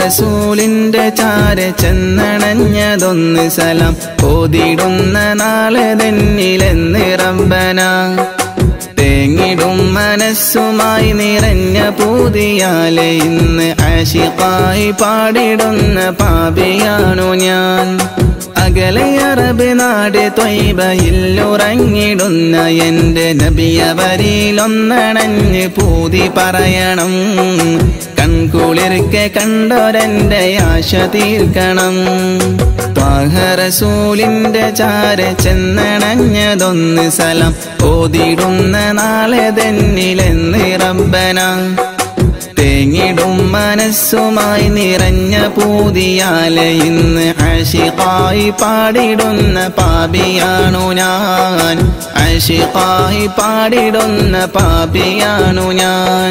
റസൂലിന്റെ ചാര ചെന്നണഞ്ഞതൊന്ന് സലം ഓതിടുന്ന നാളെ തന്നിലെന്ന് റബ്ബന തേങ്ങിടും മനസ്സുമായി നിറഞ്ഞ പൂതിയാലെ ഇന്ന് ആശിപ്പായി പാടിടുന്ന പാപിയാണു ഞാൻ അകലെ അറബ് നാട് തൊയ്ബയില്ലുറങ്ങിടുന്ന എൻ്റെ നബിയവരിലൊന്നണഞ്ഞ് പൂതി പറയണം കൺകുളിർക്കെ കണ്ടൊരെൻ്റെ ആശ തീർക്കണം ത്വാഹറസൂലിന്റെ ചാര ചെന്നണഞ്ഞതൊന്ന് സലം ഓതിടുന്ന നാളെ തന്നിലെന്ന് റബ്ബന തേങ്ങിടും മനസ്സുമായി നിറഞ്ഞ പൂതിയാലെ ഇന്ന് അഷിഖായി പാടിടുന്ന പാപിയാണു ഞാൻ അഷിഖായി പാടിടുന്ന പാപിയാണു ഞാൻ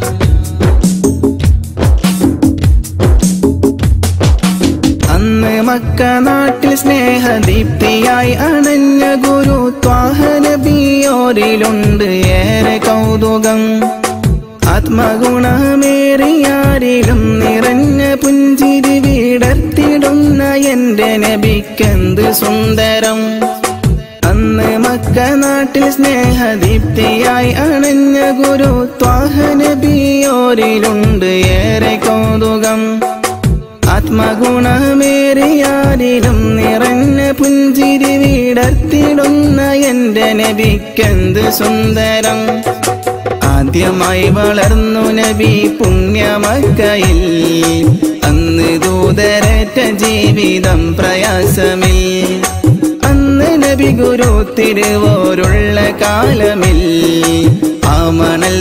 അന്ന് മക്ക നാട്ടിൽ സ്നേഹദീപ്തിയായി അണഞ്ഞ ഗുരു ത്വാഹനബിയോരിലുണ്ട് ഏറെ കൗതുകം ആത്മഗുണമേറിയാരിലും നിറഞ്ഞ പുഞ്ചിരി വീടർത്തിടുന്ന എൻ്റെ നബിക്കെന്ത് സുന്ദരം അന്ന് മക്ക നാട്ടിൽ സ്നേഹദീപ്തിയായി അണഞ്ഞ ഗുരു ത്വാഹനബിയോരിലുണ്ട് ഏറെ കൗതുകം ആത്മഗുണമേറിയാരിലും നിറഞ്ഞ പുഞ്ചിരി വീടർത്തിടുന്ന എൻ്റെ നബിക്കെന്ത് സുന്ദരം ആദ്യമായി വളർന്നു നബി പുണ്യമക്കയിൽ അന്ന് ദൂതരറ്റ ജീവിതം പ്രയാസമിൽ അന്ന് നബി ഗുരു തിരുവോരുള്ള കാലമിൽ ആ മണൽ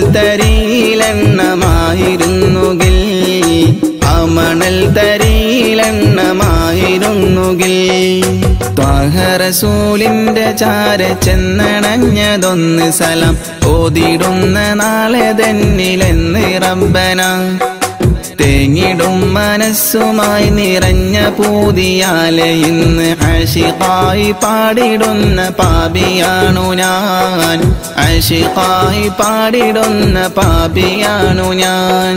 തരിയിലെണ്ണമായിരുന്നുകിൽ ആ മണൽ തരിയിലെണ്ണമായിരുന്നുകിൽ ത്വാഹറസൂലിന്റെ ചാര ചെന്നണഞ്ഞതൊന്ന് സലം ഓതിടുന്ന നാളെ തന്നിലെന്ന് റബ്ബന തേങ്ങിടും മനസ്സുമായി നിറഞ്ഞ പൂതിയാലെ ഇന്ന് അഷിഖായി പാടിടുന്ന പാപിയാണു ഞാൻ അഷിഖായി പാടിടുന്ന പാപിയാണു ഞാൻ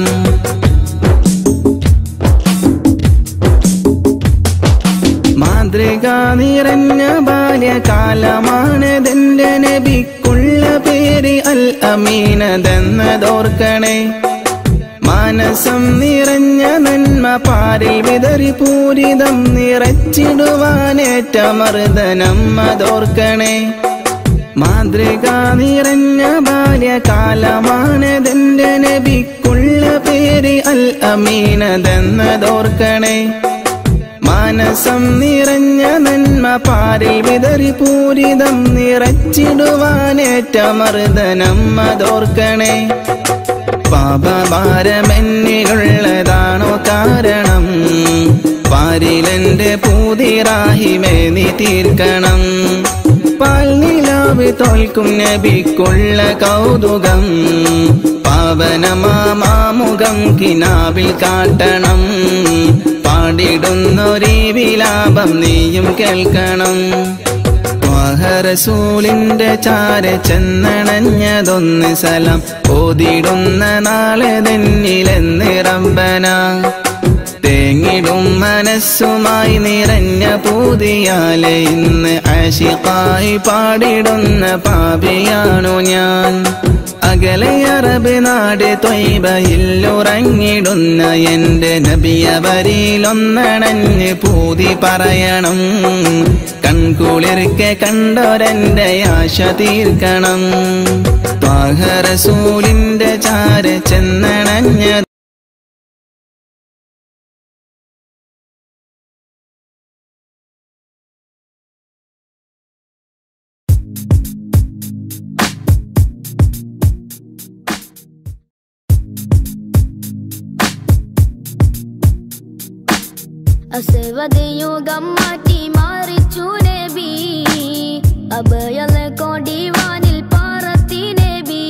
മാതൃക നിറഞ്ഞ ബാല്യകാലമാണതെന്റെ നബിക്കുള്ള പേര് അൽ അമീനതെന്നതോർക്കണേ മാനസം നിറഞ്ഞ നന്മ പാരിൽ വിതറി പൂരിതം നിറച്ചിടുവാനേറ്റ മർദ്ദനം അതോർക്കണേ മാതൃക നിറഞ്ഞ ബാല്യകാലമാണതെന്റെ നബിക്കുള്ള പേര് അൽ അമീനതെന്നതോർക്കണേ മാനസം നിറഞ്ഞ നന്മ പാരിൽ വിതറി പൂരിതം നിറച്ചിടുവാനേറ്റ മർദ്ദനം അതോർക്കണേ പാപഭാരമെന്നിലുള്ളതാണോ കാരണം പാരിലെന്റെ പൂതിറാഹിമേ നീ തീർക്കണം പാൽ നിലാവ് തോൽക്കും നബിക്കുള്ള കൗതുകം പാവനമാമുഖം കിനാവിൽ കാട്ടണം പാടിടുന്നൊരീ വിലാപം നീയും കേൾക്കണം റസൂലിന്റെ ചാര ചെന്നണഞ്ഞതൊന്ന് സലം ഓതിടുന്ന നാളെ തന്നിലെന്ന് റബ്ബന തേങ്ങിടും മനസ്സുമായി നിറഞ്ഞ പൂതിയാലെ ഇന്ന് ആശിഖായി പാടിടുന്ന പാപിയാണു ഞാൻ അകലെ അറബ് നാട് തൊയ്ബയില്ലുറങ്ങിടുന്ന എൻ്റെ നബിയവരിലൊന്നണഞ്ഞ് പൂതി പറയണം കൺകുളിർക്കെ കണ്ടൊരെൻ്റെ ആശ തീർക്കണം ത്വാഹറസൂലിന്റെ ചാര ചെന്നണഞ്ഞ അസവതയുഗം മാറ്റി മാറിച്ചു നബി അഭയലെ കൊടിവാനിൽ പാറത്തി നബി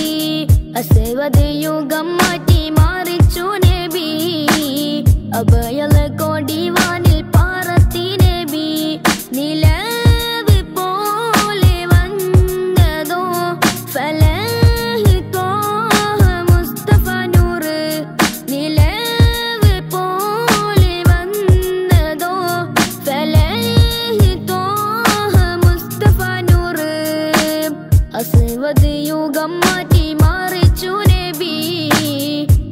അസവതയുഗം മാറ്റി മാറിച്ചു നബി അഭയലെ കൊടിവാനിൽ പാറത്തി നബി നിലവ് പോലെ വന്നതോ ഫലഹ് തോഹ മുസ്തഫ നൂറ് നിലവ് പോലെ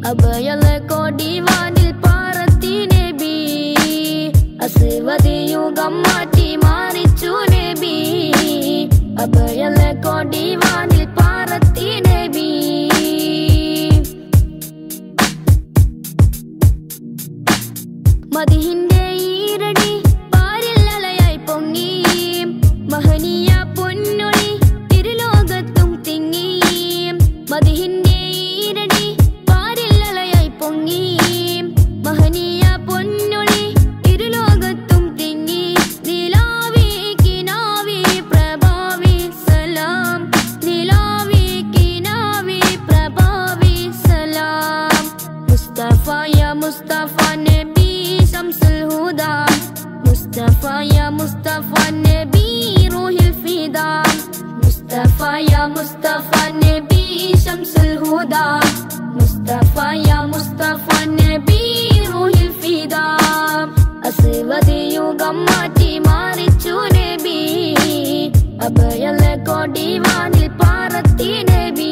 അഭയല കോടിവാനിൽ പാറത്തി നബി അസുവതി യുഗം മാറ്റി മാറിച്ചു നബി അഭയല കോടിവാനിൽ പാറത്തി നബി മതിഹിന്റെ ഈരടി പാരിൽ അലയായി പൊങ്ങി മഹനീയ പൊന്നൊളി തിരുലോകത്തും തിങ്ങി മതിഹിന്റെ ഈരടി പാരിൽ അലയായി പൊങ്ങി മഹനീയ പൊന്നൊളി തിരുലോകത്തും തിങ്ങി നിലാവി കിനാവി പ്രഭാവി സലാം നിലാവി കിനാവി പ്രഭാവി സലാം മുസ്തഫ യാ മുസ്തഫ നബി ശംസുൽ ഹുദ മുസ്തഫ യാ മുസ്തഫ നബി റൂഹിൽ ഫിദ മുസ്തഫ യാ മുസ്തഫ നബി ശംസുൽ ഹുദ മുസ്തഫ യാ മുസ്തഫ നബി റൂഹിൽ ഫിദ അസുവതി യുഗം മാറ്റി മാറിച്ചു നബി അഭയല കൊടിവാനിൽ പാറത്തി നബി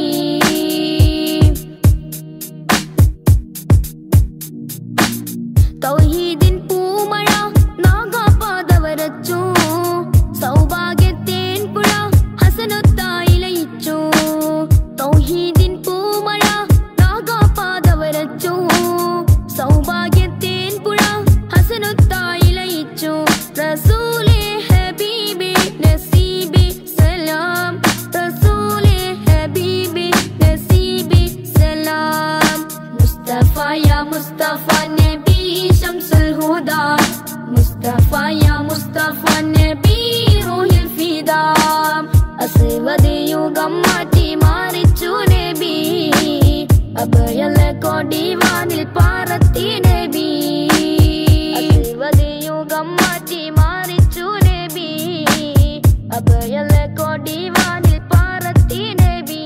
തൗഹീദിൻ പൂമഴ നാഗാപാത വരച്ചു സൗഭാഗ്യത്തേൻ പുഴ ഹസനത്തായി ലയിച്ചു തൗഹീദിൻ പൂമഴ നാഗാപാത വരച്ചു സൗഭാഗ്യത്തേൻ പുഴ ഹസനത്തായി ലയിച്ചു റസൂലേ ഹബീബി നസീബി സലാം റസൂലേ ഹബീബി നസീബി സലാം മുസ്തഫ യാ മുസ്തഫ നബി ശംസുൽ ഹുദ മുസ്തഫ യാ മുസ്തഫ നബി റൂഹിൽ ഫിദ അസുവതി യുഗം മാറ്റി മാറിച്ചു നബി അഭയല കൊടിവാനിൽ പാറത്തി നബി അസുവതി യുഗം മാറ്റി മാറിച്ചു നബി അഭയല കൊടിവാനിൽ പാറത്തി നബി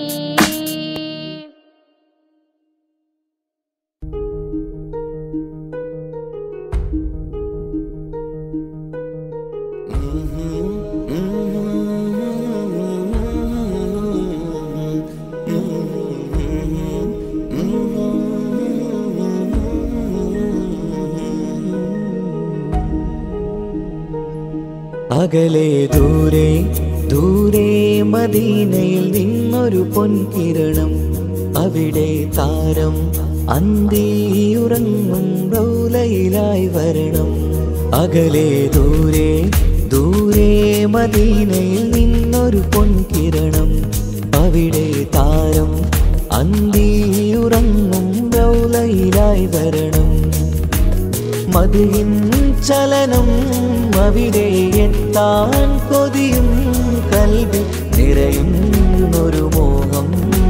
അകലെ ദൂരെ ദൂരെ മദീനയിൽ നിന്നൊരു പൊൻകിരണം അവിടെ താരം അന്തിയുറങ്ങും റൗലയിലായി വരണം അകലെ ദൂരെ ദൂരെ മദീനയിൽ നിന്നൊരു പൊൻകിരണം അവിടെ താരം അന്തിയുറങ്ങും റൗലയിലായി വരണം മതിയിൻ ചലനം അവിടെ എത്താൻ കൊതിയും കൽവി നിറയുന്നൊരു മോഹം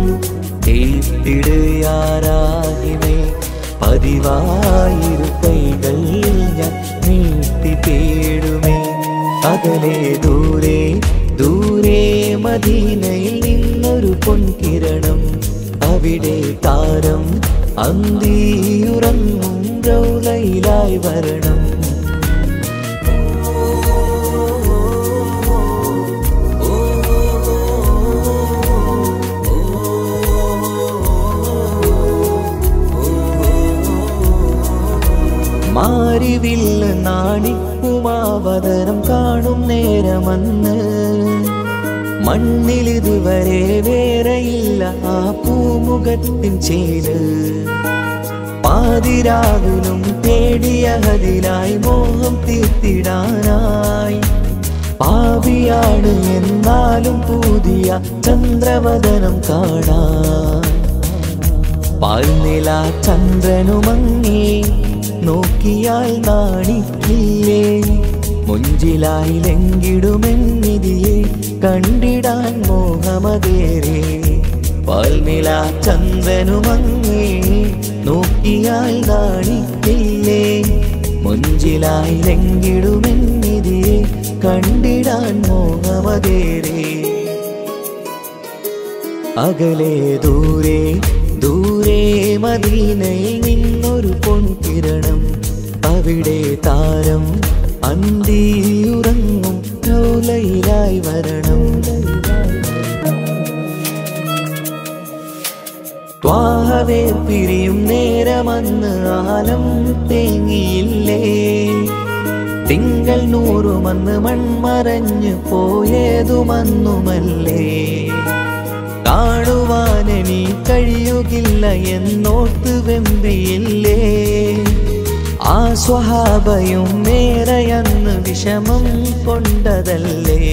തീപ്പിടുയാരാഹിമേ പതിവായിരു കൈകൾ ഞാൻ നീട്ടി തേടുമേ അകലെ ദൂരെ ദൂരെ മദീനയിൽ നിന്നൊരു പൊൻകിരണം അവിടെ താരം അന്തിയുറങ്ങും റൗലയിലായി വരണം മാരിവില്ല നാണിക്കുമാവതരം കാണും നേരമന്ന് മണ്ണിലിതുവരെ വേറെയില്ല ആ പൂമുഖത്തിൻ ചേല് പാതിരാവിലും തേടിയ ഹതിലായി മോഹം തീർത്തിടാനായി പാവിയാണ് എന്നാലും പുതിയ ചന്ദ്രവദനം കാണാൻ പാൽനില ചന്ദ്രനുമങ്ങി നോക്കിയാൽ നാണിക്കില്ലേ മുഞ്ചിലായി ലങ്കിടുമെന്നിതിയെ കണ്ടിടാൻ മോഹമതേറെ പാൽനില ചന്ദ്രനുമങ്ങി നോക്കിയാൽ നാണിക്കില്ലേ മുഞ്ചിലായി ലങ്കിടുമെന്നിതിയെ കണ്ടിടാൻ മോഹമതേറെ അകലെ ദൂരെ ദൂരെ മദീനയിൽ നിന്നൊരു പൊൻകിരണം അവിടെ താരം അന്തിയുറങ്ങും ലോലയിലായി വരണം ത്വാഹവേ പിരിയും നേരമന്ന് ആലം തേങ്ങിയില്ലേ തിങ്കൾ നൂറുമന്ന് മൺമറഞ്ഞു പോയതുമന്നുമല്ലേ കാണുവാനെനി കഴിയുകില്ല എന്നോർത്ത് വെമ്പിയില്ലേ ആ സ്വഹാബയും നേരെയന്ന് വിഷമം കൊണ്ടതല്ലേ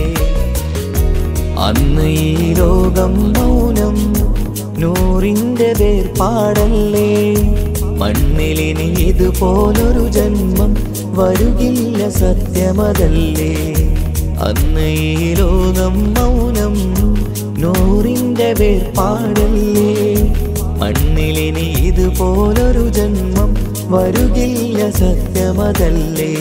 അന്ന് ഈ ലോകം മൗനം നൂറിന്റെ വേർപാടല്ലേ മണ്ണിലിനി ഇതുപോലൊരു ജന്മം വരുകില്ല സത്യമതല്ലേ അന്ന് ഈ ലോകം മൗനം നൂറിന്റെ വേർപാടല്ലേ മണ്ണിലിനി ഇതുപോലൊരു ജന്മം വരുകില്ല സത്യമതല്ലേ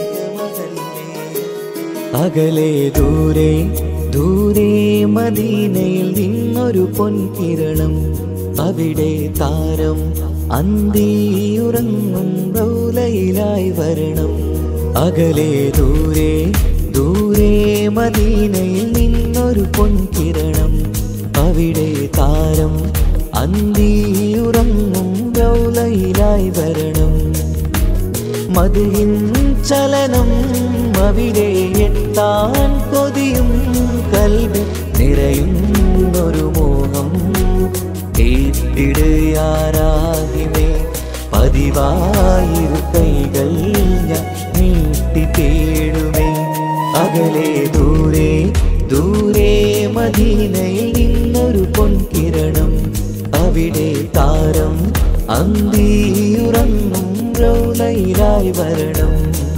അകലെ ദൂരെ ദൂരെ മദീനയിൽ നിന്നൊരു പൊൻകിരണം അവിടെ താരം അന്തിയുറങ്ങും റൗലയിലായി വരണം അകലെ ദൂരെ ദൂരെ മദീനയിൽ നിന്നൊരു പൊൻകിരണം അവിടെ താരം അന്തിയുറങ്ങും റൗലയിലായി വരണം മതിയിൻ ചലനം അവിടെ എത്താൻ കൊതിയും കൽവി നിറയുന്നൊരു മോഹം കേട്ടിടുയാരാകിമേ പതിവായിരു കൈകൾ ഞാൻ നീട്ടി തേടുമേ അകലെ ദൂരെ ദൂരെ മദീനയിൽ നിന്നൊരു പൊൻകിരണം അവിടെ താരം അന്തിയുറങ്ങും റൗലയിലായി വരണം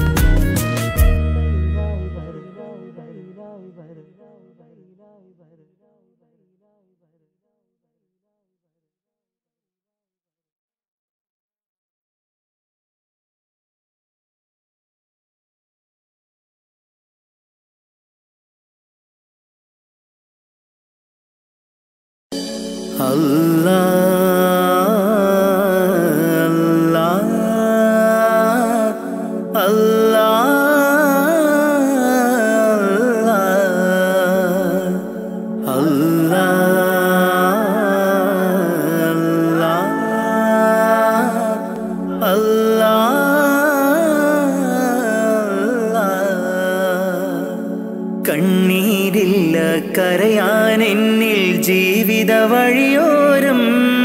കണ്ണീരില്ല കരയാൻ എന്നിൽ ജീവിത വഴിയോരം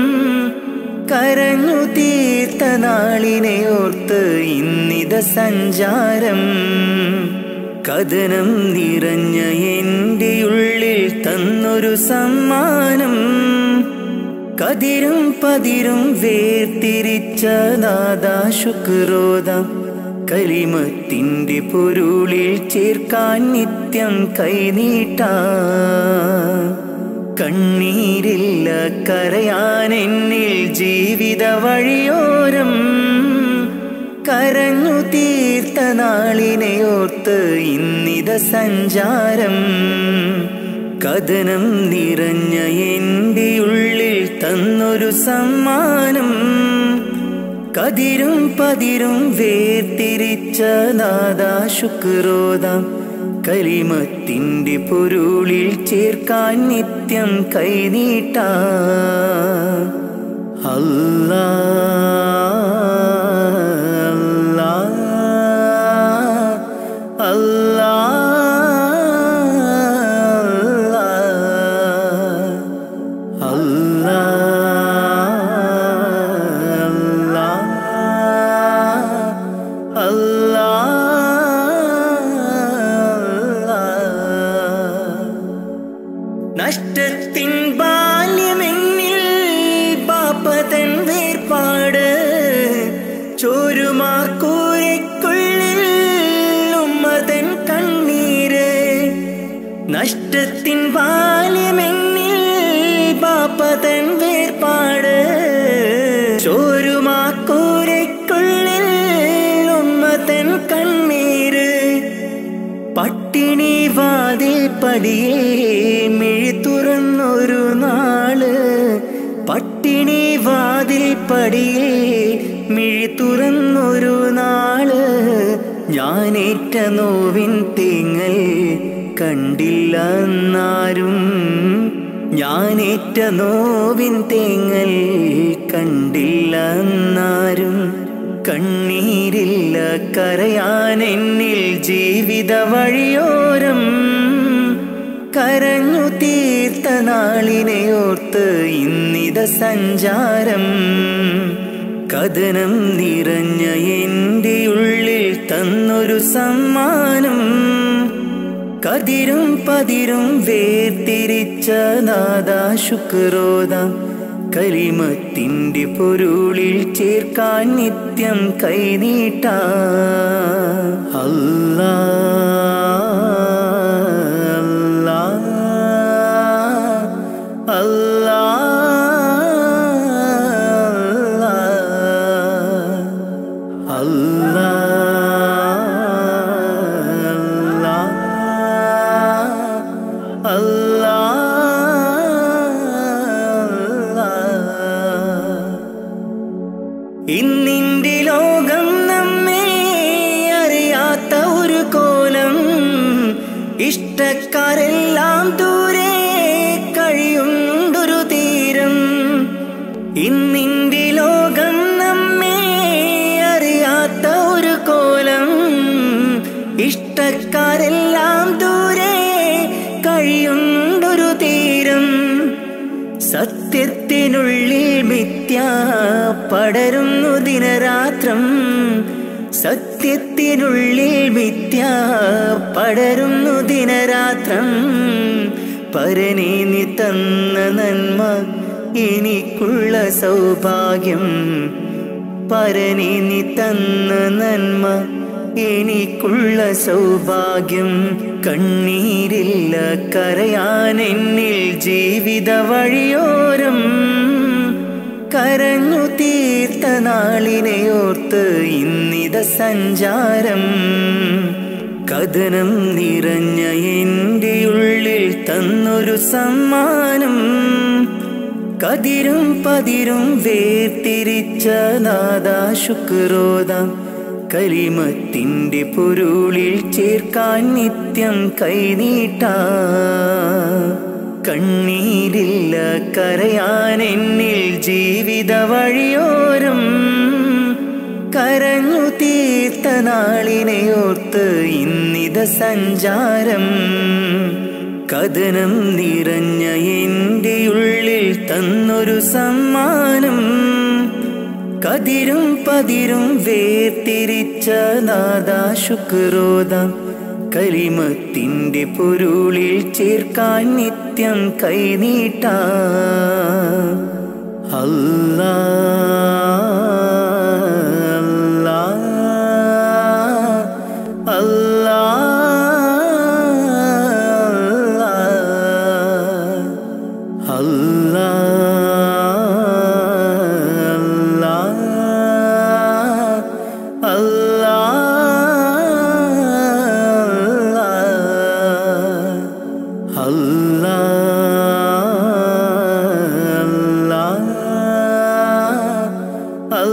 കരഞ്ഞു തീർത്ത നാളിനെ ഓർത്ത് ഇന്നിത സഞ്ചാരം കഥനം നിറഞ്ഞ എൻ്റെ ഉള്ളിൽ തന്നൊരു സമ്മാനം കതിരും പതിരും വേർതിരിച്ച നാദാ ശുക്രോദം കലിമത്തിൻ്റെ പൊരുളിൽ ചേർക്കാൻ നിത്യം കൈനീട്ട കണ്ണീരില്ല കരയാൻ എന്നിൽ ജീവിത വഴിയോരം കരഞ്ഞു തീർത്ത നാളിനെ ഓർത്ത് ഇന്നിത സഞ്ചാരം കഥനം നിറഞ്ഞ എൻ്റെ ഉള്ളിൽ തന്നൊരു സമ്മാനം കതിരും പതിരും വേർതിരിച്ച നാദാ ശുക്രോദം കലിമത്തിൻ്റെ പൊരുളിൽ ചേർക്കാൻ നിത്യം കൈനീട്ട അല്ലാ അല്ലാ അല്ലാ അല്ലാ നഷ്ടത്തിൻ ബാല്യമെന്നിൽ പാപ്പതൻ വേർപാട് ചോരുമാക്കൂരയ്ക്കുള്ളിൽ ഉമ്മതൻ കണ്ണീര് നഷ്ടത്തിൻ ബാല്യമെന്നിൽ പാപ്പതൻ വേർപാട് ചോരുമാക്കൂരയ്ക്കുള്ളിൽ ഉമ്മതൻ കണ്ണീര് പട്ടിണി വാതിൽ പടിയേ മിഴി തുറന്നൊരു നാള് പട്ടിണി വാതിൽ പടിയേ മിഴി തുറന്നൊരു നാള് ഞാനേറ്റ നോവിൻ തേങ്ങൽ കണ്ടില്ല എന്നാരും ഞാനേറ്റ നോവിൻ തേങ്ങൽ കണ്ടില്ല എന്നാരും കണ്ണീരില്ല കരയാൻ എന്നിൽ ജീവിത വഴിയോരം കരഞ്ഞു തീർത്ത നാളിനെ ഓർത്ത് ഇന്നിത സഞ്ചാരം കഥനം നിറഞ്ഞ എൻ്റെ ഉള്ളിൽ തന്നൊരു സമ്മാനം കതിരും പതിരും വേർതിരിച്ച നാദാ ശുക്രോദ കലിമത്തിൻ്റെ പൊരുളിൽ ചേർക്കാൻ നിത്യം കൈനീട്ട അല്ലാ അല്ലാ അല്ലാ അല്ലാ ഇന്നിന്റെ ലോകം നമ്മെ അറിയാത്ത ഒരു കോലം ഇഷ്ടക്കാരെല്ലാം ദൂരെ കഴിയുണ്ടൊരു തീരം ഇന്നിന്റെ ലോകം നമ്മെ അറിയാത്ത ഒരു കോലം ഇഷ്ടക്കാരെല്ലാം ദൂരെ കഴിയുണ്ടൊരു തീരം സത്യത്തിനുള്ളിൽ മിഥ്യ പടരുന്നു ദിനരാത്രം സത്യത്തിനുള്ളിൽ മിഥ്യ പടരുന്നു ദിനരാത്രം പരനെ നീ തന്ന നന്മ എനിക്കുള്ള സൗഭാഗ്യം പരനെ നീ തന്ന നന്മ എനിക്കുള്ള സൗഭാഗ്യം കണ്ണീരില്ല കരയാൻ എന്നിൽ ജീവിത വഴിയോരം കരഞ്ഞു തീർത്ത നാളിനെ ഓർത്ത് ഇന്നിത സഞ്ചാരം കഥനം നിറഞ്ഞ എൻ്റെ ഉള്ളിൽ തന്നൊരു സമ്മാനം കതിരും പതിരും വേർതിരിച്ച നാദാ ശുക്രോദം കലിമത്തിൻ്റെ പൊരുളിൽ ചേർക്കാൻ നിത്യം കൈനീട്ട കണ്ണീരില്ല കരയാൻ എന്നിൽ ജീവിത വഴിയോരം കരഞ്ഞു തീർത്ത നാളിനെ ഓർത്ത് ഇന്നിത സഞ്ചാരം കഥനം നിറഞ്ഞ എൻ്റെ ഉള്ളിൽ തന്നൊരു സമ്മാനം കതിരും പതിരും വേർതിരിച്ച നാദാ ശുക്രോദം കലിമത്തിൻ്റെ പൊരുളിൽ ചേർക്കാൻ നിത്യം കൈനീട്ട അല്ലാ അല്ലാ അല്ലാ അല്ലാ അല്ലാ അല്ലാ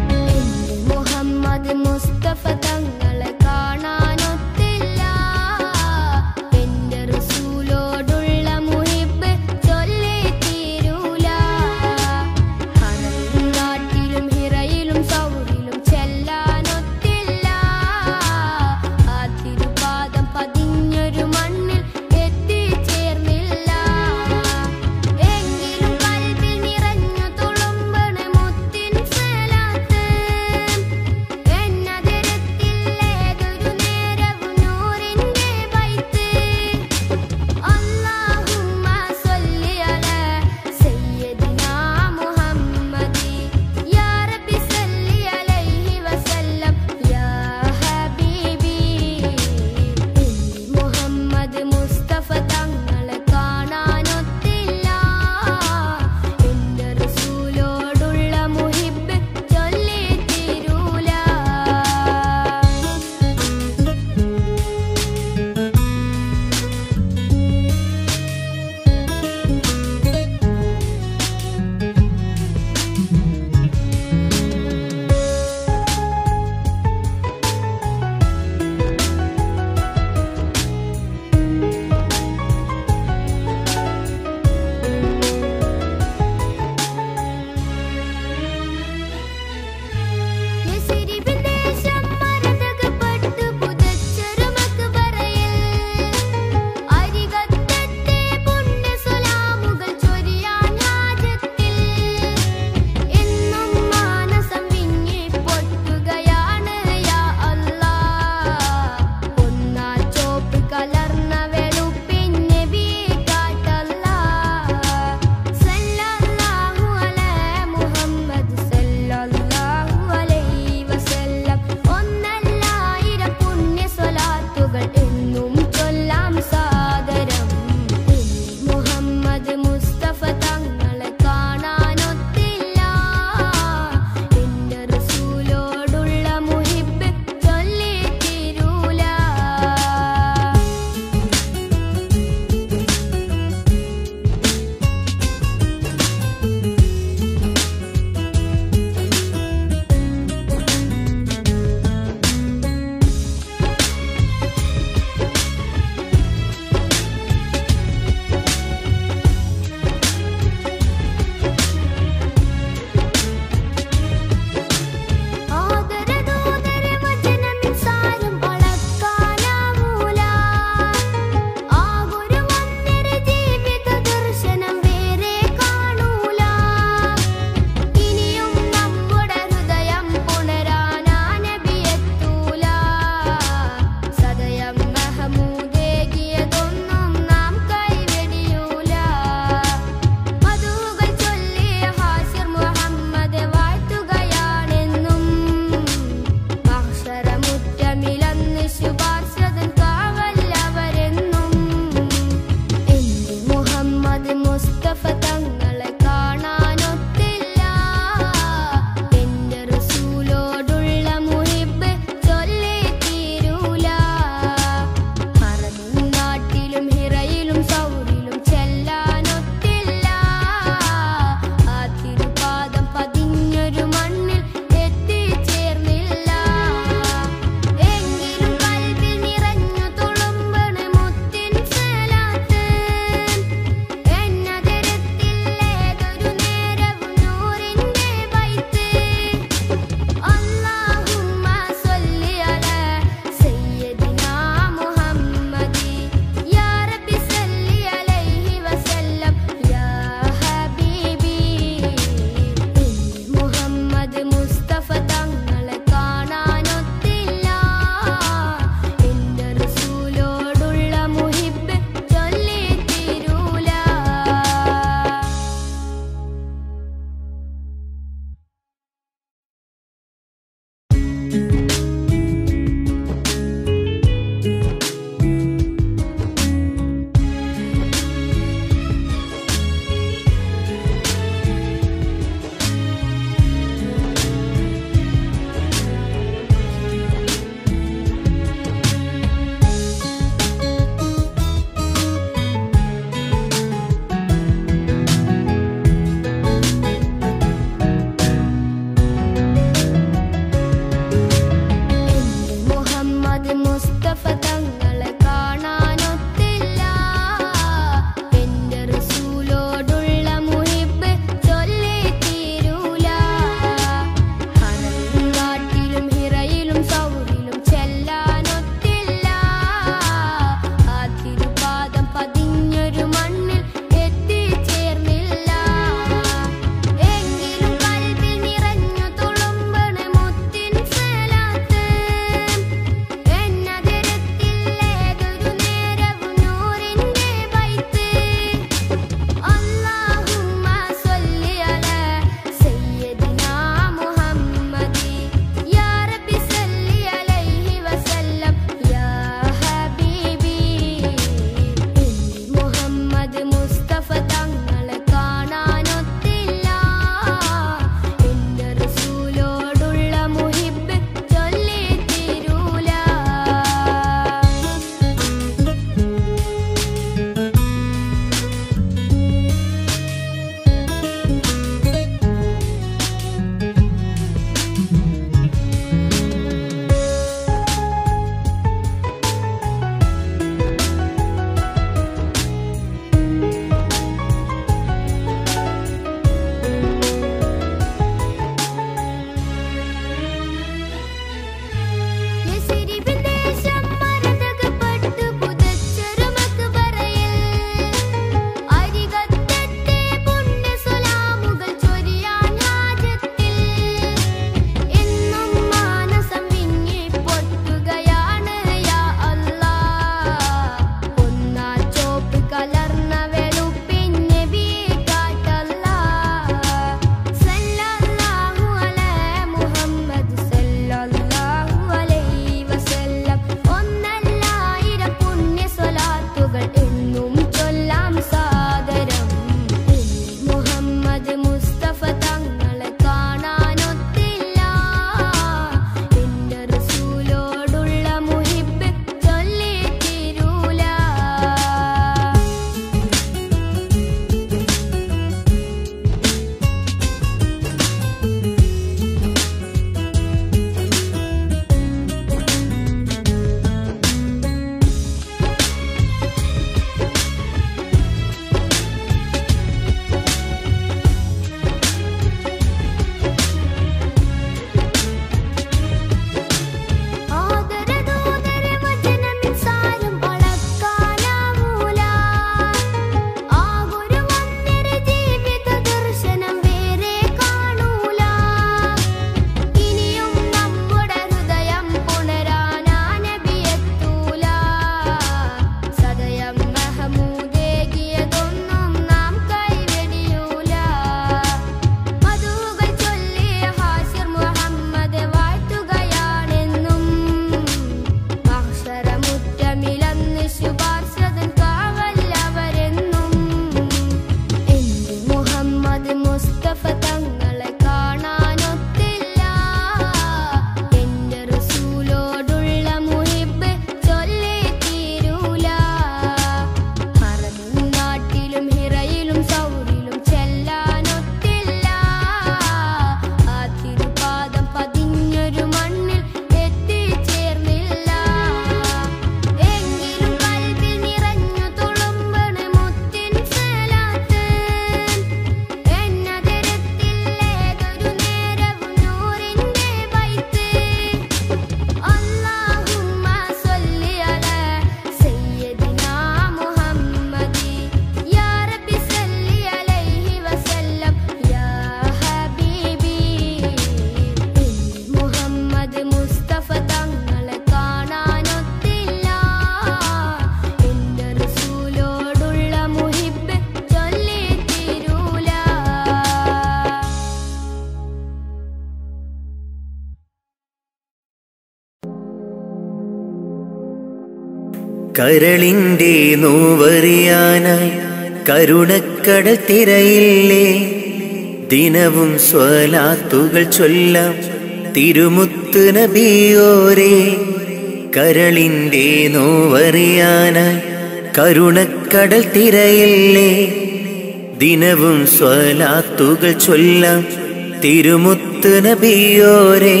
കരളിൻ്റെ നോവറിയാനായി കരുണക്കടൽ തിരയില്ലേ ദിനവും സ്വലാത്തുകൾ ചൊല്ലാം തിരുമുത്ത് നബിയോരേ കരളിൻ്റെ നോവറിയാനായി കരുണക്കടൽ തിരയില്ലേ ദിനവും സ്വലാത്തുകൾ ചൊല്ലാം തിരുമുത്ത് നബിയോരേ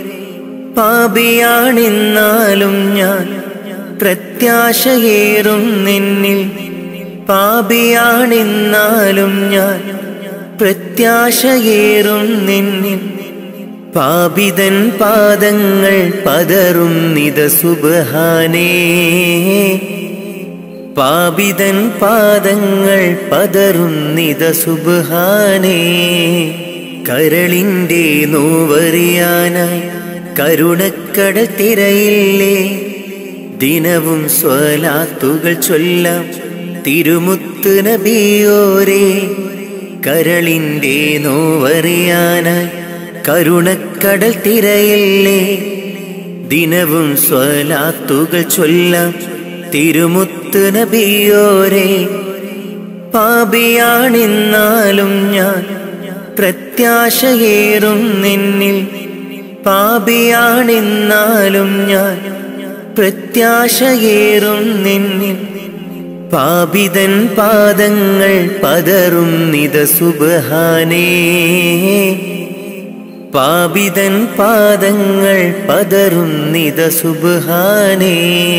പാപിയാണെന്നാലും ഞാൻ പ്രത്യാശയേറും നിന്നിൽ പാപിയാണെന്നാലും ഞാൻ പ്രത്യാശയേറും നിന്നിൽ പാപിതൻ പാദങ്ങൾ പതറും നിത സുബഹാനേ പാപിതൻ പാദങ്ങൾ പതറും നിത സുബഹാനേ കരളിൻ്റെ നോവറിയാനായി കരുണക്കട തിരയില്ലേ ദിനവും സ്വലാത്തുകൾ ചൊല്ലാം തിരുമുത്ത് നബിയോരേ കരളിൻ്റെ നോവറിയാനായി കരുണക്കടൽ തിരയില്ലേ ദിനവും സ്വലാത്തുകൾ ചൊല്ലാം തിരുമുത്ത് നബിയോരേ പാപിയാണെന്നാലും ഞാൻ പ്രത്യാശയേറും നിന്നിൽ പാപിയാണെന്നാലും ഞാൻ പ്രത്യാശയേറും നിന്നിൽ പാപിതൻ പാദങ്ങൾ പതറും നിത സുബഹാനേ പാപിതൻ പാദങ്ങൾ പതറും നിത സുബഹാനേ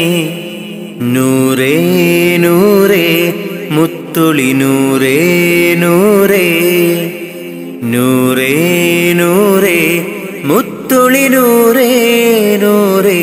നൂറേ നൂറേ മുത്തുളി നൂറേ നൂറേ നൂറേ നൂറേ മുത്തുളി നൂറേ നൂറേ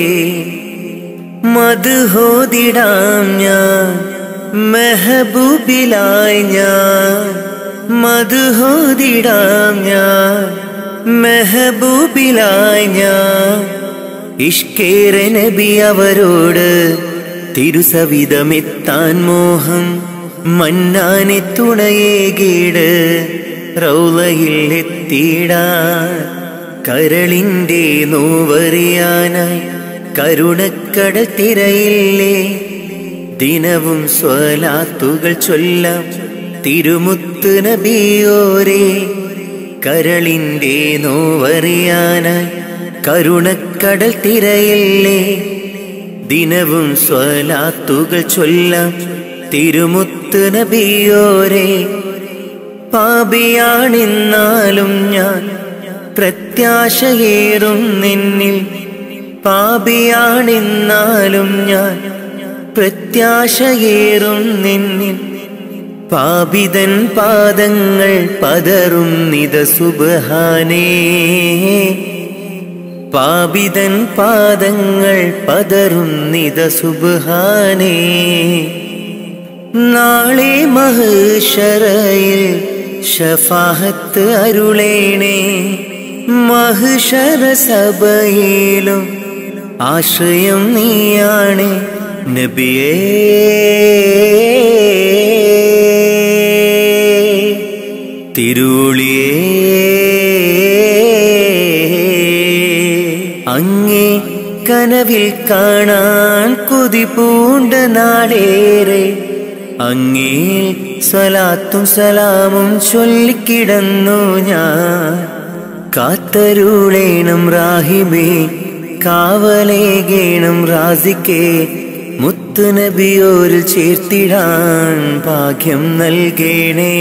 മധുഹോതിടാം ഞാൻ മെഹബൂബിലായി ഞാൻ മധുഹോതിടാം ഞാൻ മെഹബൂബിലായി ഞാൻ ഇഷ്കേര നബി അവരോട് തിരുസവിധമെത്താൻ മോഹം മന്നാനെ തുണയേകീട് റൗലയിൽ എത്തിയിടാൻ കരളിൻ്റെ നോവറിയാനായി കരുണക്കട തിരയില്ലേ ദിനവും സ്വലാത്തുകൾ ചൊല്ലാം തിരുമുത്ത് നബിയോരേ കരളിൻ്റെ നോവറിയാനായി കരുണക്കടൽ തിരയില്ലേ ദിനവും സ്വലാത്തുകൾ ചൊല്ലാം തിരുമുത്ത് നബിയോരേ പാപിയാണെന്നാലും ഞാൻ പ്രത്യാശയേറും നിന്നിൽ പാപിയാണെന്നാലും ഞാൻ പ്രത്യാശയേറും നിന്നിൽ പാപിതൻ പാദങ്ങൾ പതറും നിത സുബഹാനേ പാപിതൻ പാദങ്ങൾ പതറും നിത സുബഹാനേ നാളെ മഹുഷറയിൽ ഷഫാഹത്ത് അരുളേണേ മഹുഷറ സഭയിലും ആശ്രയം നീയാണ് നബിയേ തിരുളിയേ അങ്ങേ കനവിൽ കാണാൻ കൊതി പൂണ്ട നാടേറെ അങ്ങേ സ്വലാത്തും സലാമും ചൊല്ലിക്കിടന്നു ഞാൻ കാത്തരുളേണം റാഹിമേ കാവലേകേണം റാസിക്കേ മുത്തുനബിയോരിൽ ചേർത്തിടാൻ ഭാഗ്യം നൽകേണേ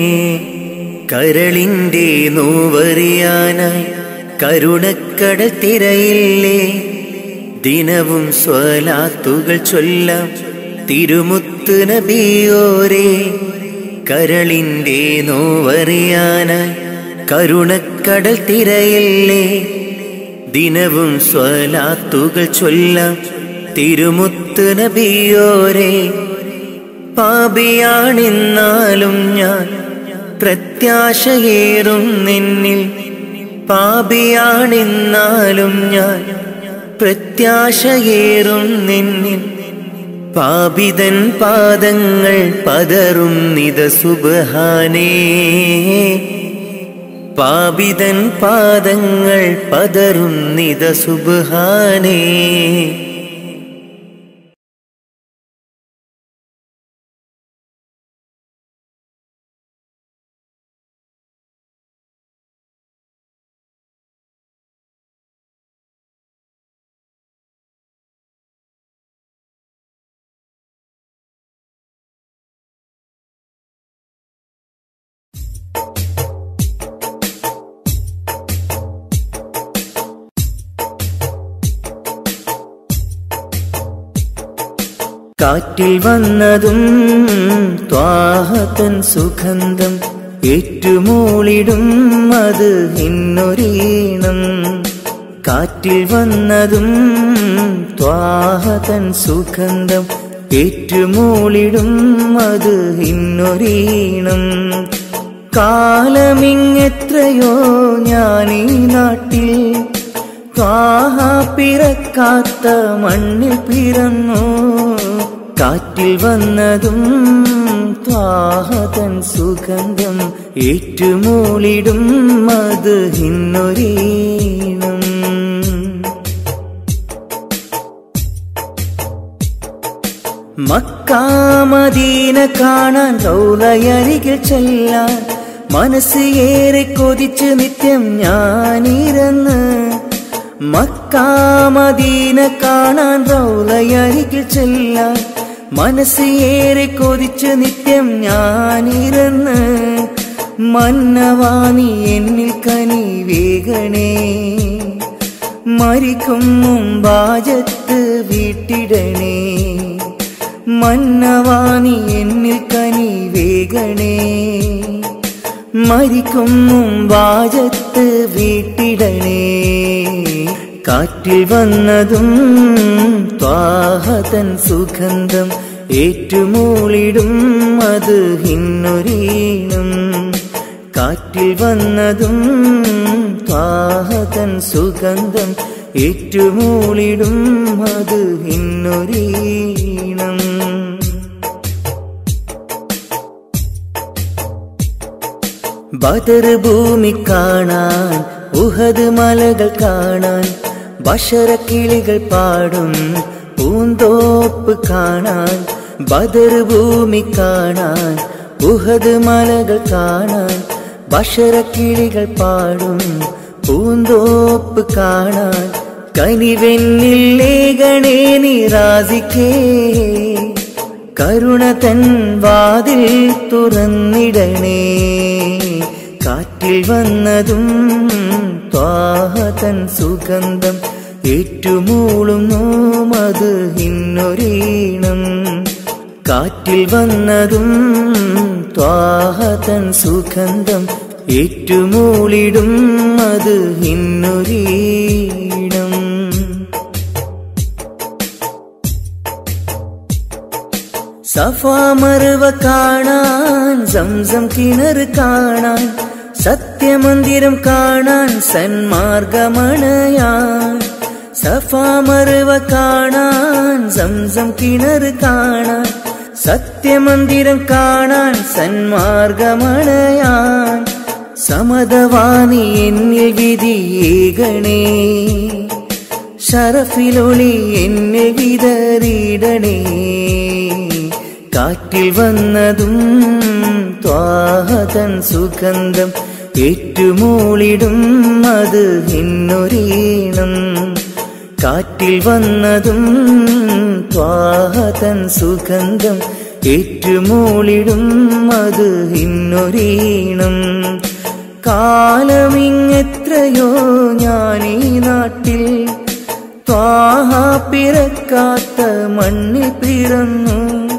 കരളിൻ്റെ നോവറിയാനായി കരുണക്കട തിരയില്ലേ ദിനവും സ്വലാത്തുകൾ ചൊല്ലാം തിരുമുത്ത് നബിയോരേ കരളിൻ്റെ നോവറിയാനായി കരുണക്കടൽ തിരയില്ലേ ദിനവും സ്വലാത്തുകൾ ചൊല്ലാം തിരുമുത്ത് നബിയോരേ പാപിയാണെന്നാലും ഞാൻ പ്രത്യാശയേറും നിന്നിൽ പാപിയാണെന്നാലും ഞാൻ പ്രത്യാശയേറും നിന്നിൽ പാപിതൻ പാദങ്ങൾ പതറും നിത സുബഹാനേ പാപിതൻ പാദങ്ങൾ പതറും നിത സുബഹാനേ കാറ്റിൽ വന്നതും ത്വാഹത്തൻ സുഗന്ധം ഏറ്റുമൂളിടും അത് ഇന്നൊരീണം കാറ്റിൽ വന്നതും ത്വാഹതൻ സുഗന്ധം ഏറ്റുമൂളിടും അത് ഇന്നൊരീണം കാലമിങ്ങെത്രയോ ഞാനീ നാട്ടിൽ ത്വാഹ പിറക്കാത്ത മണ്ണിൽ പിറന്നു കാറ്റിൽ വന്നതും ത്വാഹതൻ സുഗന്ധം ഏറ്റുമൂളിടും അത് ഇന്നൊരീണം മക്കാമദീന കാണാൻ റൗലയരികിൽ ചെല്ലാൻ മനസ്സ് ഏറെ കൊതിച്ച് നിത്യം ഞാനിരന്ന് മക്കാമദീന കാണാൻ റൗലയരികിൽ ചെല്ലാൻ മനസ്സ് ഏറെ കൊതിച്ച് നിത്യം ഞാനിരന്ന് മന്നവാണി എന്നിൽ കനി വേഗണേ മരിക്കും മുമ്പാജത്ത് വീട്ടിടണേ മന്നവാണി എന്നിൽ കനി വേഗണേ മരിക്കും മുമ്പാജത്ത് വീട്ടിടണേ കാറ്റിൽ വന്നതും ത്വാഹതൻ സുഗന്ധം ഏറ്റുമൂളിടും അത് ഇന്നൊരീണം കാറ്റിൽ വന്നതും ത്വാഹതൻ സുഗന്ധം ഏറ്റുമൂളിടും അത് ഇന്നൊരീണം ബദർ ഭൂമി കാണാൻ ഉഹദ് മലകൾ കാണാൻ ബഷറക്കിളികൾ പാടും പൂന്തോപ്പ് കാണാൻ ബദർ ഭൂമി കാണാൻ ഉഹദ് മലകൾ കാണാൻ ബഷറക്കിളികൾ പാടും പൂന്തോപ്പ് കാണാൻ കനിവെന്നിൽ ലേഖണേ നിറാസിക്കേ കരുണ തൻ വാതിൽ തുറന്നിടണേ കാറ്റിൽ വന്നതും ത്വാഹതൻ സുഗന്ധം ഏറ്റുമൂളുന്നു മത് ഇന്നൊരീണം കാറ്റിൽ വന്നതും ത്വാഹതൻ സുഗന്ധം ഏറ്റുമൂളിടും അത് ഇന്നൊരീണം സഫാമറുവ കാണാൻ സംസം കിണർ കാണാൻ സത്യമന്ദിരം കാണാൻ സന്മാർഗമണയാൻ സഫാമറുവ കാണാൻ സംസം കിണർ കാണാൻ സത്യമന്ദിരം കാണാൻ സന്മാർഗമണയാൻ സമതവാണി എന്നിൽ വിധിയേകണേ ഷറഫിലൊളി എന്നെ വിതറിയിടണേ കാറ്റിൽ വന്നതും ത്വാഹതൻ സുഗന്ധം ഏറ്റുമൂളിടും അത് ഇന്നൊരീണം കാറ്റിൽ വന്നതും ത്വാഹതൻ സുഗന്ധം ഏറ്റുമൂളിടും അത് ഇന്നൊരീണം കാലമിങ്ങെത്രയോ ഞാനീ നാട്ടിൽ ത്വാഹ പിറക്കാത്ത മണ്ണിൽ പിറന്നു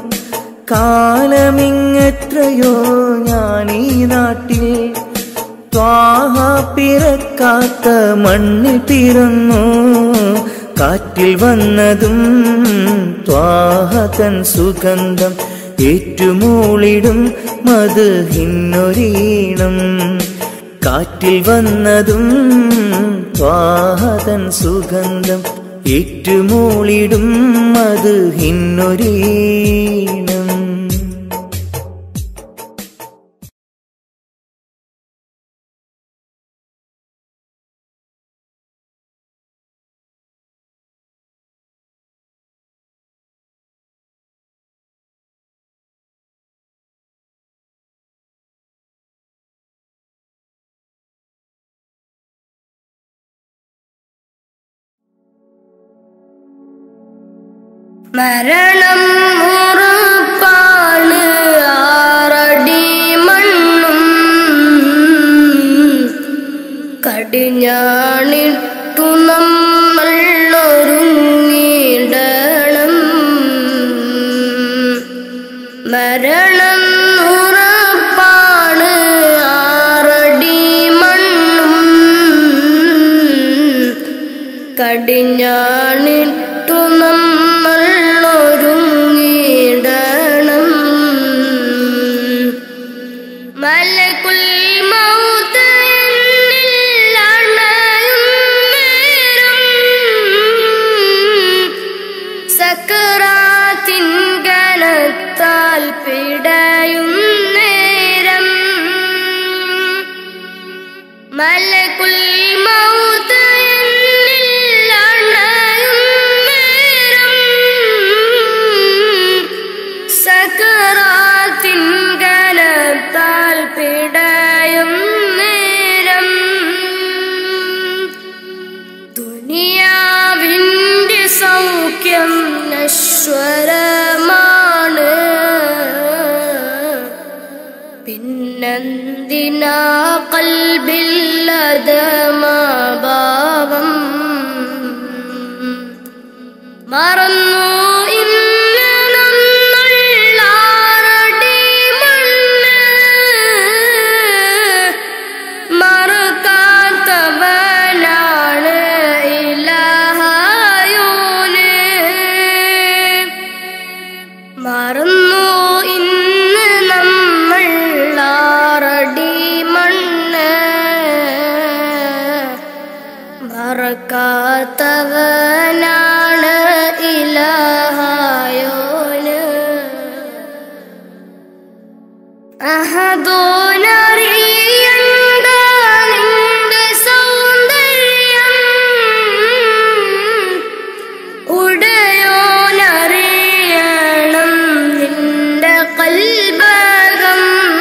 കാലമിങ്ങെത്രയോ ഞാനീ നാട്ടിൽ ത്വാഹ പിറക്കാത്ത മണ്ണിൽ പിറന്നു കാറ്റിൽ വന്നതും ത്വാഹതൻ സുഗന്ധം ഏറ്റുമൂളിടും മത് ഹിന്നൊരീണം കാറ്റിൽ വന്നതും ത്വാഹതൻ സുഗന്ധം ഏറ്റുമൂളിടും അത് ഹിന്നൊരീണം മരണം ഉറപ്പാണ് ആറടി മണ്ണും കടിഞ്ഞാണിട്ടു നമ്മൾ ഒരുങ്ങിയിടണം കടിഞ്ഞാണിട്ടു നമ്മൾ ഒരുങ്ങിടണം മലകുൽ മൗത്ത് എന്നിൽ അണയും നേരം സക്കറാത്തിൻ കനത്താൽ പിടയും നേരം മലകുൽ മൗത്ത് എന്നിൽ അണയും നേരം സക്കറാത്തിൻ കനത്താൽ പിടയും നേരം ദുനിയാവിൻ്റെ സൗഖ്യം നശ്വരമാണ് പിന്നെന്തിനാ കൽബില്ലതമാഭാവം മറന്നു ഇന്ന് നമ്മൾ ആറടി മണ്ണ് മറക്കാത്തവനാണ് ഇലഹായോന് മറന്നു ഇന്ന് നമ്മൾ ആറടി മണ്ണ് മറക്കാത്തവനാണ് ഇലഹായോന് അഹദോനറിയണ്ട നിന്റെ സൗന്ദര്യം ഉടയോനറിയണം നിന്റെ കൽബകം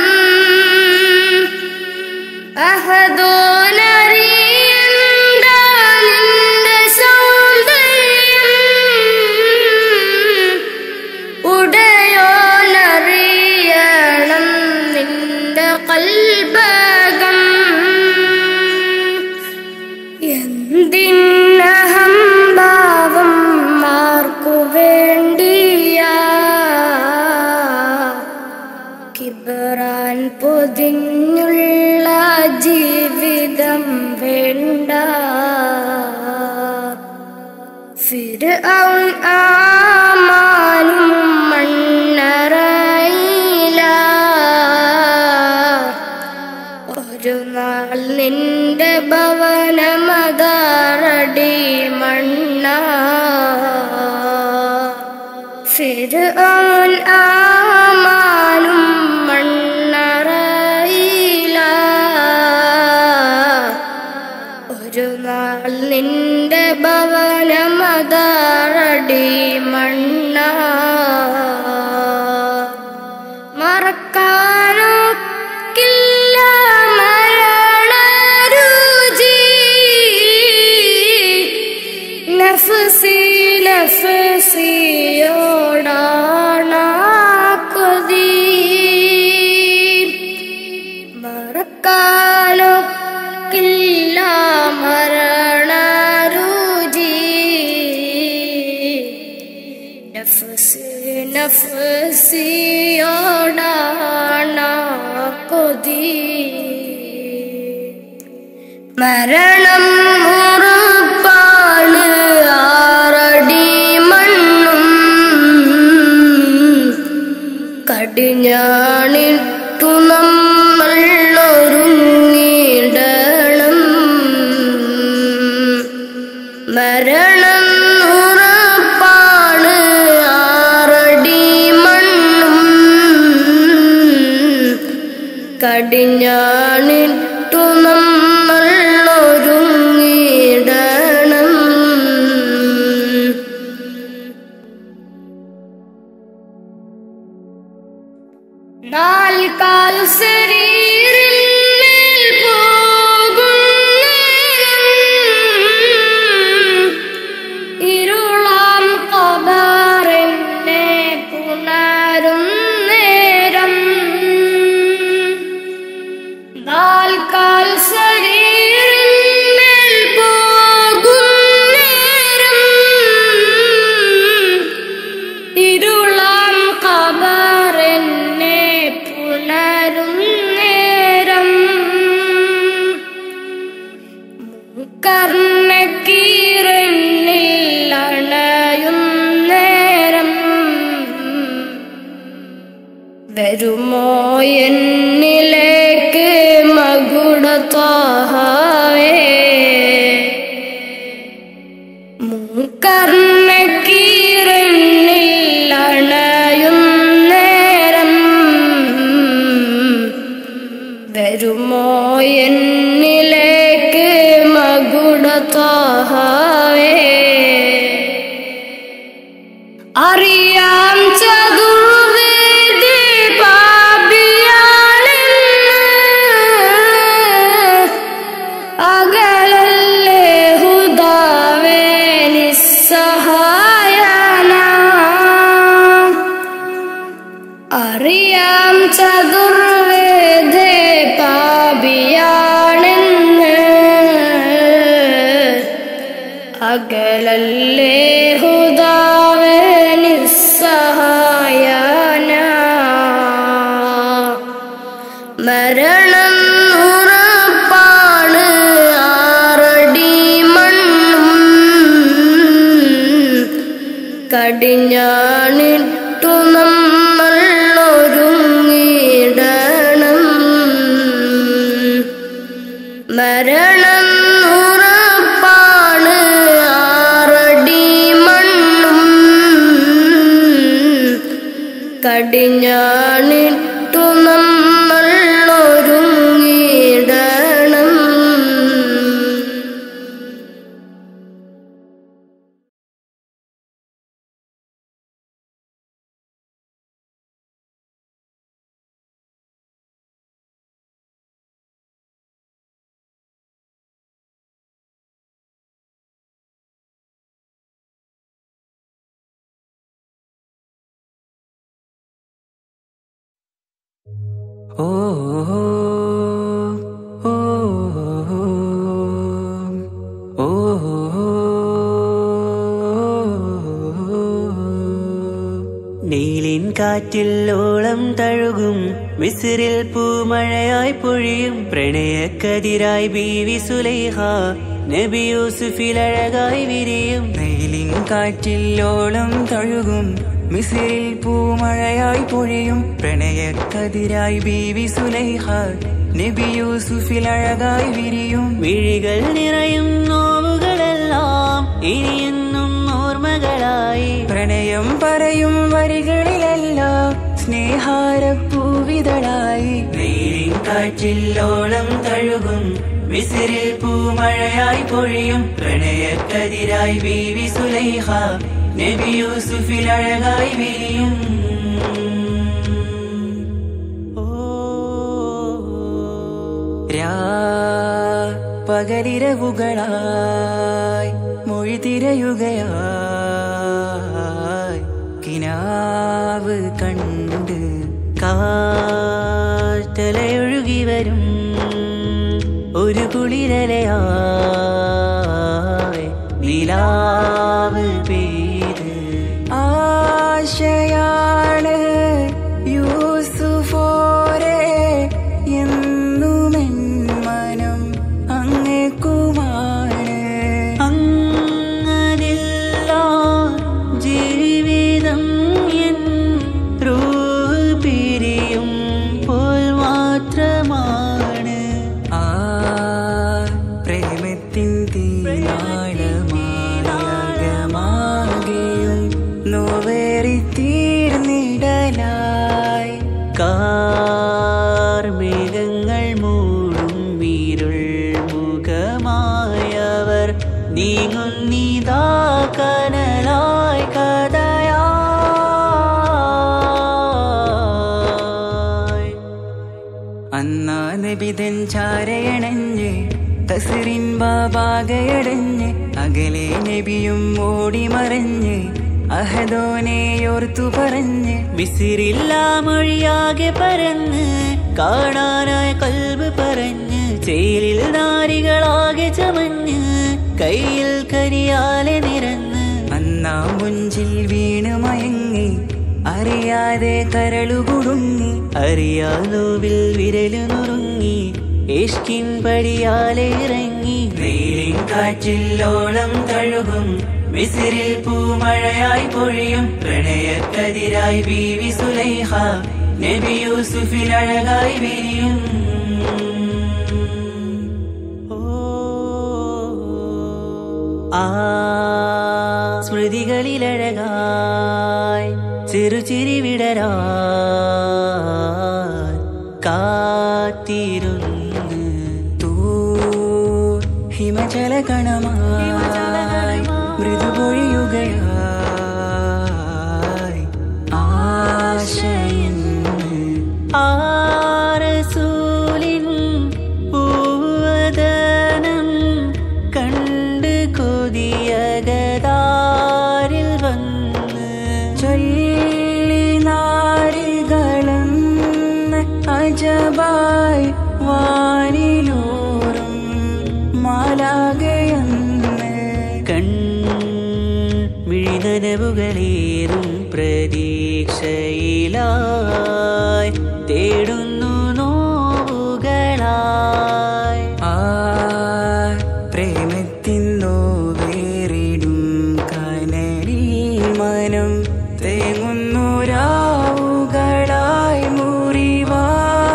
അഹദോനറിയണ്ട നിന്റെ സൗന്ദര്യം ഉടയോനറിയണം നിന്റെ കൽബകം എന്തിനഹംഭാവം മാർക്കു വേണ്ടിയാ കിബറാൻ പൊതിഞ്ഞുള്ള ജീവിതം വേണ്ട ഫിർഔൻ ആമാനും മണ്ണറയില ഒരു നാൾ നിന്റെ ഭവനമതാറടി മണ്ണ ഫിർഔൻ ആമാനും മണ്ണറയില ഒരു നാൾ നിന്റെ ഭവനമതാറടി മണ്ണ മറക്കാനൊക്കില്ല മരണരുചി നഫ്സി നഫ്സിയോടാണ കൊതി മറക്കാനൊക്കില്ല മരണരുചി നഫ്സ് നഫ്സിയോടാണ കൊതി മരണം ഉറപ്പാണ് ആറടി മണ്ണും കടിഞ്ഞാണിട്ടു നമ്മൾ ഒരുങ്ങിടണം മരണം ഉറപ്പാണ് ആറടി മണ്ണും കടിഞ്ഞാണിട്ടു നമ്മൾ ഒരുങ്ങിടണം നാൽക്കാൽ ശരീരിന്മേൽ പോകും നേരം ഇരുളാം കബറിനെ പുണരും നേരം നാൽക്കാൽ ശരീരിന്മേൽ പോകും നേരം ഇരുളാം കബറിനെ പുണരും വരുമോ എന്നിലേക്ക് മകുടത്താഹവേ മൂക്കർണക്കീരണിൽ അണയും നേരം വരുമോ എന്നിലേക്ക് മകുടത്താഹവേ അറിയാം ചതുർവേദി പാപിയാണെന്ന് അകലല്ലേ ഹുദാവേ നിസ്സഹായന അറിയാം ചതുർവേദേ പാപിയാണെന്ന് അകലല്ലേ ഹുദാവേ നിസ്സഹായന മരണം ഉറപ്പാണ് ആറടി മണ്ണും കടിഞ്ഞാണിട്ടു നമ്മൾ ഒരുങ്ങിടണം മരണം ഉറപ്പാണ് ആറടി മണ്ണും കടിഞ്ഞാണിട്ടു നമ്മൾ ഒരുങ്ങിടണം ഓ ഓ ഓ നീലിൻ കാറ്റിൽ ഓളം തഴുകും മിസിറിൽ പൂമഴയായി പൊഴിയും പ്രണയക്കതിരായി ബീവി സുലൈഹ നബി യൂസുഫിൽ അഴകായി വിരിയും നീലിൻ കാറ്റിൽ ഓളം തഴുകും മിസിറിൽ പൂമഴയായി പൊഴിയും പ്രണയക്കതിരായി ബീവി സുലൈഹ നബി യൂസുഫിൽ അഴകായി വിരിയും വിഴികൾ നിറയും നോവുകളെല്ലാം ഇനിയെന്നും ഓർമ്മകളായി പ്രണയം പറയും വരികളിലെല്ലാം സ്നേഹാരപ്പൂവിതളായി നീരിൻ കാറ്റില്ലോളം തഴുകും വിസിരിൽ പൂമഴയായി പൊഴിയും പ്രണയക്കതിരായി ബീവി സുലൈഹ നബി യൂസുഫിൽ അഴകായി വിരിയും രാ പകലിരവുകളായി മൊഴി തിരയുകയായി കിനാവ് കണ്ട് കാറ്റലയൊഴുകി വരും ഒരു കുളിരലയായി നിലാവ് പെയ്ത് ആശയാണ് യൂസുഫോരെ എന്നുമെൻ മനം അങ്ങേക്കുമാണ് അങ്ങനില്ല ജീവിതം എൻ റൂഹ് പിരിയും പോൽ മാത്രമാണ് ആ പ്രേമത്തിൻ തീനാളമാകമാകെയും നോവേറി തീർന്നിടലായി കാർമേഘങ്ങൾ മൂടും വീരുൾ മുഖമായവർ നീങ്ങുന്നിതാ കനലായി കഥയായി അന്നാ നബിതൻ ചാരയണഞ്ഞ് തസറിൻ ബാബാകയടഞ്ഞ് അകലെ നബിയും ഓടി മറഞ്ഞ് അഹദോനെയോർത്തു പറഞ്ഞ് വിസിറില്ല മൊഴിയാകെ പരന്ന് കാണാനായി കൽബ് പറഞ്ഞ് ചേലിൽ നാരികളാകെ ചമഞ്ഞ് കയ്യിൽ കരിയാലെ നിരന്ന് അന്നാ മുഞ്ചിൽ വീണ് മയങ്ങി അറിയാതെ കരളുകുടുങ്ങി അറിയാലോവിൽ വിരലു നുറുങ്ങി ഇഷ്കിൻ പടിയാലെ ഇറങ്ങി വെയിലിൻ കാറ്റില്ലോളം തഴുകും വിസിരിൽ പൂമഴയായി പൊഴിയും പ്രണയക്കതിരായി ബീവി സുലൈഹ നബി യൂസുഫിൽ അഴകായി വിരിയും ആ സ്മൃതികളിലഴകായി ചെറുചിരി വിടരാ കാത്തിരുന്ന് തൂ ഹിമചല കണമായി മൃദുപൊഴിയുകയായി ആശയിൻ ആരസൂലിൻ പൂവദനം കണ്ട് കൊതിയകതാരിൽ വന്ന് ചൊല്ലി നാരികളെന്ന് അജബായി വാനിലൂറും മാലാകയെന്ന് കൺ മിഴിനനവുകളേറും പ്രതീക്ഷയിലായി തേടുന്നു നോവുകളായി ആ പ്രേമത്തിൻ നോവേറിടും കനലിൽ മനം തേങ്ങുന്നു രാവുകളായി മുറിവാ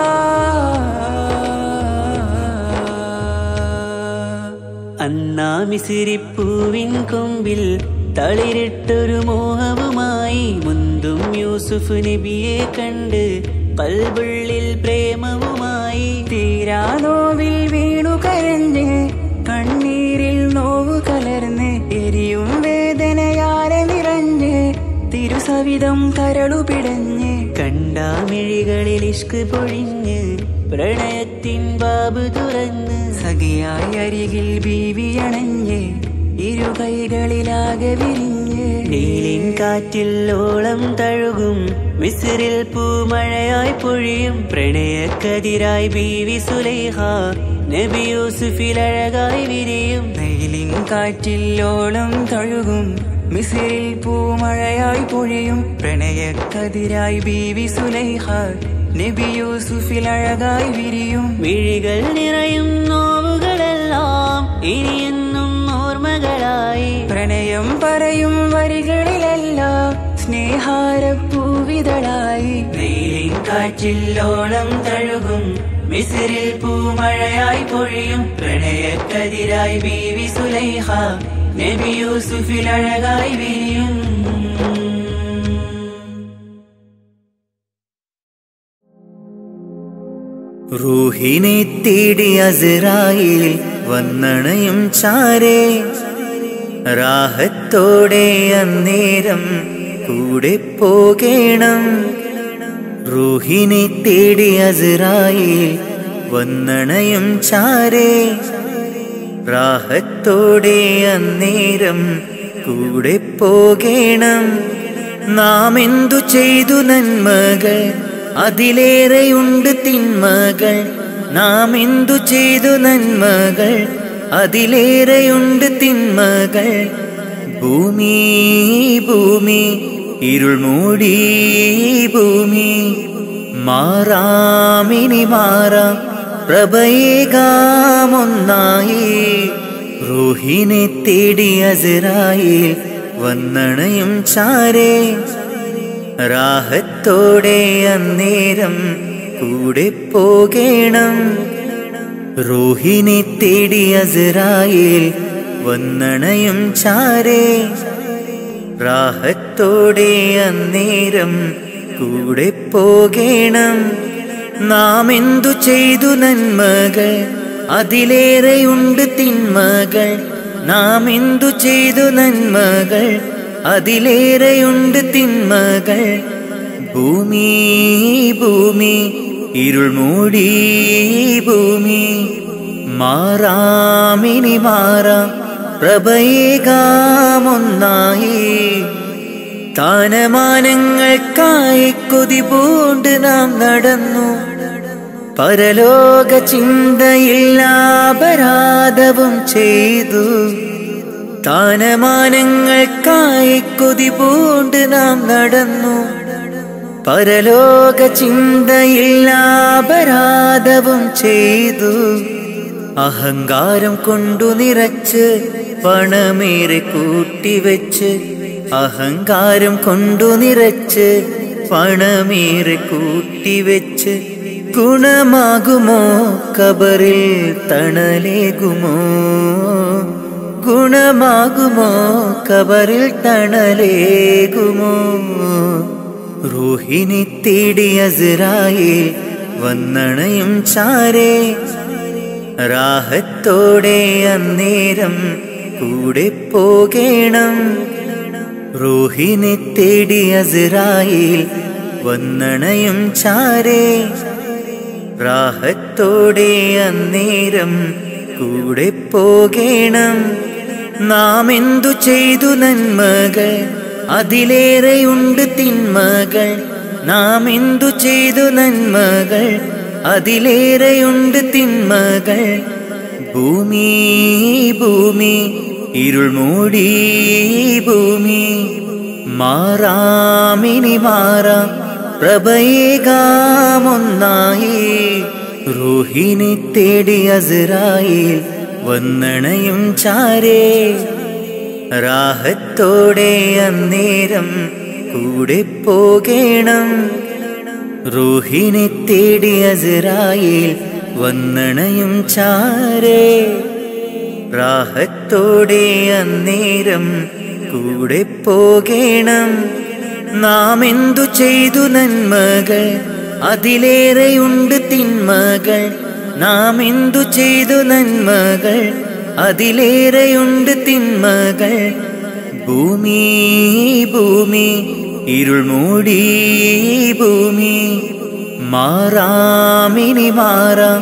അന്നാ മിസിരിപ്പൂവിൻ കൊമ്പിൽ തളിരിട്ടൊരു മോഹവുമായി മുന്തും യൂസുഫ് നബിയെ കണ്ട് കൽബുള്ളിൽ പ്രേമവുമായി തീരാ നോവിൽ വീണു കരഞ്ഞ് കണ്ണീരിൽ നോവ് കലർന്ന് എരിയും വേദനയാലെ നിറഞ്ഞ് തിരുസവിധം കരളു പിടഞ്ഞ് കണ്ടാമിഴികളിൽ ഇഷ്ക് പൊഴിഞ്ഞ് പ്രണയത്തിൻ ബാബ് തുറന്ന് സഖിയായി അരികിൽ ബീവി അണഞ്ഞ് ഇരു കൈകളിലാകെ വിരിഞ്ഞ് നീലിൻ കാറ്റിൽ ഓളം തഴുകും മിസിറിൽ പൂമഴയായി പൊഴിയും പ്രണയക്കതിരായി ബീവി സുലൈഹ നബി യൂസുഫിൽ അഴകായി വിരിയും നീലിൻ കാറ്റിൽ ഓളം തഴുകും മിസിറിൽ പൂമഴയായി പൊഴിയും പ്രണയക്കതിരായി ബീവി സുലൈഹ നബി യൂസുഫിൽ അഴകായി വിരിയും വിഴികൾ നിറയും നോവുകളെല്ലാം ഇനിയെന്നും ഓർമ്മകളായി പ്രണയം പറയും വരികളിലെല്ലാം സ്നേഹാരപ്പൂവിതളായി വെയിലിൻ കാറ്റില്ലോളം തഴുകും മിസിറിൽ പൂമഴയായി പൊഴിയും പ്രണയക്കതിരായി ബീവി സുലൈഹ നബി യൂസുഫിൽ അഴകായി വിരിയും റൂഹിനെ തേടി അസറായിൽ വന്നണയും ചാരേ രാഹത്തോടെ അന്നേരം കൂടെ പോകേണം റൂഹിനെ തേടി അസറായിൽ വന്നണയും ചാരേ രാഹത്തോടെ അന്നേരം കൂടെ പോകേണം നാം എന്തു ചെയ്തു നന്മകൾ അതിലേറെയുണ്ട് തിന്മകൾ നാം എന്തു ചെയ്തു നന്മകൾ അതിലേറെയുണ്ട് തിന്മകൾ ഭൂമി ഭൂമി ഇരുൾ മൂടി ഭൂമി മാറാമിനി മാറാം പ്രഭയേകാമൊന്നായി റൂഹിനെ തേടി അസറായിൽ വന്നണയും ചാരേ രാഹത്തോടെ അന്നേരം കൂടെ പോകേണം റൂഹിനെ തേടി അസറായിൽ വന്നണയും ചാരേ രാഹത്തോടെ അന്നേരം കൂടെ പോകേണം നാം എന്തു ചെയ്തു നന്മകൾ അതിലേറെയുണ്ട് തിന്മകൾ നാം എന്തു ചെയ്തു നന്മകൾ അതിലേറെയുണ്ട് തിന്മകൾ ഭൂമി ഭൂമി ഇരുൾ മൂടി ഭൂമി മാറാമിനി മാറാം പ്രഭയേകാമൊന്നായി താനമാനങ്ങൾക്കായി കൊതി പൂണ്ട് നാം നടന്നു പരലോക ചിന്തയില്ലാപരാധവും ചെയ്തു താനമാനങ്ങൾക്കായി കൊതി പൂണ്ട് നാം നടന്നു പരലോക ചിന്തയില്ലാപരാധവും ചെയ്തു അഹങ്കാരം കൊണ്ടു നിറച്ച് പണമേറെ കൂട്ടിവെച്ച് അഹങ്കാരം കൊണ്ടു നിറച്ച് പണമേറെ കൂട്ടിവെച്ച് ഗുണമാകുമോ കബറിൽ തണലേകുമോ ഗുണമാകുമോ കബറിൽ തണലേകുമോ റൂഹിനെ തേടി അസ്രായിൽ വന്നണയും ചാരേ റാഹത്തോടെ അന്നേരം കൂടെ പോകേണം റൂഹിനെ തേടി അസ്രായിൽ വന്നണയും ചാരേ റാഹത്തോടെ അന്നേരം കൂടെ പോകേണം നാം എന്തു ചെയ്തു നന്മകൾ അതിലേറെയുണ്ട് തിന്മകൾ നാം എന്തു ചെയ്തു നന്മകൾ അതിലേറെയുണ്ട് തിന്മകൾ ഭൂമി ഭൂമി ഇരുൾ മൂടി ഭൂമി മാറാമിനി മാറാം പ്രഭയേകാമൊന്നായി റൂഹിനെ തേടി അസ്രായിൽ വന്നണയും ചാരേ റാഹത്തോടെ അന്നേരം കൂടെ പോകേണം റൂഹിനെ തേടി അസ്രായിൽ വന്നണയും ചാരേ റാഹത്തോടെ അന്നേരം കൂടെ പോകേണം നാം എന്തു ചെയ്തു നന്മകൾ അതിലേറെയുണ്ട് തിന്മകൾ നാം എന്തു ചെയ്തു നന്മകൾ അതിലേറെയുണ്ട് തിന്മകൾ ഭൂമി ഭൂമി ഇരുൾ മൂടി ഭൂമി മാറാമിനി മാറാം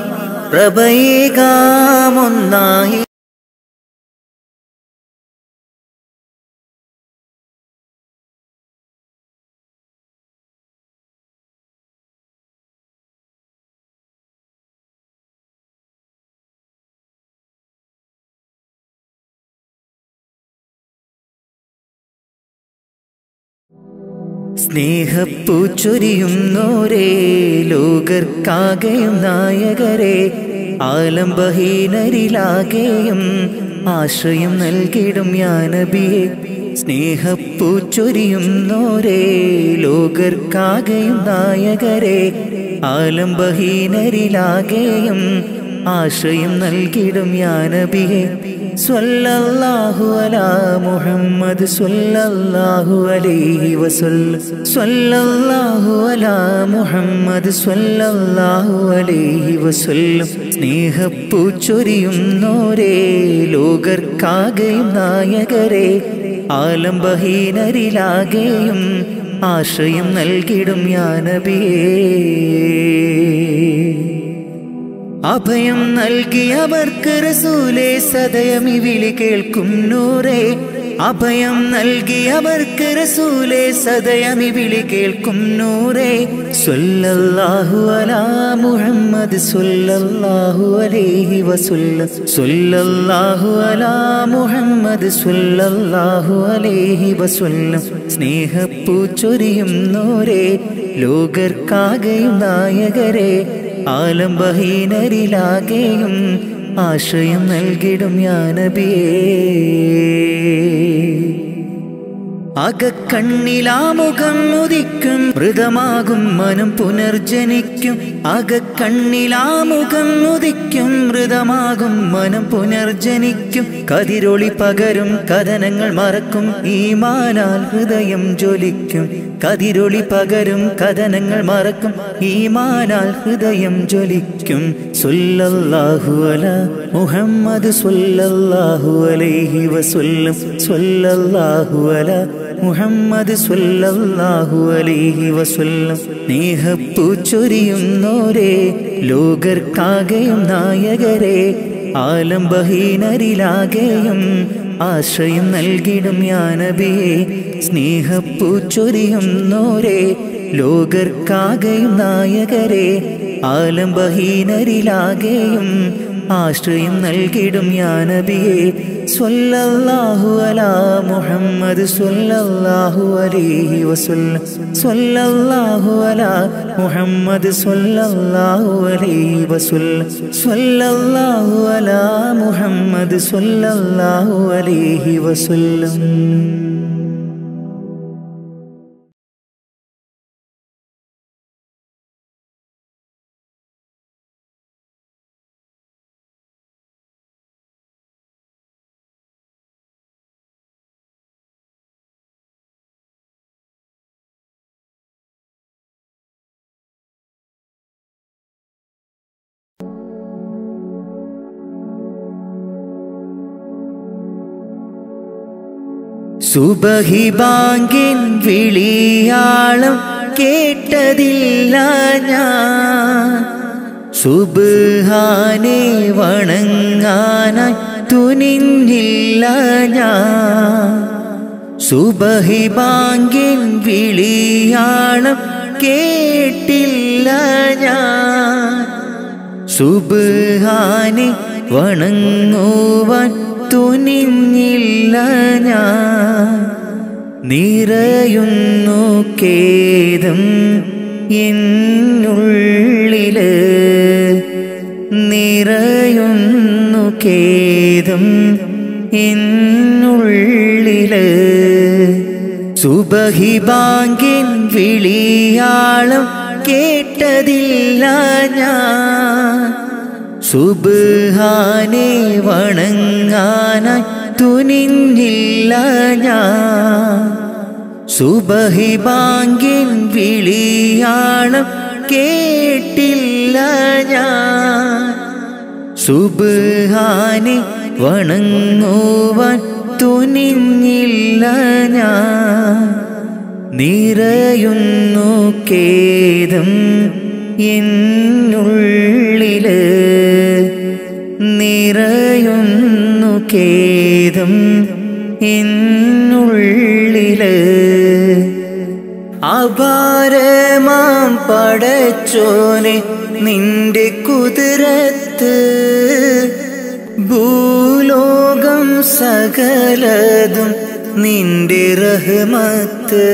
പ്രഭയേകാമൊന്നായി സ്നേഹപ്പൂ ചൊരിയുന്നോരേ ലോകർക്കാകെയും നായകരെ ആലംബഹീനരിലാകെയും ആശ്രയം നൽകിടും യാനബിയെ സ്നേഹപ്പൂ ചൊരിയുന്നോരേ ലോകർക്കാകെയും നായകരെ ആലംബഹീനരിലാകെയും ആശ്രയം നൽകിടും യാനബിയെ സ്വല്ലല്ലാഹു അലാ മുഹമ്മദ് സ്വല്ലല്ലാഹു അലൈഹി വസല്ല സ്വല്ലല്ലാഹു അലാ മുഹമ്മദ് സ്വല്ലല്ലാഹു അലൈഹി വസല്ലം സ്നേഹപ്പൂ ചൊരിയുന്നോരേ ലോകർക്കാകെയും നായകരെ ആലംബഹീനരിലാകെയും ആശ്രയം നൽകിടും യാനബിയേ അഭയം നൽകിയവർക്ക് റസൂലേ സദയം ഈ വിളി കേൾക്കും നൂറേ അഭയം നൽകിയവർക്ക് റസൂലേ സദയം ഈ വിളി കേൾക്കും നൂറേ സ്വല്ലല്ലാഹു അലാ മുഹമ്മദ് സ്വല്ലല്ലാഹു അലൈഹി വസല്ലം സ്വല്ലല്ലാഹു അലാ മുഹമ്മദ് സ്വല്ലല്ലാഹു അലൈഹി വസല്ലം സ്നേഹപ്പൂ ചൊരിയുന്നോരേ ലോകർക്കാകെയും നായകരെ ആലംബഹീനരിലാകെയും ആശ്രയം നൽകിടും യാനബിയേ അകക്കണ്ണിലാമുഖം ഉദിക്കും മൃതമാകും മനം പുനർജനിക്കും അകക്കണ്ണിലാമുഖം ഉദിക്കും മൃതമാകും മനം പുനർജനിക്കും കതിരൊളി പകരും കഥനങ്ങൾ മറക്കും ഈമാനാൽ ഹൃദയം ജ്വലിക്കും കതിരൊളി പകരും കഥനങ്ങൾ മറക്കും ഈമാനാൽ ഹൃദയം ജ്വലിക്കും സ്വല്ലല്ലാഹു അല മുഹമ്മദ് സ്വല്ലല്ലാഹു അലൈഹി വസല്ലം സ്വല്ലല്ലാഹു അല മുഹമ്മദ് സ്വല്ലല്ലാഹു അലൈഹി വസല്ലം സ്നേഹപ്പൂ ചൊരിയുന്നോരേ ലോകർക്കാകെയും നായകരെ ആലംബഹീനരിലാകെയും ആശ്രയം നൽകിടും യാനബിയെ സ്നേഹപ്പൂ ചൊരിയുന്നോരേ ലോകർക്കാകെയും നായകരെ ആലംബഹീനരിലാകെയും ആശ്രയം നൽകിടും യാനബിയെ സ്വല്ലല്ലാഹു അലാ മുഹമ്മദ് സ്വല്ലല്ലാഹു അലൈഹി വസല്ലം സ്വല്ലല്ലാഹു അലാ മുഹമ്മദ് സ്വല്ലല്ലാഹു അലൈഹി വസല്ലം സ്വല്ലല്ലാഹു അലാ മുഹമ്മദ് സ്വല്ലല്ലാഹു അലൈഹി വസല്ലം സുബഹി ബാങ്കിൻ വിളിയാളം കേട്ടതില്ല ഞാൻ സുബാനെ വണങ്ങാനായി തുനിഞ്ഞില്ല ഞാൻ സുബഹി ബാങ്കിൻ വിളിയാളം കേട്ടില്ല ഞാൻ സുബാനെ വണങ്ങുവാൻ തുനിഞ്ഞില്ല ഞാൻ നിറയുന്നു കേദം എന്നുള്ളില് നിറയുന്നു കേദം എന്നുള്ളില് സുബഹി ബാങ്കിൻ വിളിയാളം കേട്ടതില്ല ഞാൻ സുബാനെ വണങ്ങാനായി തുനിഞ്ഞില്ല ഞാൻ സുബഹി ബാങ്കിൻ വിളിയാളം കേട്ടില്ല ഞാൻ സുബാനെ വണങ്ങുവാൻ തുനിഞ്ഞില്ല ഞാൻ നിറയുന്നു കേദം എന്നുള്ളില് നിറയുന്നു കേദം എന്നുള്ളില് അപാരമാം പടച്ചോനെ നിന്റെ കുതിരത്ത് ഭൂലോകം സകലതും നിന്റെ റഹ്മത്ത്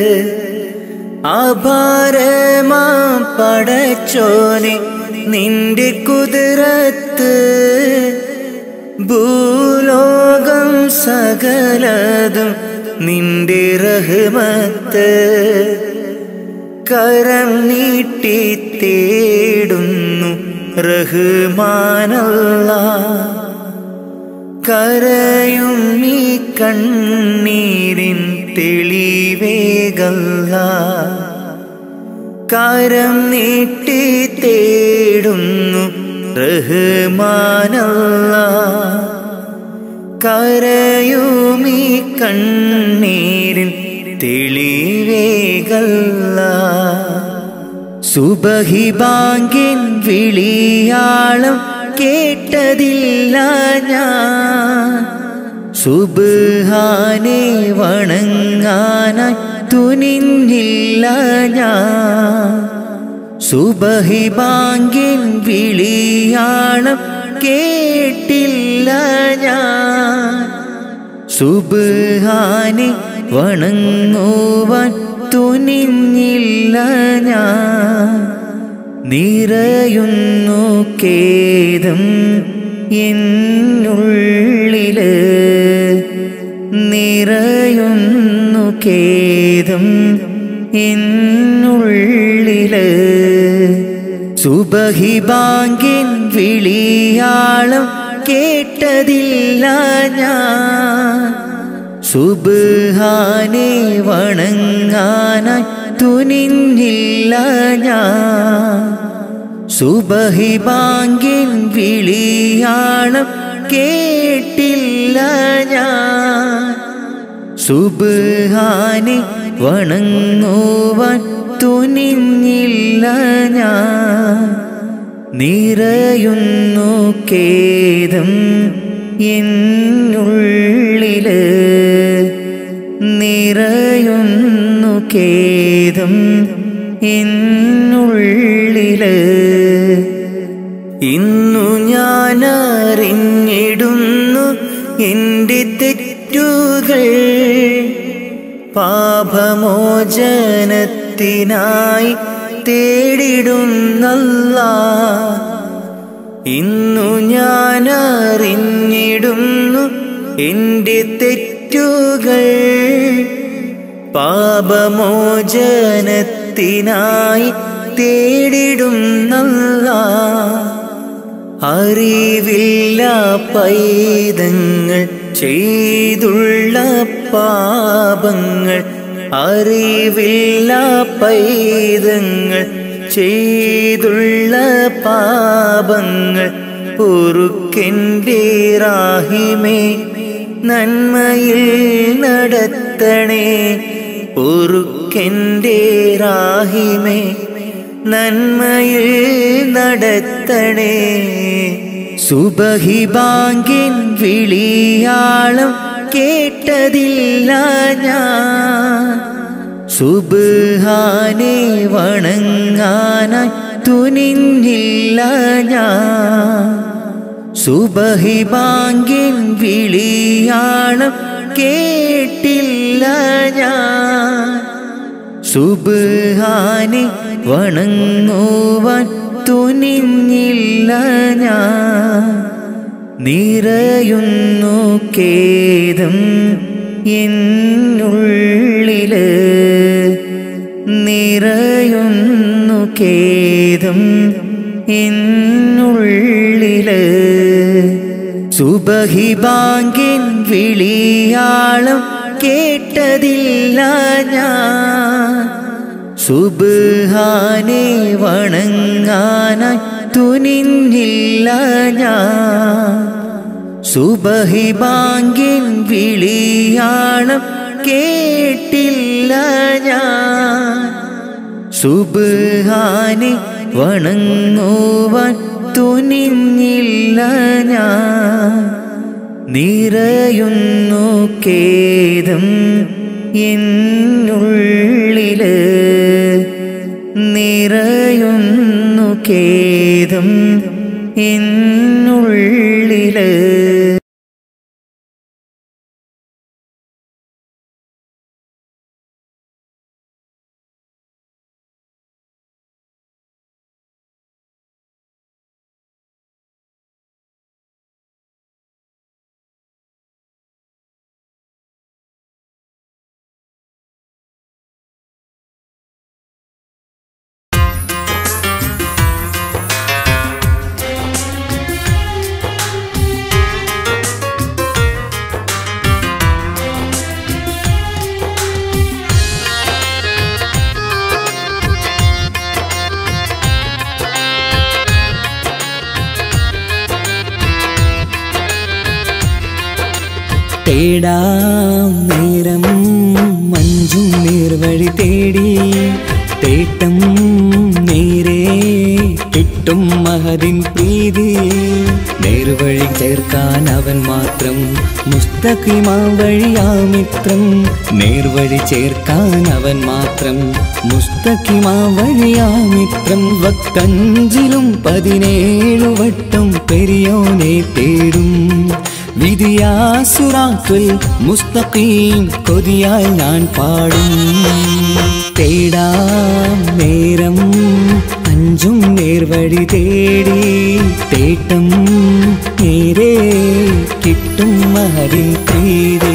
അപാരമാം പടച്ചോനെ നിന്റെ കുതിരത്ത് ഭൂലോകം സകലതും നിന്റെ റഹ്മത്ത് കരം നീട്ടി തേടുന്നു റഹ്മാനല്ല കരയും ഈ കണ്ണീരിൻ തെളിവേകല്ല കരം നീട്ടി തേടുന്നു റഹ്മാനല്ല കരയുമീ കണ്ണീരിൻ തെളിവേകല്ല സുബഹി ബാങ്കിൻ വിളിയാളം കേട്ടതില്ല ഞാൻ സുബാനെ വണങ്ങാനായി തുനിഞ്ഞില്ല ഞാൻ സുബഹി ബാങ്കിൻ വിളിയാളം കേട്ടില്ല ഞാൻ സുബാനെ വണങ്ങുവാൻ തുനിഞ്ഞില്ല ഞാൻ നിറയുന്നു കേദം എന്നുള്ളില് നിറയുന്നു കേദം എന്നുള്ളില് സുബഹി ബാങ്കിൻ വിളിയാളം കേട്ടതില്ല ഞാൻ സുബാനെ വണങ്ങാനായി തുനിഞ്ഞില്ല ഞാൻ സുബഹി ബാങ്കിൻ വിളിയാളം കേട്ടില്ല ഞാൻ സുബാനെ വണങ്ങുവാൻ തുനിഞ്ഞില്ല ഞാൻ നിറയുന്നു കേദം എന്നുള്ളില് നിറയുന്നു കേദം എന്നുള്ളില് ഇന്നു ഞാൻ അറിഞ്ഞിടുന്നു എൻ്റെ തെറ്റുകൾ പാപമോചനത്തിനായി തേടിടുന്നല്ല ഇന്നു ഞാൻ അറിഞ്ഞിടുന്നു എൻ്റെ തെറ്റുകൾ പാപമോചനത്തിനായി തേടിടുന്നല്ല അറിവില്ല പൈതങ്ങൾ ചെയ്തുള്ള പാപങ്ങൾ അറിവില്ല പൈതങ്ങൾ ചെയ്തുള്ള പാപങ്ങൾ പൊറുക്കെൻ്റെ റാഹിമേ നന്മയിൽ നടത്തണേ പൊറുക്കെൻ്റെ റാഹിമേ നന്മയിൽ നടത്തണേ സുബഹി ബാങ്കിൻ വിളിയാളം കേട്ടതില്ല ഞാൻ സുബാനെ വണങ്ങാനായി തുനിഞ്ഞില്ല ഞാൻ സുബഹി ബാങ്കിൻ വിളിയാളം കേട്ടില്ല ഞാൻ സുബാനെ വണങ്ങുവാൻ തുനിഞ്ഞില്ല ഞാൻ നിറയുന്നു കേദം എന്നുള്ളില് നിറയുന്നു കേദം എന്നുള്ളില് സുബഹി ബാങ്കിൻ വിളിയാളം കേട്ടതില്ല ഞാൻ സുബാനെ വണങ്ങാനായി തുനിഞ്ഞില്ല ഞാൻ സുബഹി ബാങ്കിൻ വിളിയാളം കേട്ടില്ല ഞാൻ സുബാനെ വണങ്ങുവാൻ തുനിഞ്ഞില്ല ഞാൻ നിറയുന്നു കേദം എന്നുള്ളില് നിറയുന്നു കേദം എന്നുള്ളില് തേടാം നേരം മഞ്ചും നേർവഴി തേടി തേട്ടം നേരെ കിട്ടും മഹതിൻ പ്രീതി നേർവഴി ചേർക്കാൻ അവൻ മാത്രം മുസ്തഖിമാ വഴിയാമിത്രം നേർവഴി ചേർക്കാൻ അവൻ മാത്രം മുസ്തഖിമാ വഴിയാമിത്രം വക്കഞ്ചിലും പതിനേഴു വട്ടം പെരിയോനെ തേടും വിധിയാസുറാത്തുൽ മുസ്തഖീം കൊതിയാൽ ഞാൻ പാടും തേടാം നേരം അഞ്ചും നേർവഴി തേടി തേട്ടം നേരെ കിട്ടും മഹരിൻ പ്രീതി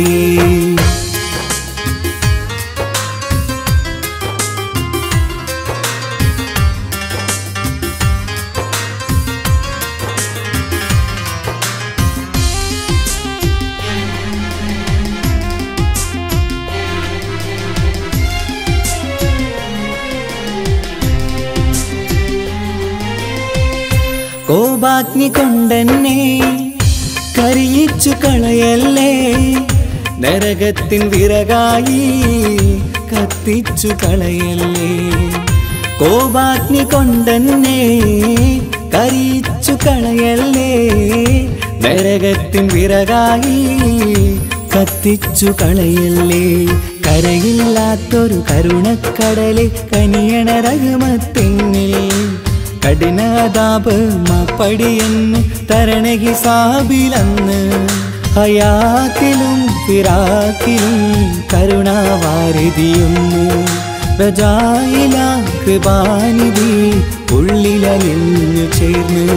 കോപാഗ്നി കൊണ്ടെന്നെ കരിയിച്ചു കളയല്ലേ നരകത്തിൻ വിറകായി കത്തിച്ചു കളയല്ലേ കോപാഗ്നി കൊണ്ടെന്നെ കരിയിച്ചു കളയല്ലേ നരകത്തിൻ വിറകായി കത്തിച്ചു കളയല്ലേ കരയില്ലാത്തൊരു കരുണക്കടല് കനിയണ രഘുമത്തെന്നിൽ കഠിനതാപ് മാപ്പടിയെന്ന് തരണ ഹിസാബിലന്ന് ഹയാത്തിലും ഫിറാക്കിലും കരുണാവാരിതിയൊന്ന് പ്രജായില കൃപാനിധി ഉള്ളിലലിഞ്ഞു ചേർന്ന്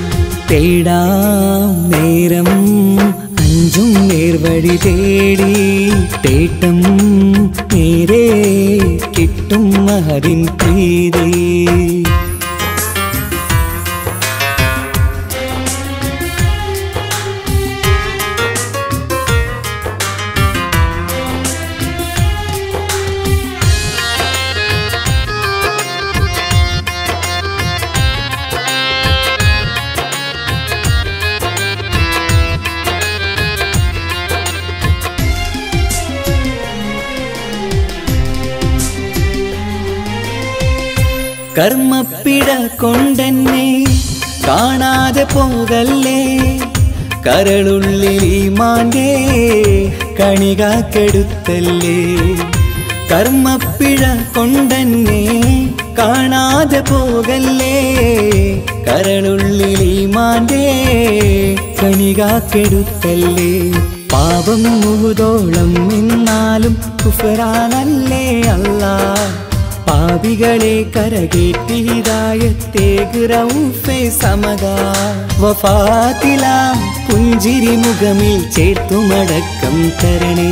തേടാം നേരം അഞ്ചും നേർവഴി തേടി തേട്ടം നേരെ കിട്ടും മഹരിൻ പ്രീതി കർമ്മപ്പിട കൊണ്ടെന്നെ കാണാതെ പോകല്ലേ കരളുള്ളിൽ മാൻ്റെ കണികാക്കെടുത്തല്ലേ കർമ്മപ്പിഴ കൊണ്ടെന്നെ കാണാതെ പോകല്ലേ കരളുള്ളിൽ മാൻ്റെ കണികാക്കെടുത്തല്ലേ പാപം മുഹുതോളം എന്നാലും കുഫറാനല്ലേ അല്ലാ പാപികളെ കരകേറ്റി ഹിദായത്തേക്ക് റൗഫെ സമക വഫാത്തിലാം പുഞ്ചിരി മുഖമിൽ ചേർത്തുമടക്കം തരണേ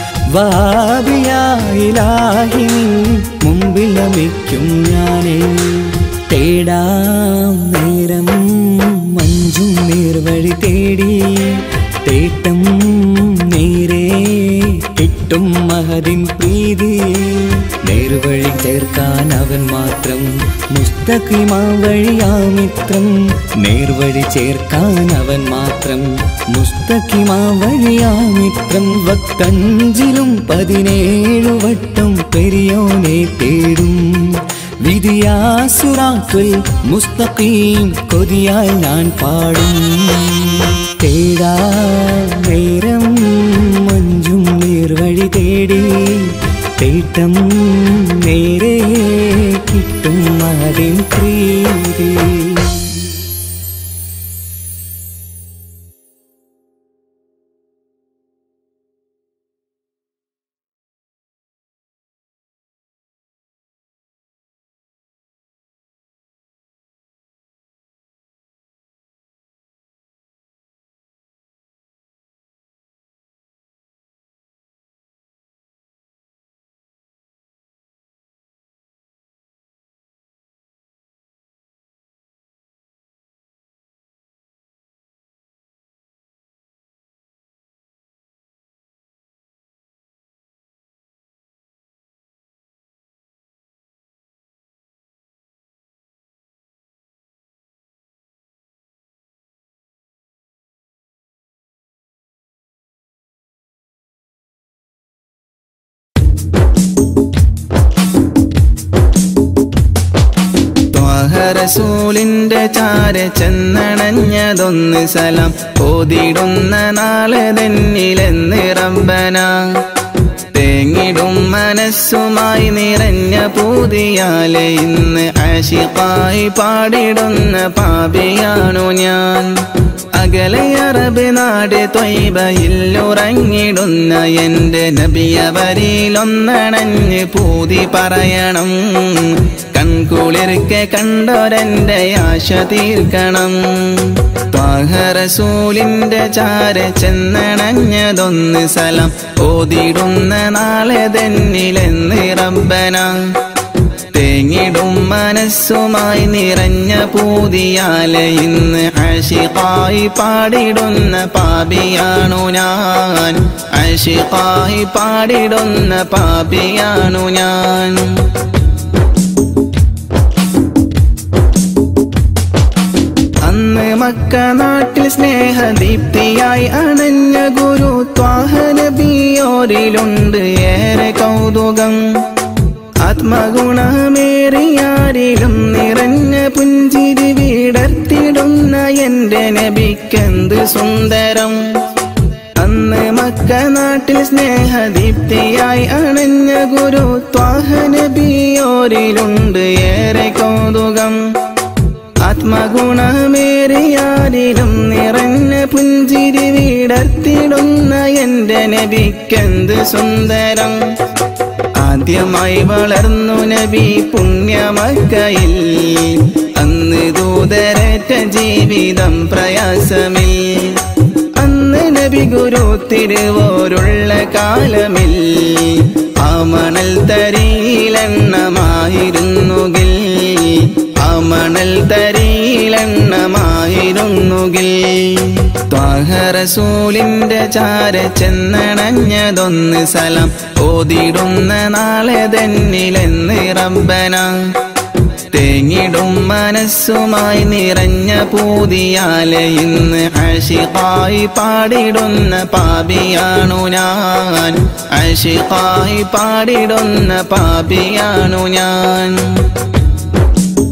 വാബിയായിലാഹി മുമ്പിൽ നമിക്കും ഞാനേ തേടാം നേരം മഞ്ചും നേർവഴി തേടി തേട്ടം നേരെ കിട്ടും മഹദിൻ പ്രീതി നേർവഴി ചേർക്കാൻ അവൻ മാത്രം മുസ്തഖിമാ വഴിയാമിത്രം നേർവഴി ചേർക്കാൻ അവൻ മാത്രം മുസ്തഖിമാ വഴിയാമിത്രം വക്കഞ്ചിലും പതിനേഴു വട്ടം പെരിയോനെ തേടും വിധിയാസുറാത്തുൽ മുസ്തഖീം കൊതിയാൽ ഞാൻ പാടും തേടാ നേരം മഞ്ചും നേർവഴി തേടി തേട്ടം നേരെ കിട്ടും അതിൻ പ്രീതി റസൂലിന്റെ ചാര ചെന്നണഞ്ഞതൊന്ന് സലം ഓതിടുന്ന നാളെ തന്നിലെന്ന് റബ്ബന തേങ്ങിടും മനസ്സുമായി നിറഞ്ഞ പൂതിയാലെ ഇന്ന് ആഷിഖായി പാടിടുന്ന പാപിയാണു ഞാൻ അകലെ അറബ് നാട് തൊയ്ബയില്ലുറങ്ങിടുന്ന എന്റെ നബിയവരിലൊന്നണഞ്ഞ് പൂതി പറയണം കൺകുളിർക്കെ കണ്ടൊരെന്റെ ആശ തീർക്കണം ത്വാഹറസൂലിന്റെ ചാര ചെന്നണഞ്ഞതൊന്ന് സലം ഓതിടുന്ന നാളെ തന്നിലെന്ന് റബ്ബന തേങ്ങിടും മനസ്സുമായി നിറഞ്ഞ പൂതിയാലെ ഇന്ന് അഷിഖായി പാടിടുന്ന പാപിയാണു ഞാൻ അഷിഖായി പാടിടുന്ന പാപിയാണു ഞാൻ അന്ന് മക്ക നാട്ടിൽ സ്നേഹദീപ്തിയായി അണഞ്ഞ ഗുരു ത്വാഹനബിയോരിലുണ്ട് ഏറെ കൗതുകം ആത്മഗുണമേറിയാരിലും നിറഞ്ഞ പുഞ്ചിരി വീടർത്തിടുന്ന എന്റെ നബിക്കെന്ത് സുന്ദരം അന്ന് മക്ക നാട്ടിൽ സ്നേഹദീപ്തിയായി അണഞ്ഞ ഗുരു ത്വാഹനബിയോരിലുണ്ട് ഏറെ കൗതുകം ആത്മഗുണമേറിയാരിലും നിറഞ്ഞ പുഞ്ചിരി വീടർത്തിടുന്ന എന്റെ നബിക്കെന്ത് സുന്ദരം ആദ്യമായി വളർന്നു നബി പുണ്യമക്കയിൽ അന്ന് ദൂതരറ്റ ജീവിതം പ്രയാസമിൽ അന്ന് നബി ഗുരു തിരുവോരുള്ള കാലമിൽ ആ മണൽ തരിയിലെണ്ണമായിരുന്നുകിൽ ആ മണൽ തരിയിലെണ്ണമായിരുന്നുകിൽ ത്വാഹറസൂലിന്റെ ചാര ചെന്നണഞ്ഞതൊന്ന് സലം ഓതിടുന്ന നാളെ തന്നിലെന്ന് റബ്ബന തേങ്ങിടും മനസ്സുമായി നിറഞ്ഞ പൂതിയാലെ ഇന്ന് അഷിഖായി പാടിടുന്ന പാപിയാണു ഞാൻ അഷിഖായി പാടിടുന്ന പാപിയാണു ഞാൻ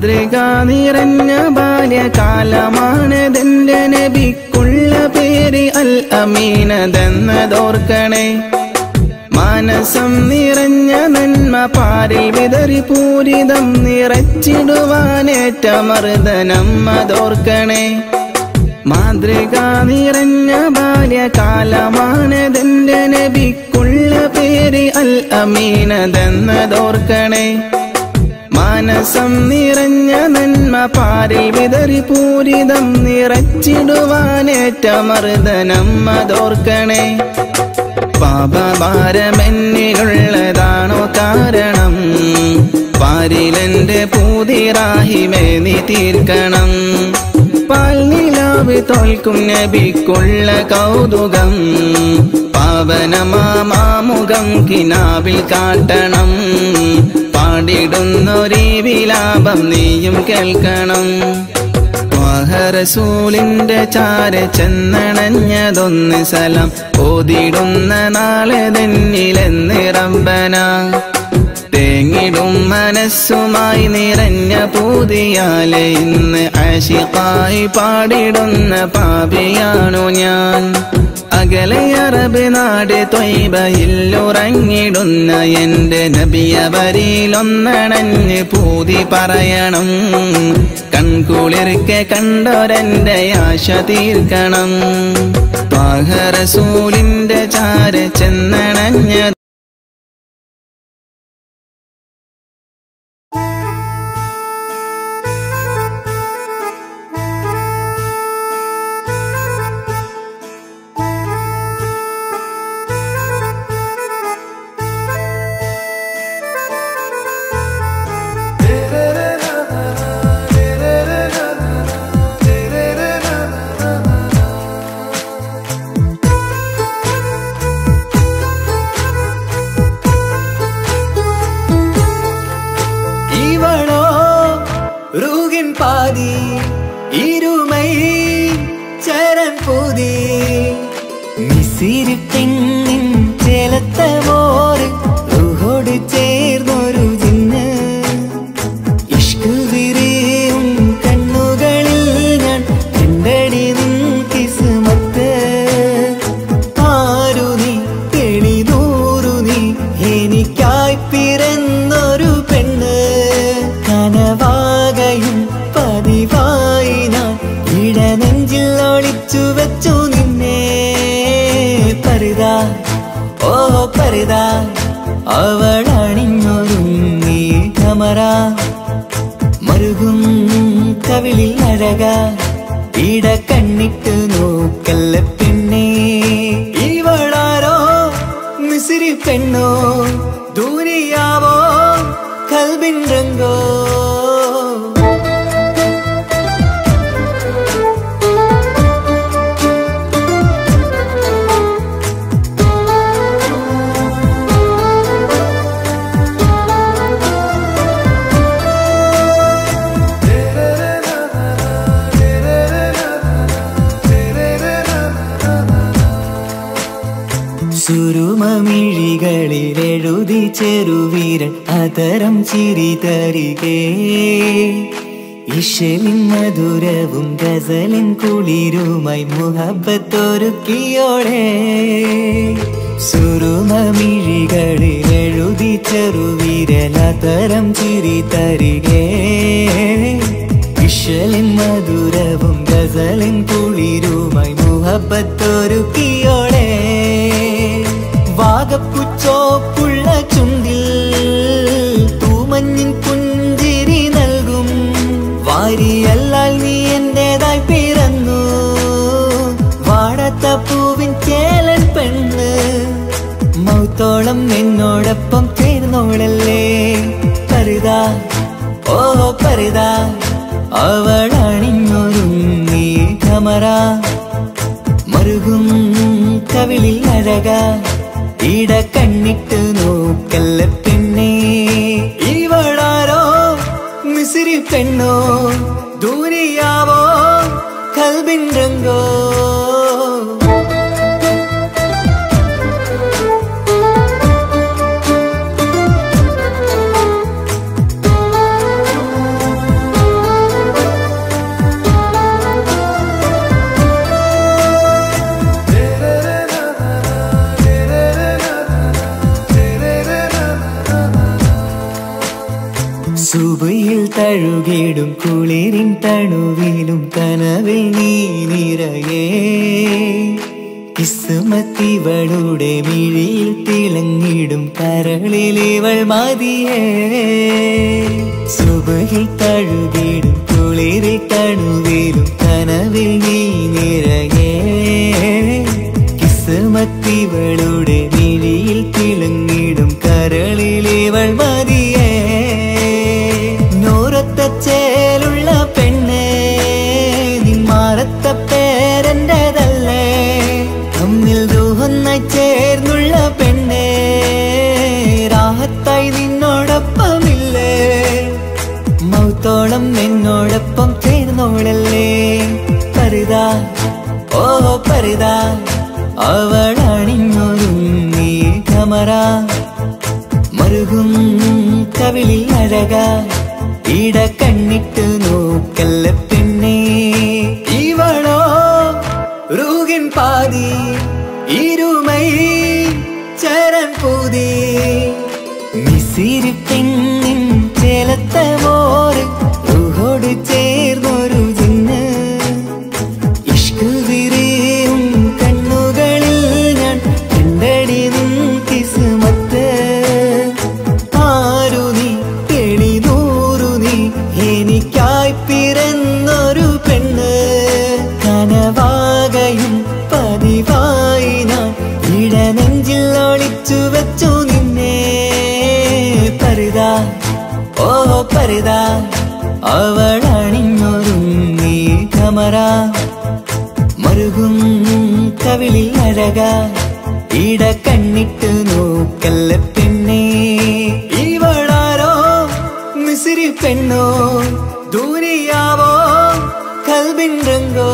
മാതൃക നിറഞ്ഞ ബാല്യകാലമാണതെന്റെ നബിക്കുള്ള പേര് അൽ അമീനതെന്നതോർക്കണേ മാനസം നിറഞ്ഞ നന്മ പാരിൽ വിതറി പൂരിതം നിറച്ചിടുവാനേറ്റ മർദ്ദനം അതോർക്കണേ മാതൃക നിറഞ്ഞ ബാല്യകാലമാണതെന്റെ നബിക്കുള്ള പേര് അൽ അമീനതെന്നതോർക്കണേ മാനസം നിറഞ്ഞ നന്മ പാരിൽ വിതറി പൂരിതം നിറച്ചിടുവാനേറ്റ മർദ്ദനം അതോർക്കണേ പാപഭാരമെന്നിലുള്ളതാണോ കാരണം പാരിലെന്റെ പൂതിറാഹിമേ നീ തീർക്കണം പാൽനിലാവ് തോൽക്കും നബിക്കുള്ള കൗതുകം പാവനമാമുഖം കിനാവിൽ കാട്ടണം പാടിടുന്നൊരീ വിലാപം നീയും കേൾക്കണം റസൂലിന്റെ ചാര ചെന്നണഞ്ഞതൊന്ന് സലം ഓതിടുന്ന നാളെ തന്നിലെന്ന് റബ്ബന തേങ്ങിടും മനസ്സുമായി നിറഞ്ഞ പൂതിയാലെ ഇന്ന് ആശിക്കായി പാടിടുന്ന പാപിയാണു ഞാൻ അകലെ അറബ് നാട് തൊയ്ബയില്ലുറങ്ങിടുന്ന എന്റെ നബിയവരിലൊന്നണഞ്ഞ് പൂതി പറയണം കൺകുളിർക്കെ കണ്ടൊരെന്റെ ആശ തീർക്കണം പാഹറസൂലിന്റെ ചാര ചെന്നണഞ്ഞ இவளோ ரூகின் பாதி இருமை ചരൻ പൂതി മിസിരി പെണ്ണിൻ ചേലത്ത മോറ് റുഹോട് ചേർന്നൊരു ജിന്ന് ഇഷ്ക് വിരിയും കണ്ണുകളിൽ ഞാൻ കണ്ടടി നിൻ കിസ്മത്ത് ആരു നീ തെളിനൂറു നീ എനിക്കായി പിറന്നൊരു പെണ്ണ് കനവാകയും പതിവായി ഞാൻ ഇടനെഞ്ചിൽ ഒളിച്ചു വെച്ചു നിന്നെ പരിതാ ഓ പരിതാ അവളണിഞ്ഞൊരുങ്ങി കമറ മരുകും കവിളിൽ അഴക ഇട കണ്ണിട്ട് നോക്കല്ല പെണ്ണേ ഇവളാരോ മിസിരി പെണ്ണോ ദൂരിയാവോ കൽബിൻ രംഗോ സുരുമമിഴികളിൽ എഴുതി ചെറുവീരൻ അതരം ചിരി തരികേ ഇഷലിൻ മധുരവും ഗസലിൻ കുളിരുമായി മുഹബത്തൊരുക്കിയോടെ സുരുമമിഴികളിൽ എഴുതി ചെറുവീരൻ അതരം ചിരി തരികേ ഇഷലിൻ മധുരവും ഗസലിൻ കുളിരുമായി മുഹബത്തൊരുക്കിയോടെ വാഗപ്പുച്ചോപ്പുള്ള ചുണ്ടിൽ തൂമഞ്ഞിൻ പുഞ്ചിരി നൽകും വാരിയല്ലാൽ നീ എന്റേതായി പിറന്നു വാടത്ത പൂവിൻ ചേലൻ പെണ്ണ് മൗത്തോളം എന്നോടൊപ്പം ചേർന്നോളല്ലേ പരിതാ ഓ പരിതാ അവളണിഞ്ഞൊരുങ്ങി കമറ മറുകും കവിളിൽ അഴക ഇട കണ്ണിട്ട് നോക്കല്ല പെണ്ണേ ഇവളാരോ മിസിരി പെണ്ണോ ദൂരിയാവോ കൽബിൻ രംഗോ ും തഴുകിടും കുളിരിൻ തണുവിലും കനവിൽ നീ നിറയേ കിസ്മത്തിവളുടെ മിഴിയിൽ തിളങ്ങിടും കരളിലിവൾ മതിയേ സുബഹിൽ തഴുകിടും കുളിരിൽ തണുവിലും കനവിൽ നീ നിറയേ കിസ്മത്തിവളുടെ മിഴിയിൽ തിളങ്ങിടും കരളിലിവൾ മതിയേ നൂറത്ത ചേലുള്ള പെണ്ണ് നിന്മാറത്ത പേരെൻ്റെതല്ലേ തമ്മിൽ ദൂഹൊന്നായി ചേർന്നുള്ള പെണ്ണ് രാഹത്തായി നിന്നോടൊപ്പമില്ലേ മൗത്തോളം എന്നോടൊപ്പം ചേർന്നോളല്ലേ പരിതാ ഓ പരിതാ അവളണിഞ്ഞൊരുങ്ങി കമറ മറുകും കവിളിൽ അഴക ഇട കണ്ണിട്ട് നോക്കല്ല പെണ്ണേ ഇവളോ റൂകിൻ പാതി ഇരുമൈ ചരൻ പൂതി മിസിരി പെണ്ണിൻ ചേലത്തെ മോറ് റൂഹോട് ചേർന്നൊരു ജിന്ന് ഇഷ്ക് വിരിയും കണ്ണുകളിൽ ഞാൻ കണ്ടടി നിൻ കിസ്മത്ത് ആരു നീ തെളിനൂറു നീ എനിക്കായി പിറന്നൊരു പെണ്ണ് കനവാകയും പതിവായി ഞാൻ ഇടനെഞ്ചിൽ ഒളിച്ചു വെച്ചു നിന്നെ പരിതാ ഓ പരിതാ അവളണിഞ്ഞൊരുങ്ങി കമറ മറുകും കവിളിൽ അഴക ഇട കണ്ണിട്ട് നോക്കല്ല പെണ്ണേ ഇവളാരോ മിസിരി പെണ്ണോ ദൂരിയാവോ കൽബിൻ രംഗോ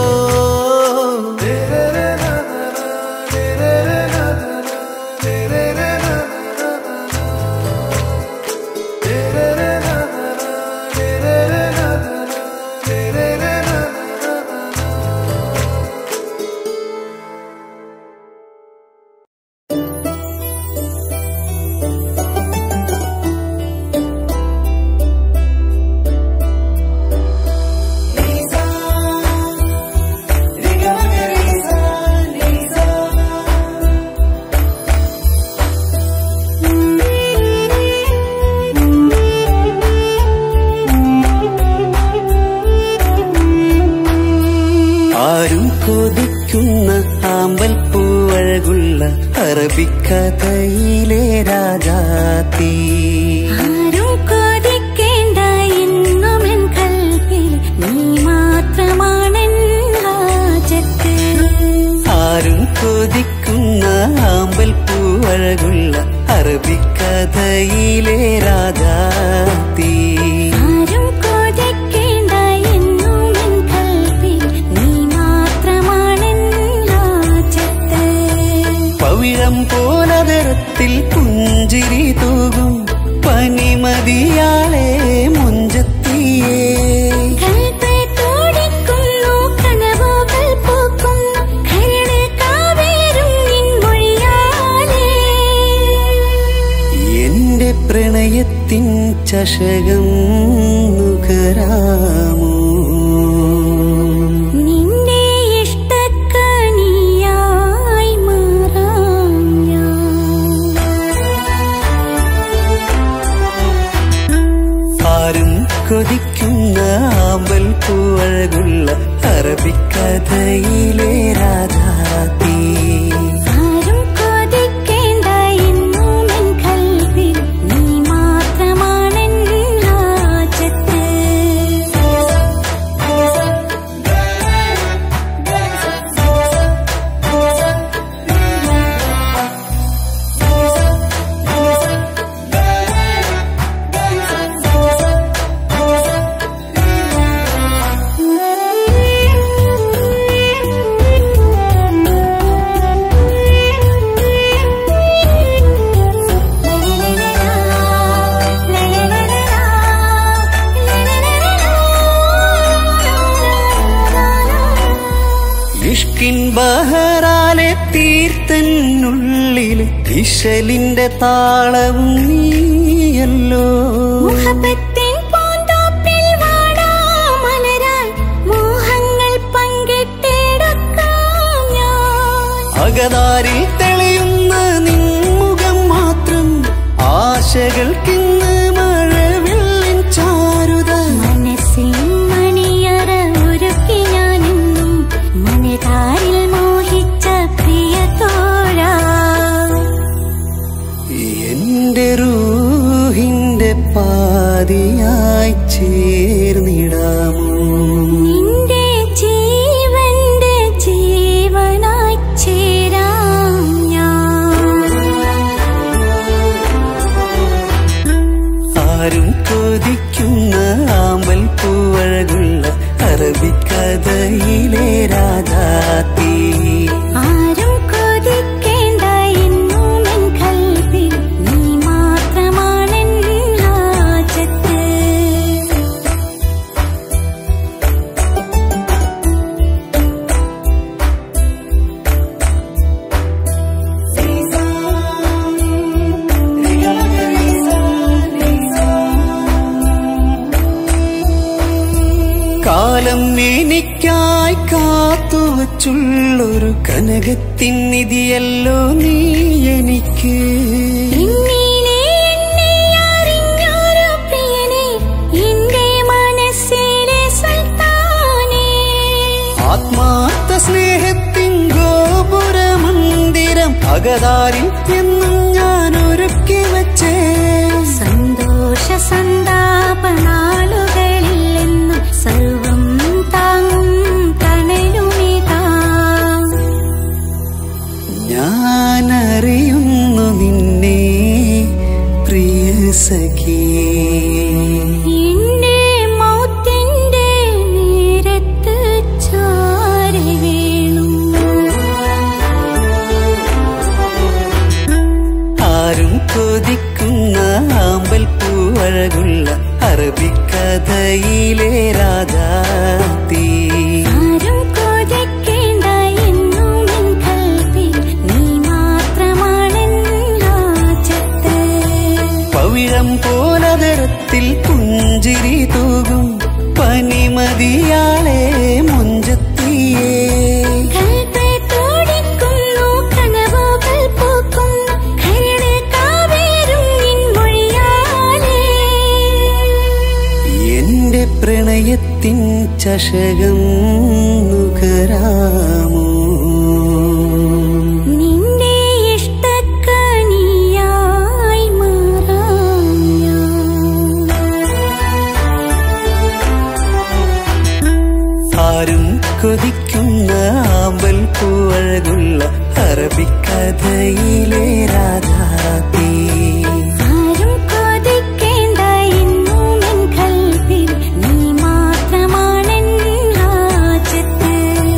ആരും കൊതിക്കുന്ന ആമ്പൽ പൂവഴകുള്ള അറബിക്കഥയിലെ രാജാത്തി ആരും കൊതിക്കേണ്ട എന്നുമെൻ കൽപ്പിൽ നീ മാത്രമാണെൻ ഹാജത്ത് ആരും കൊതിക്കുന്ന ആമ്പൽ പൂവഴകുള്ള അറബിക്കഥയിലെ രാജാത്തി ആരും കൊതിക്കേണ്ട എന്നുമെൻ കൽപ്പിൽ നീ മാത്രമാണെൻ ഹാജത്ത് പവിഴം പോലതരത്തിൽ പുഞ്ചിരി തൂകും പനിമതിയാളെ മുഞ്ചത്തിയേ കൽപ്പ് തുടിക്കുന്നു കനവുകൾ പൂക്കുന്നു കരട് കാവേരും നിൻ മൊഴിയാലേ എന്റെ പ്രണയത്തിൻ ചഷകം നുകരാമോ നിന്റെ ഇഷ്ടക്കനിയായി മാറാം ആരും കൊതിക്കുന്ന ആമ്പൽ പൂവഴകുള്ള അറബിക്കഥയിലെ രാജാത്തി ആരും കൊതിക്കേണ്ട എന്നുമെൻ കൽവിൽ നീ മാത്രമാണെൻ ഹാജത്ത് ഇഷ്കിൻ ബഹറാലെ തീർത്തനുള്ളിൽ ഇശലിന്റെ താളവും നീയല്ലോ മുഹബത്തിൻ പൂന്തോപ്പിൽ അകതാരിൽ തെളിയുന്ന നിൻമുഖം മാത്രം ആശകൾക്കിന്ന് മഴവില്ലിൻ ചാരുത മനസ്സിൽ മണിയറ ഒരുക്കി ഞാനെന്നും മനതാരിൽ മോഹിച്ച പ്രിയ തോഴ എന്റെ റൂഹിന്റെ പാതിയായി ചേർന്നിടാമോ നിന്റെ ജീവന്റെ ജീവനായി ചേരാം ഞാൻ ആരും കൊതിക്കുന്ന ആമ്പൽ പൂവഴകുള്ള അറബിക്കഥയിലെ രാജാത്തി ആരും കൊതിക്കേണ്ട എന്നും എൻ കൽവിൽ നീ മാത്രമാണെൻ ഹാജത്ത് കാലം എനിക്കായി കാത്തുവച്ചുള്ളൊരു കനകത്തിൻ നിധിയല്ലോ നീ എനിക്ക് ഇന്നീനെ എന്നെ അറിഞ്ഞൊരു പ്രിയനെ എന്റെ മനസ്സിലെ സുൽത്താനേ ആത്മാർത്ഥ സ്നേഹത്തിൻ ഗോപുര മന്ദിരം അകതാരിൽ എന്നും ഞാൻ ഒരുക്കി വച്ചേ സന്തോഷ സന്താപനാളുകളിൽ എന്നും സർവം താങ്ങും തണലുമിതാ ഞാൻ അറിയുന്നു നിന്നെ പ്രിയ സഖി എന്റെ മൗത്തിന്റെ നേരത്ത് ചാരി വീണു ആരും കൊതിക്കുന്ന ആമ്പൽ പൂവഴകുള്ള അറബിക്കഥയിലെ രാജാത്തി ആരും കൊതിക്കേണ്ട എന്നും എൻ കൽവിൽ നീ മാത്രമാണെൻ ഹാജത്ത് പവിഴം പോലതരത്തിൽ പുഞ്ചിരി തൂകും പനിമതിയാളെ മുഞ്ചത്തിയേ കൽപ്പെ തുടിക്കുന്നു കനവുകൾ പൂക്കുന്നു കരട് കാവേരും നിൻ മൊഴിയാലേ എന്റെ പ്രണയത്തിൻ ചഷകം നുകരാമോ നിന്റെ ഇഷ്ടക്കനിയായി മാറാം ആരും കൊതിക്കുന്ന ആമ്പൽ പൂവഴകുള്ള അറബിക്കഥയിലെ രാധാത്തി ആരും കൊതിക്കേണ്ട എന്നും എൻ കൽവിൽ നീ മാത്രമാണെൻ ഹാജത്ത്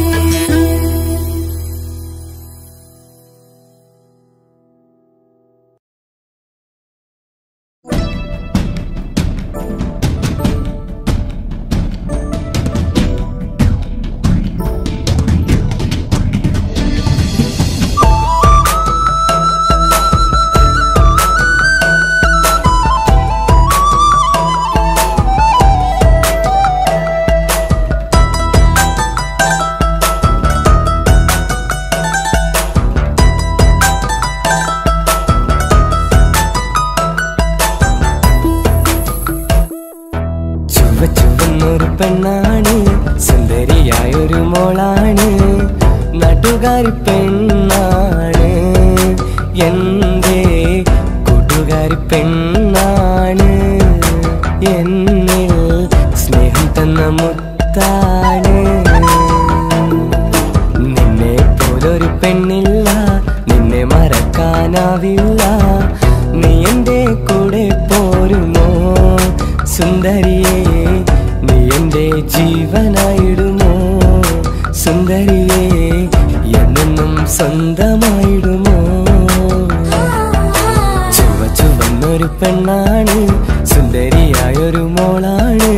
ചുവ ചുവന്നൊരു പെണ്ണാണ് സുന്ദരിയായൊരു മോളാണ് നടുകാരി പെണ്ണാണ് എന്റെ കൂട്ടുകാരി പെണ്ണാണ് എന്നിൽ സ്നേഹം തന്ന മുത്താണ് നിന്നെ പോലൊരു പെണ്ണില്ല നിന്നെ മറക്കാനാവില്ല നീ എന്റെ കൂടെ പോരുമോ സുന്ദരിയെ നീ എന്റെ ജീവനായിടുമോ സുന്ദരിയെ എന്നെന്നും സ്വന്തമായിടുമോ ചുവ ചുവന്നൊരു പെണ്ണാണ് സുന്ദരിയായൊരു മോളാണ്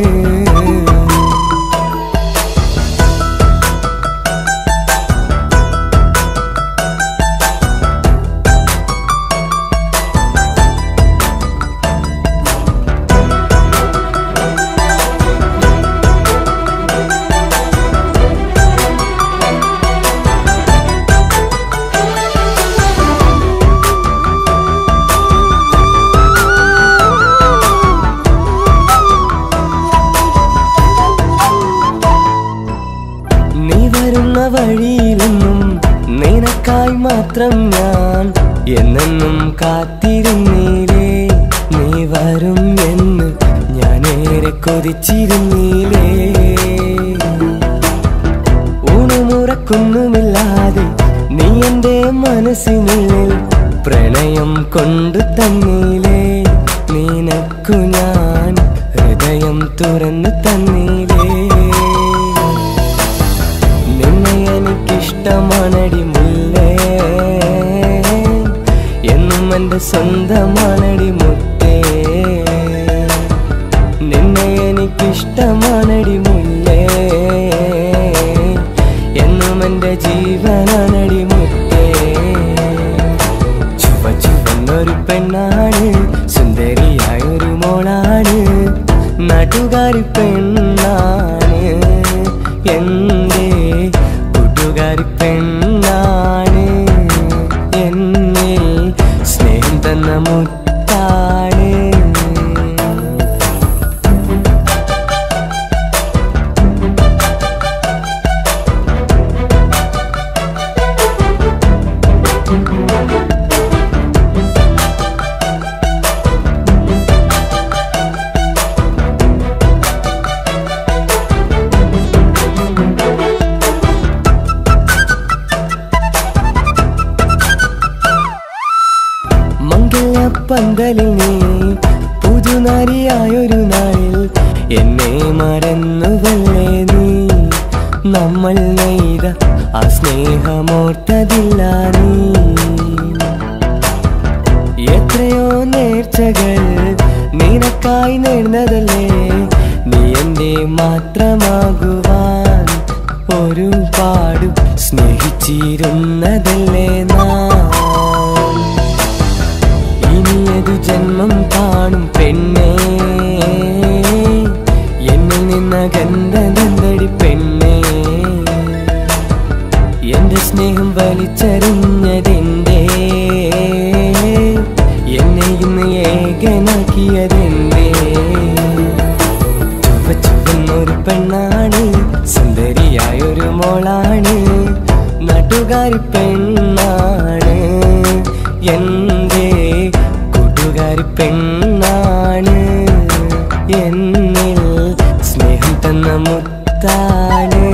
നിനക്കായി മാത്രം ഞാൻ എന്നെന്നും കാത്തിരുന്നീലേ നീ വരും എന്ന് ഞാനേറെ കൊതിച്ചിരുന്നീലേ ഊണുമുറക്കൊന്നുമില്ലാതെ നീ എൻ്റെ മനസ്സിനുള്ളിൽ പ്രണയം കൊണ്ടു തന്നീലേ നിനക്കു ഞാൻ ഹൃദയം തുറന്നു തന്നീലേ നിന്നെ എനിക്കിഷ്ടമാണടി മുല്ലേ എന്നും എൻ്റെ സ്വന്തമാണടി മുത്തേ നിന്നെ എനിക്കിഷ്ടമാണടി മുല്ലേ എന്നും എൻ്റെ ജീവനാണടി മുത്തേ ചുവ ചുവന്നൊരു പെണ്ണാണ് സുന്ദരിയായൊരു മോളാണ് നാട്ടുകാരി പെണ്ണാണ് എൻ്റെ കൂട്ടുകാരി പെണ്ണാണ് എന്നിൽ സ്നേഹം തന്ന മുത്താണ് മംഗളപ്പന്തലിൽ നീ പുതുനാരിയായൊരു നാളിൽ എന്നെ മറന്നുവല്ലേ നീ നമ്മൾ നെയ്ത ആ സ്നേഹമോർത്തതില്ല നീ എത്രയോ നേർച്ചകൾ നിനക്കായി നേർന്നതല്ലേ നീ എന്റെ മാത്രമാകുവാൻ ഒരുപാട് സ്നേഹിച്ചിരുന്നതല്ലേ നാം ഇനിയതു ജന്മം കാണും പെണ്ണേ എന്നിൽ നിന്ന ഗന്ധനന്തടി പെണ്ണേ എന്റെ സ്നേഹം വലിച്ചെറിഞ്ഞതെന്തേ എന്നെ ഇന്ന് ഏകനാക്കിയതെന്തേ ചുവ ചുവന്നൊരു പെണ്ണാണ് സുന്ദരിയായൊരു മോളാണ് നാട്ടുകാരി പെണ്ണാണ് എന്റെ കൂട്ടുകാരി പെണ്ണാണ് എന്നിൽ സ്നേഹം തന്ന മുത്താണ്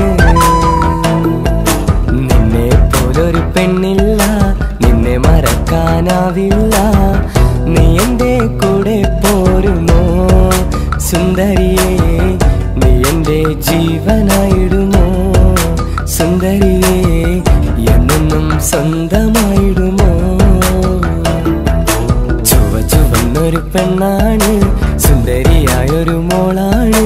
നിന്നെ പോലൊരു പെണ്ണില്ല നിന്നെ മറക്കാനാവില്ല നീ എന്റെ കൂടെ പോരുമോ സുന്ദരിയെ നീ എന്റെ ജീവനായിടുമോ സുന്ദരിയെ എന്നെന്നും സ്വന്തമായിടുമോ ചുവ ചുവന്നൊരു പെണ്ണാണ് സുന്ദരിയായൊരു മോളാണ്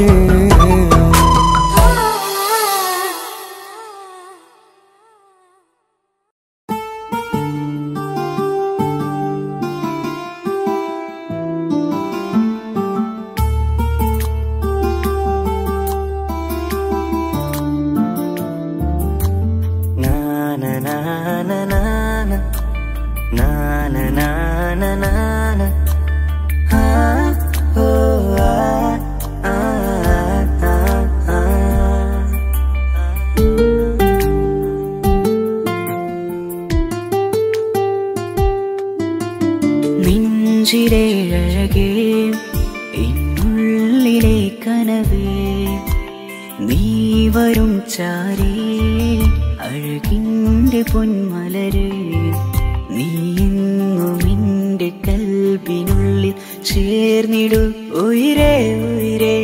നെഞ്ചിലെ അഴകേ എന്നുള്ളിലെ കനവേ നീ വരും ചാരേ അഴകിൻ്റെ പൊന്മലരേ നീ എങ്ങും എൻ്റെ കൽബിനുള്ളിൽ ചേർന്നിടു ഉയരേ ഉയരേ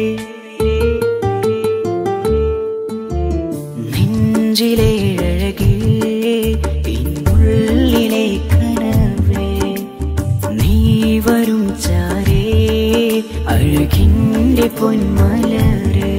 നെഞ്ചിലെ അഴകേ എന്നുള്ളിലെ കനവേ നീ വരും ചാരേ അഴകിൻ്റെ പൊന്മലരേ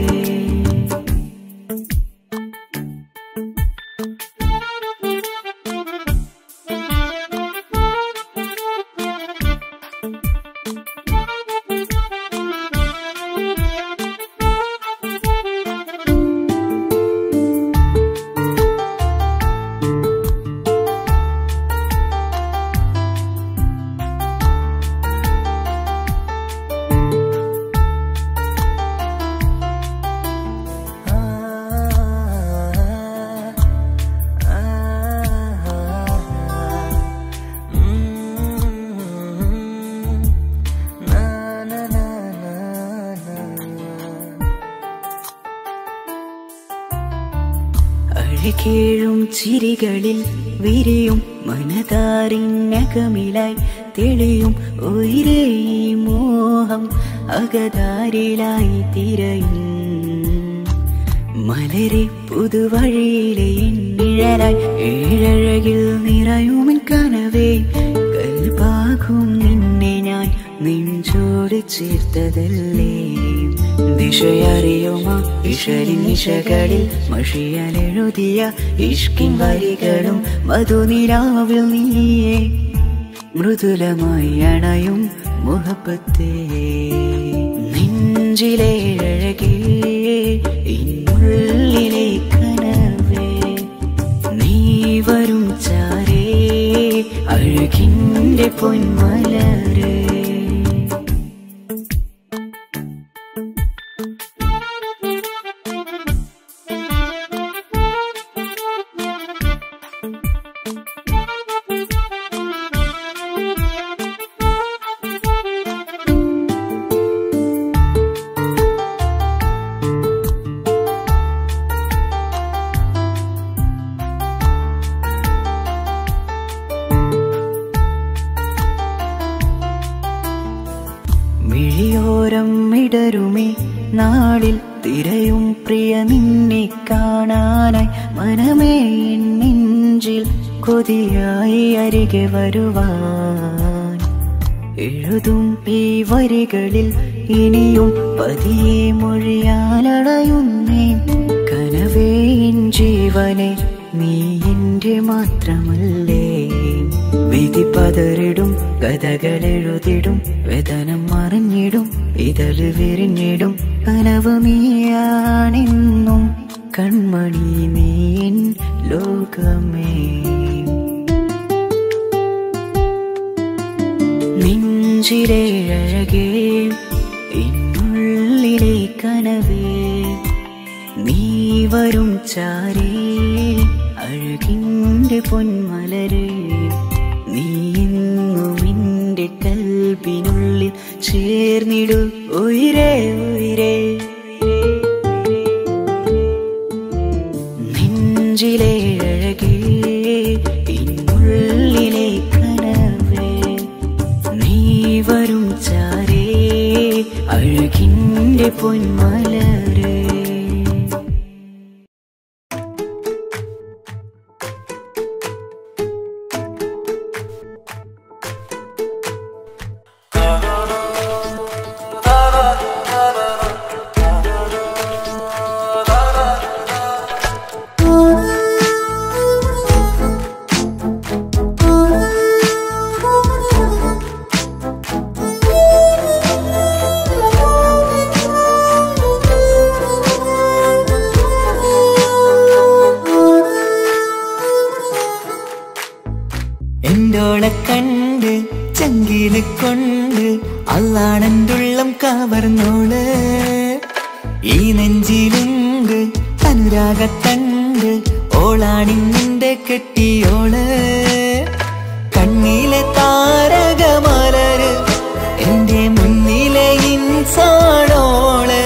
കേഴും ചിരികളിൽ വിരിയും മനതാറിനകമിലായി തെളിയും ഉയരേ ഈ മോഹം അകതാരിലായി തിരയും മലരെ പുതുവഴിയിലെ നിഴലായി ഏഴഴകിൽ നിറയുമിൻ കനവേ കൽപാകും നിന്നെ ഞാൻ നെഞ്ചോട് ചേർത്തതല്ലേ ദിശയറിയുമ ഇഷലിൻ നിശകളിൽ മഷിയലെഴുതിയ ഇഷ്കിൻ വരികളും മധുനിലാവിൽ നീയേ മൃദുലമായി അണയും മുഹബത്തേ നെഞ്ചിലെ അഴകേ ഇന്നുള്ളിലെ കനവേ നീ വരും ചാരേ അഴകിൻ്റെ പൊന്മലരേ മിഴിയോരം ഇടരുമേ നാളിൽ തിരയും പ്രിയ നിന്നെ കാണാനായി മനമേ എൻ നെഞ്ചിൽ കൊതിയായി അരികെ വരുവാൻ എഴുതും ഈ വരികളിൽ ഇനിയും പതിയെ മൊഴിയാലടയുന്നേ കനവേ എൻ ജീവനെ നീ എന്റെ മാത്രമല്ലേ വിധി പതറിടും കഥകളെഴുതിടും വേദനം മറിഞ്ഞിടും ഇതള് വിരിഞ്ഞിടും കനവ് നീയാണെന്നും കൺമണി നീ എൻ ലോകമേ നെഞ്ചിലെ അഴകേ എന്നുള്ളിലെ കനവേ നീ വരും ചാരേ അഴകിൻ്റെ പൊന്മലരേ നീ എന്നും എൻ്റെ കൽപ്പിനുള്ളിൽ ചേർന്നിടു ഉയരേ ഉയരേ നെഞ്ചിലെ അഴകേ ഇന്നുള്ളിലെ കനവേ നീ വരും ചാരേ അഴകിൻ്റെ പൊന്മലരേ എന്തോളെ കണ്ട് ചങ്കില് കൊണ്ട് അള്ളാണെന്തുള്ളം കവർന്നോള് ഈ നെഞ്ചിലുണ്ട് അനുരാഗത്തണ്ട് ഓളാണിന്നിന്റെ കെട്ടിയോള് കണ്ണിലെ താരകമലര് എന്റെ മുന്നിലെ ഇൻസാണോള്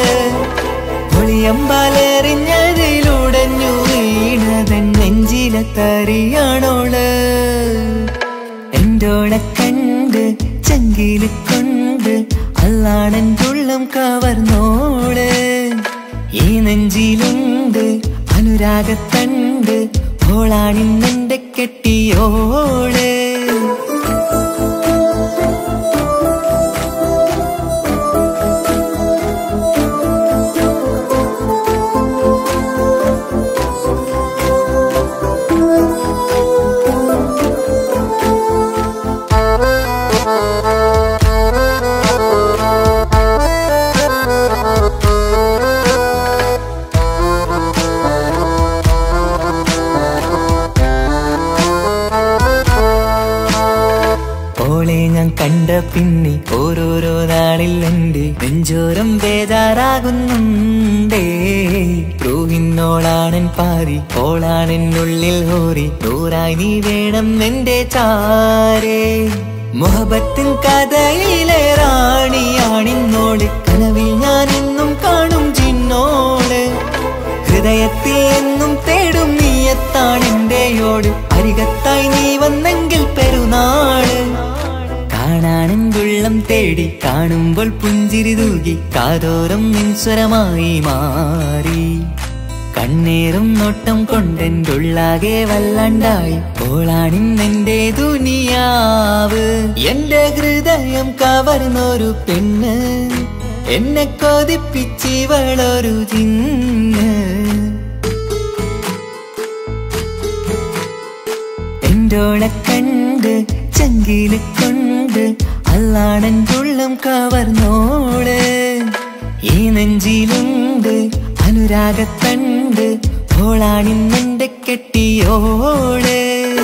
ഒളിയമ്പാലെറിഞ്ഞതിലുടഞ്ഞു വീണതൻ നെഞ്ചിലെ തറിയാണോള് എന്തോളെ കണ്ട് ചങ്കില് കൊണ്ട് അള്ളാണൻ തുള്ളം കവർന്നോള് ഈ നെഞ്ചിലുണ്ട് അനുരാഗത്തണ്ട് ഓളാണിന്നെന്റെ കെട്ടിയോള് ഓളെ ഞാൻ കണ്ട പിന്നെ ഓരോരോ നാളിൽ എന്റെ നെഞ്ചോരം ബേജാറാകുന്നുണ്ടേ റൂഹിന്നോളാണൻ പാതി ഓളാണെന്നുള്ളിൽ ഹോറി നൂറായി നീ വേണം എന്റെ ചാരേ മുഹബത്തിൻ കഥയിലെ റാണിയാണിന്നോട് കനവിൽ ഞാൻ എന്നും കാണും ചിന്നോട് ഹൃദയത്തിൽ എന്നും തേടും നീയത്ത് എന്റെയോട് അരികത്തായി നീ വന്നെങ്കിൽ പെരുന്നാള് കാണാനെന്തുള്ളം തേടി കാണുമ്പോൾ പുഞ്ചിരി തൂകി കാതോരം നിൻസ്വരമായി മാറി കണ്ണേറും നോട്ടം കൊണ്ടെന്തുള്ളാകെ വല്ലാണ്ടായി ഓളാണിന്നെന്റെ ദുനിയാവ് എന്റെ ഹൃദയം കവർന്നൊരു പെണ്ണ് എന്നെ കൊതിപ്പിച്ചിവളൊരു ചിന്ന് എന്തോളെ കണ്ട് ചങ്കില് കൊണ്ട് അല്ലാടൻ തുള്ളം കവർന്നോള് ഈ നെഞ്ചിലുണ്ട് അനുരാഗത്തണ്ട് ഓളാണിന്നെന്റെ കെട്ടിയോള്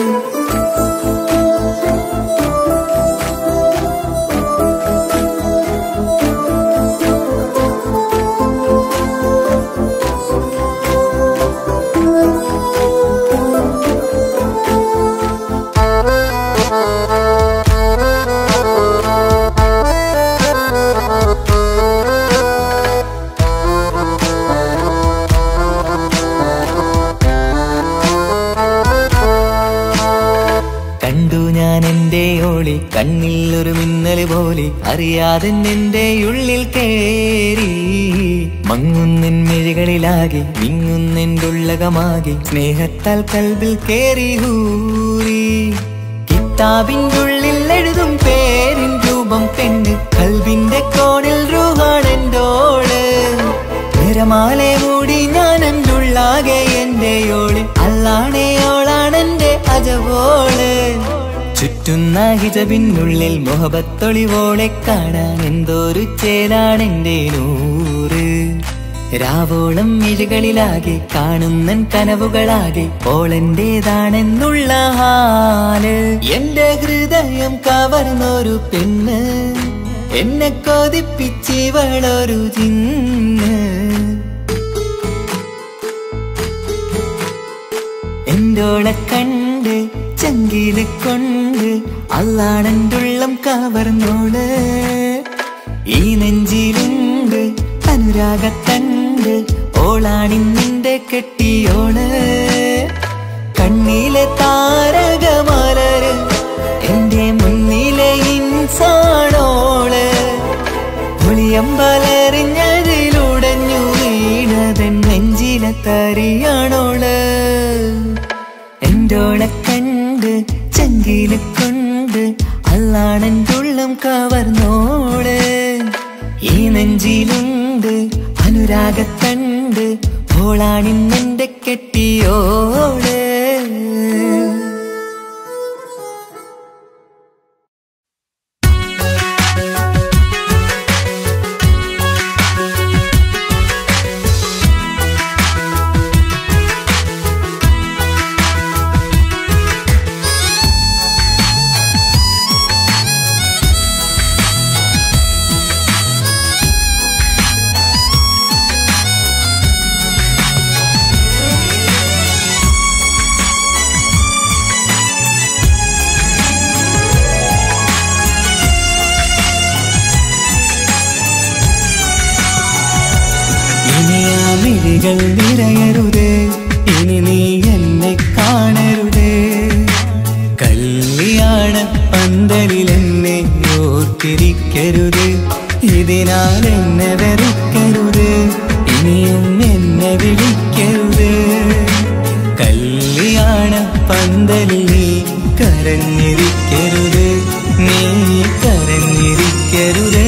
കണ്ടു ഞാൻ എന്റെ ഓളി കണ്ണിൽ ഒരു മിന്നൽ പോലെ അറിയാതെ എന്റെ ഉള്ളിൽ കേറി മങ്ങുന്നിൻ മിഴികളിലാകെ വിങ്ങുന്നെൻ്റെ ഉള്ളകമാകെ സ്നേഹത്താൽ കൽബിൽ കേറി ഹൂറി കിതാബിൻ്റെ ഉള്ളിൽ എഴുതും പേരിൻ രൂപം പെണ്ണ് കൽബിന്റെ കോണിൽ രൂഹാണെന്തോള് നിറമാലെ മൂടി ഞാൻ എൻ്റെ ഉള്ളാകെ എൻ്റെ ഓള് അല്ലാണേ ഓളാണെന്റെ അജവോള് ചുറ്റുന്ന ഹിജബിനുള്ളിൽ മുഹബത്തൊളിവോളെ കാണാൻ എന്തോരു ചേലാണെന്റെ നൂറ് രാവോളം മിഴികളിലാകെ കാണുന്നൻ കനവുകളാകെ ഓളെന്റേതാണെന്നുള്ള ഹാല് എന്റെ ഹൃദയം കവർന്നൊരു പെണ്ണ് എന്നെ കൊതിപ്പിച്ചിവളൊരു ചിന്ന് എന്തോളെ കണ്ട് ചങ്കില് കൊണ്ട് അല്ലാടണ്ടുള്ളം കവർന്നോള് ഈ നെഞ്ചിലുണ്ട് അനുരാഗത്തണ്ട് ഓളാണിന്നിന്റെ കെട്ടിയോള് കണ്ണിലെ താരകമലര് എന്റെ മുന്നിലെ ഇൻസാണോള് പുളിയമ്പലറിഞ്ഞതിലുടഞ്ഞു വീണതൻ നെഞ്ചിലെ തരിയാണോള് എന്തോളെ കണ്ട് ചങ്കില് കൊണ്ട് അല്ലാണെന്തുള്ളം കവർന്നോള് ഈ നെഞ്ചിലുണ്ട് അനുരാഗത്തണ്ട് ഓളാണിന്നെന്റെ കെട്ടിയോള് ഇനി ആ മിഴികൾ നിറയരുത് ഇനി നീ എന്നെ കാണരുത് കല്യാണ പന്തലിൽ എന്നെ ഓർത്തിരിക്കരുത് ഇതിനാൽ എന്നെ വെറുക്കരുത് ഇനിയും എന്നെ വിളിക്കരുത് കല്യാണ പന്തലിൽ നീ കരഞ്ഞിരിക്കരുത് നീ കരഞ്ഞിരിക്കരുത്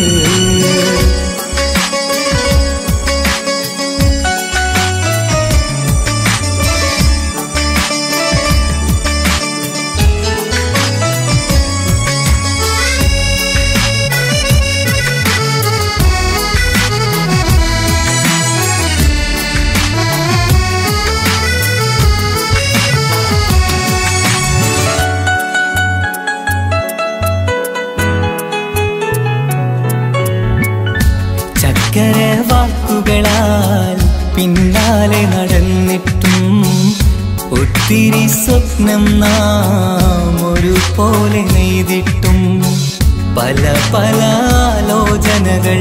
ചക്കര വാക്കുകളാൽ പിന്നാലെ നടന്നിട്ടും ഒത്തിരി സ്വപ്നം നാം ഒരുപോലെ നെയ്തിട്ടും പല പല ആലോചനകൾ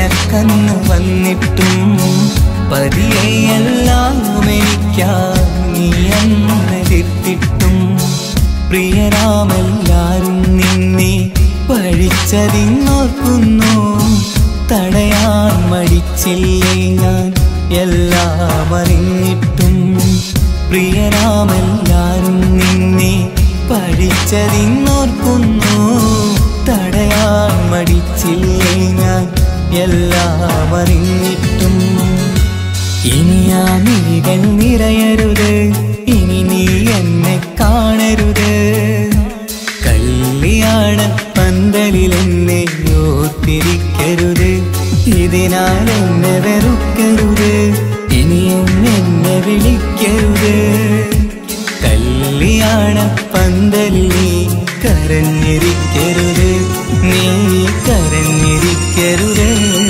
നിനക്കന്ന് വന്നിട്ടും പതിയെല്ലാം എനിക്കാ നീ അന്നെതിർത്തിട്ടും പ്രിയരാമെല്ലാരും നിന്നെ പഴിച്ചതിന്നോർക്കുന്നു തടയാൻ മടിച്ചില്ലേ ഞാൻ എല്ലാം അറിഞ്ഞിട്ടും പ്രിയരാമെല്ലാരും നിന്നെ പഠിച്ചതിന്നോർക്കുന്നു തടയാൻ മടിച്ചില്ലേ ഞാൻ എല്ലാം അറിഞ്ഞിട്ടും ഇനി ആ മിഴികൾ നിറയരുത് ഇനി നീ എന്നെ കാണരുത് കല്യാണ പന്തലിൽ എന്നെ ഓർത്തിരിക്കരുത് ഇതിനാൽ എന്നെ വെറുക്കരുത് ഇനിയും എന്നെ വിളിക്കരുത് കല്യാണ പന്തലിൽ നീ കരഞ്ഞിരിക്കരുത് നീ കരഞ്ഞിരിക്കരുത്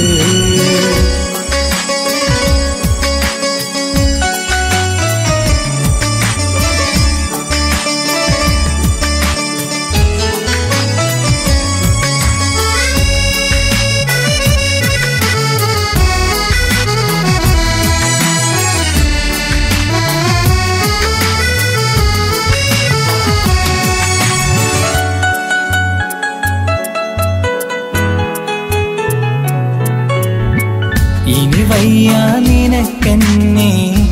ഇനി വയ്യ നിനക്കെന്നെ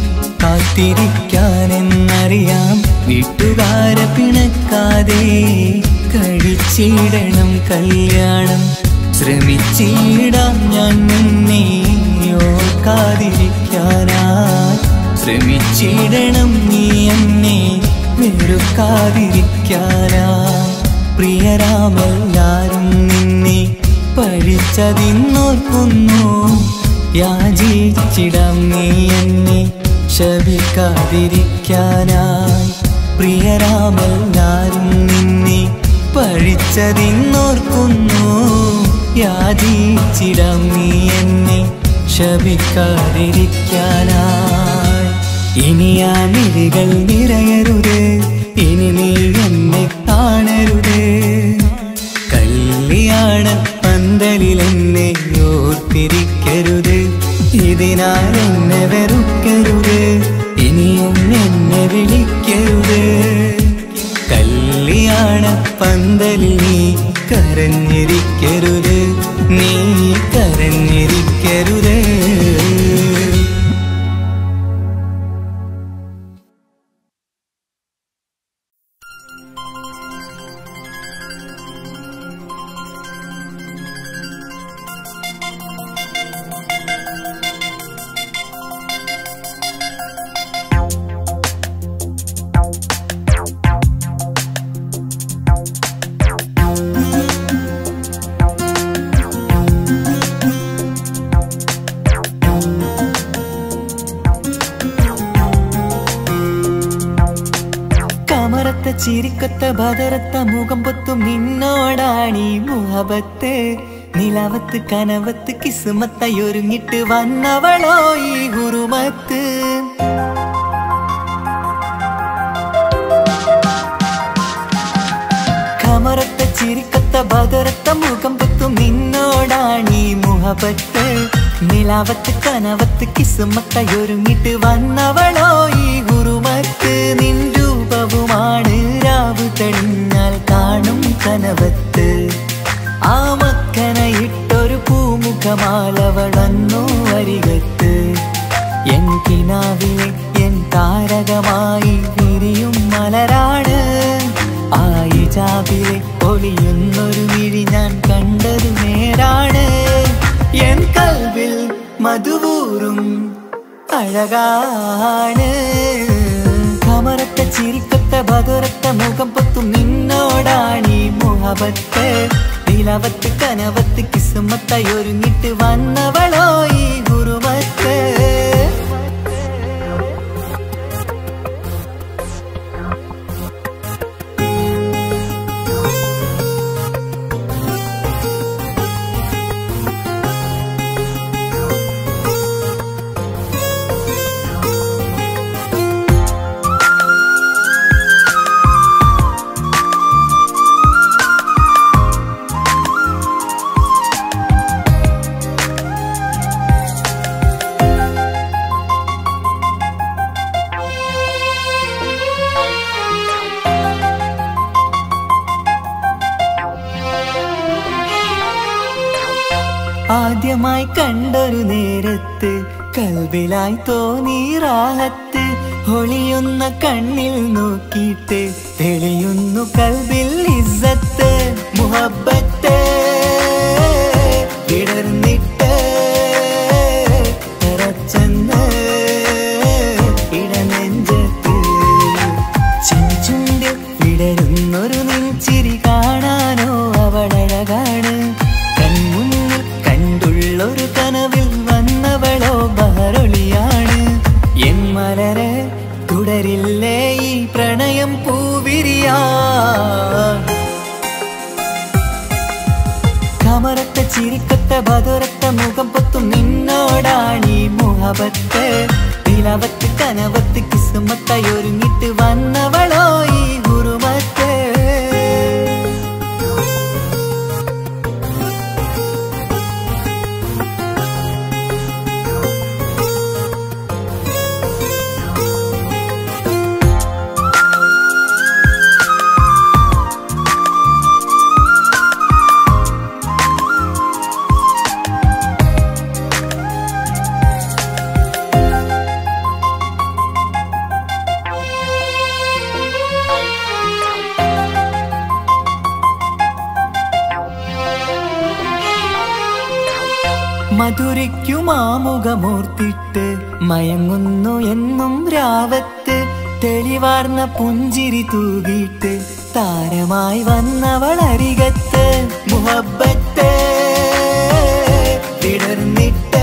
കാത്തിരിക്കാനെന്നറിയാം വീട്ടുകാരെ പിണക്കാതെ കഴിച്ചിടണം കല്യാണം ശ്രമിച്ചിടാം ഞാൻ നിന്നെ ഓർക്കാതിരിക്കാനായി ശ്രമിച്ചിടണം നീ എന്നെ വെറുക്കാതിരിക്കാനായി പ്രിയരാമെല്ലാരും നിന്നെ പഴിച്ചതിന്നോർക്കുന്നു യാചിച്ചിടം നീ എന്നെ ശപിക്കാതിരിക്കാനായി പ്രിയരാമെല്ലാരും നിന്നെ പഴിച്ചതിന്നോർക്കുന്നു യാചിച്ചിടം നീ എന്നെ ശപിക്കാതിരിക്കാനായി ഇനി ആ മിഴികൾ നിറയരുത് ഇനി നീ എന്നെ കാണരുത് കല്യാണ പന്തലിൽ എന്നെ ഓർത്തിരിക്കരുത് ഇതിനാൽ എന്നെ വെറുക്കരുത് ഇനിയും എന്നെ വിളിക്കരുത് കല്യാണ പന്തലിൽ നീ കരഞ്ഞിരിക്കരുത് നീ കരഞ്ഞിരിക്കരുത് കമറത്ത ചിരിക്കൊത്ത ബദറത്ത മുഖം പൊത്തും നിന്നോടാണീ മുഹബത്ത് നിലവത്ത് കനവത്ത് കിസുമത്തായി ഒരുങ്ങിട്ട് വന്നവളോ ഈ ഗുരുമത്ത് കമറത്ത ചിരിക്കത്ത ബദറത്ത മുഖം പൊത്തും നിന്നോടാണീ മുഹബത്ത് നിലാവത്ത് കനവത്ത് കിസുമത്തായി ഒരുങ്ങിട്ട് വന്നവളോ ഈ ഗുരുമത്ത് നിൻ രൂപവുമാണ് രാവ് തെളിഞ്ഞാൽ കാണും കനവത്ത് ആ മക്കനയിട്ടൊരു പൂമുഖമാലവൾ വന്നു അരികത്ത് എൻ കിനാവിലെ എൻ താരകമായി വിരിയും മലരാണ് ആയിജാബിലെ ഒളിയുന്നൊരു മിഴി ഞാൻ കണ്ടത് നേരാണ് എൻ കൽവിൽ മധുവൂറും അഴകാണ് കമറത്ത ചിരിക്കത്ത ബദുരത്ത മുഖം പൊത്തും നിന്നോടാണീ മുഹബത്ത് നിലവത്ത് കനവത്ത് കിസുമത്തായി ഒരുങ്ങിട്ട് വന്നവളോ ഈ ഗുരുമത്ത് ആദ്യമായി കണ്ടൊരു നേരത്ത് കൽബിലായി തോന്നി റാഹത്ത് ഒളിയുന്ന കണ്ണിൽ നോക്കിയിട്ട് തെളിയുന്നു കൽബിൽ ഇസ്സത്ത് മുഹബത്ത് വിടർന്നിട്ട് നിറച്ചെന്ന് ഇടനെഞ്ചത്ത് ചെഞ്ചുണ്ടിൽ വിടരുന്നൊരു നെഞ്ചിരി കാണാനോ അവളഴകാണ് കൺമുന്നിൽ കണ്ടുള്ളൊരു കനവിൽ വന്നവളോ ബഹറൊളിയാണ് എൻ മലരെ തുടരില്ലേ ഈ പ്രണയം പൂവിരിയാ കമറത്ത ചിരിക്കത്ത ബതുരത്ത മുഖം പൊത്തും നിന്നോടാണീ മുഹബത്ത് നിലവത്ത് കനവത്ത് കിസുമത്തായി ഒരുങ്ങിട്ട് വന്നവളോ ഈ ഗുരുമത്ത് മധുരയ്ക്കുമാമുഖമൂർത്തിട്ട് മയങ്ങുന്നു എന്നും രാവത്ത് തെളിവാർന്ന പുഞ്ചിരി തൂകിയിട്ട് താരമായി വന്നവൾ അരികത്ത് മുഹബത്ത് വിടർന്നിട്ട്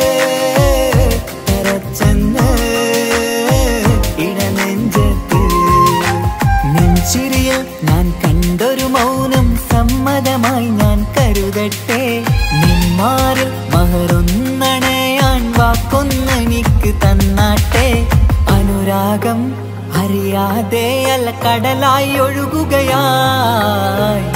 നിറച്ചെന്ന് ഇടനെഞ്ചത്ത് നെഞ്ചിരിയിൽ ഞാൻ കണ്ടൊരു മൗനം സമ്മതമായി ഞാൻ കരുതട്ടെ നിന്മാറിൽ മഹറൊന്നണയാൻ വാക്കൊന്നെനിക്ക് തന്നാട്ടെ അനുരാഗം അറിയാതെ അല്ല കടലായി ഒഴുകുകയായി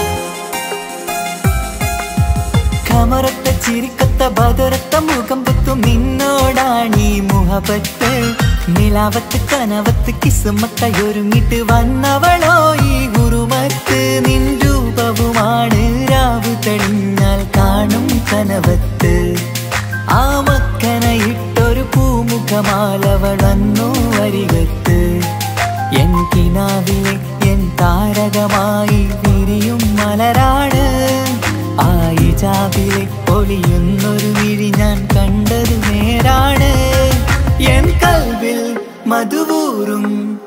കമറത്ത ചിരിക്കത്ത ബദറത്ത മുഖം പുത്തും നിന്നോടാണീ മുഹബത്ത് നിലാവത്ത് കനവത്ത് കിസുമത്തായി ഒരുങ്ങിട്ട് വന്നവളോ ഈ ഗുരുമത്ത് നിൻ രൂപവുമാണ് രാവ് തെളിഞ്ഞാൽ കാണും കനവത്ത് ആ മക്കനയിട്ടൊരു പൂമുഖമാലവളന്നു അരികത്ത് എൻ കിനാവിലെ എൻ താരകമായി വിരിയും മലരാണ് ആയിജാബിലെ ഒളിയുന്നൊരു വിഴി ഞാൻ കണ്ടത് നേരാണ് എൻ കൽവിൽ മധുവൂറും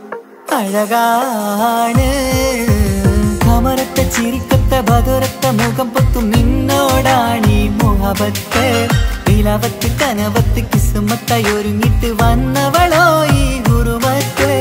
അഴകാണ് കമറത്ത ചിരിക്കത്ത ബതുരത്ത മുഖം പൊത്തും നിന്നോടാണീ മുഹബത്ത് നിലവത്ത് കനവത്ത് കിസുമത്തായി ഒരുങ്ങിട്ട് വന്നവളോ ഈ ഗുരുമത്ത്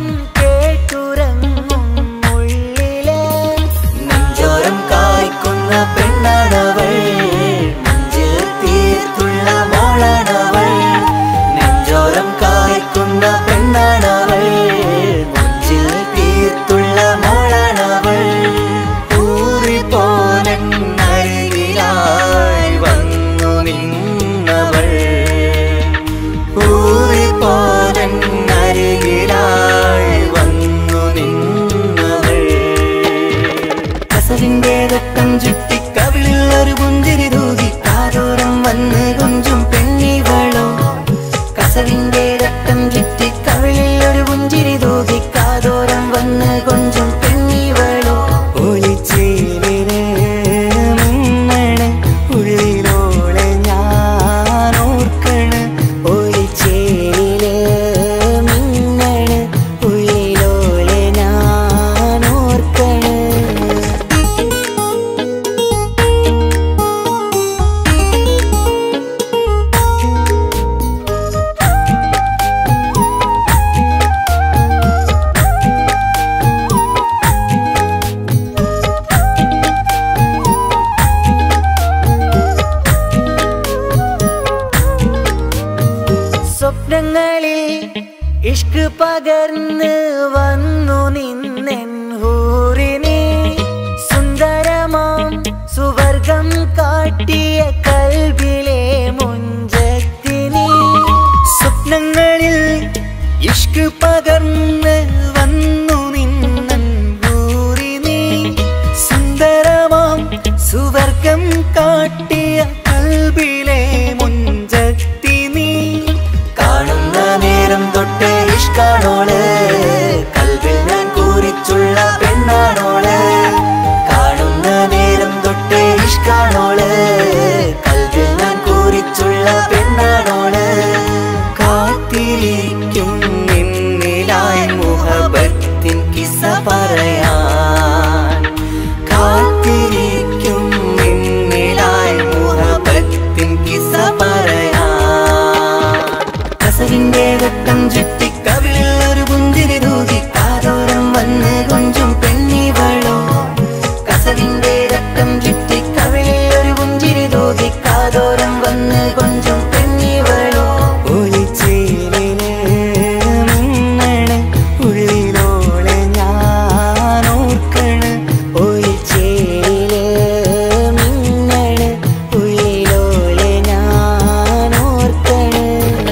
ഗാനം കേട്ടുറങ്ങും ഉള്ളിലെ നെഞ്ചോരം കായ്ക്കുന്ന പെണ്ണാണവൾ നെഞ്ചിൽ തീർത്തുള്ള മോളാണവൾ നെഞ്ചോരം കായ്ക്കുന്ന പെണ്ണാണവൾ നെഞ്ചിൽ തീർത്തുള്ള മോളാണവൾ ഊറി പോലരികിലായി വന്നു നിന്നവൾ ഊറി പോലരികിലായി വന്നു നിന്നവൾ കസവിന്റെ രക്തം ചുറ്റി കവിളിൽ ഒരു പുഞ്ചിരി തൂകി കാതോരം വന്ന് കൊഞ്ചും പെണ്ണിവളോ കസവിന്റെ രക്തം ചുറ്റി കവിളിൽ ഒരു പുഞ്ചിരി തൂകി കാതോരം വന്ന് കൊഞ്ചും പെണ്ണിവളോ ഒളിച്ചേലിനെ മിന്നണ് ഉള്ളിലോളെ ഞാൻ ഓർക്കണ് ഒളിച്ചേലിലെ മിന്നണ് ഉള്ളിലോളെ ഞാൻ ഓർക്കണ് സ്വപ്നങ്ങളിൽ ഇഷ്ക് പകർന്ന് വന്നു നിന്നെൻ ഹൂറിനെ സുന്ദരമാം സുവർഗം കാട്ടിയ കൽബിലെ മുഞ്ചത്തിനെ സ്വപ്നങ്ങളിൽ ഇഷ്ക് പകർന്ന് വന്നു നിന്നൻ ഹൂറിനെ സുന്ദരമാം സുവർഗം കാട്ടിയ കൽബിലെ മുഞ്ചത്തി നീ കാണുന്ന നേരം തൊട്ട് ഇഷ്കാണോള് കൽവിൽ ഞാൻ കൂറിച്ചുള്ള പെണ്ണാണോള് കാണുന്ന നേരം തൊട്ട് ഇഷ്കാണോള് കൽവിൽ ഞാൻ കൂറിച്ചുള്ള പെണ്ണാണോള് കാത്തിരിക്കും നിന്നിലായി മുഹബത്തിൻ കിസ പറയാൻ കാത്തിരിക്കും നിന്നിലായി മുഹബത്തിൻ കിസ പറയാൻ കസവിന്റെ വെട്ടം ചുറ്റി കവിളിൽ ഒരു പുഞ്ചിരി തൂകി കാതോരം വന്ന് കൊഞ്ചും പെണ്ണിവളോ കസവിന്റെ രക്തം ചുറ്റി കവിളിൽ ഒരു പുഞ്ചിരി തൂകി കാതോരം വന്ന് കൊഞ്ചും പെണ്ണിവളോ ഒളിച്ചേലിനെ മിന്നണ് ഉള്ളിലോളെ ഞാൻ ഓർക്കണ് ഒളിച്ചേലിലെ മിന്നണ് ഉള്ളിലോളെ ഞാൻ ഓർക്കണ്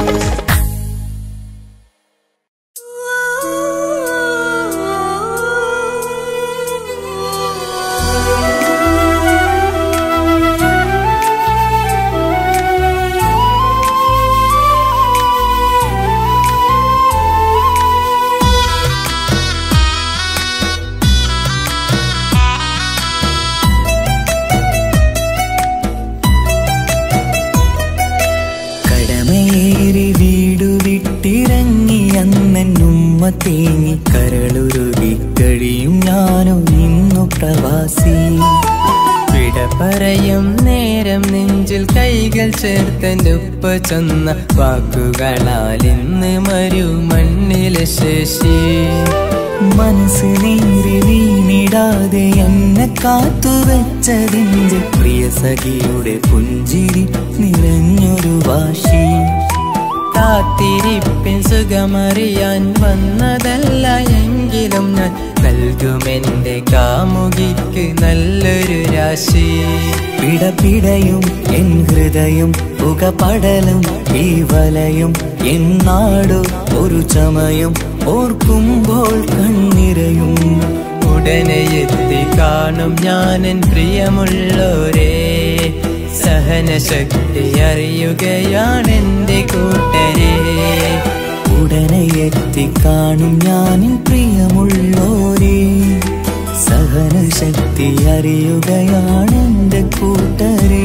കടമയേറി വീടു വിട്ടിറങ്ങി അന്നുമ്മ തേങ്ങി കരളുരുകി കഴിയും ഞാനും ഇന്നു പ്രവാസി വിട പറയും നേരം നെഞ്ചിൽ കൈകൾ ചേർത്തെന്റെ ഉപ്പ ചെന്ന വാക്കുകളാൽ ഇന്ന് മരു മണ്ണിലെ ശേഷി മനസ്സ് നീറി വീണിടാതെ എന്നെ കാത്തുവെച്ചതിന്റെ പ്രിയ സഖിയുടെ പുഞ്ചിരി നിറഞ്ഞൊരു വാശി കാത്തിരിപ്പിൻ സുഖമറിയാൻ വന്നതല്ല എങ്കിലും ഞാൻ നൽകുമെന്റെ കാമുകിക്ക് നല്ലൊരു രാശി പിടപിടയും എൻ ഹൃദയം പുകപടലും ഈ വലയും എൻ നാടു ഒരു ചമയം ഓർക്കുമ്പോൾ കണ്ണിരയും ഉടനെ എത്തി കാണും ഞാനൻ പ്രിയമുള്ളോരേ സഹനശക്തി അറിയുകയാണെന്റെ കൂട്ടരെ ഉടനെ എത്തിക്കാണും ഞാനിൻ പ്രിയമുള്ളോരേ സഹനശക്തി അറിയുകയാണെന്റെ കൂട്ടരേ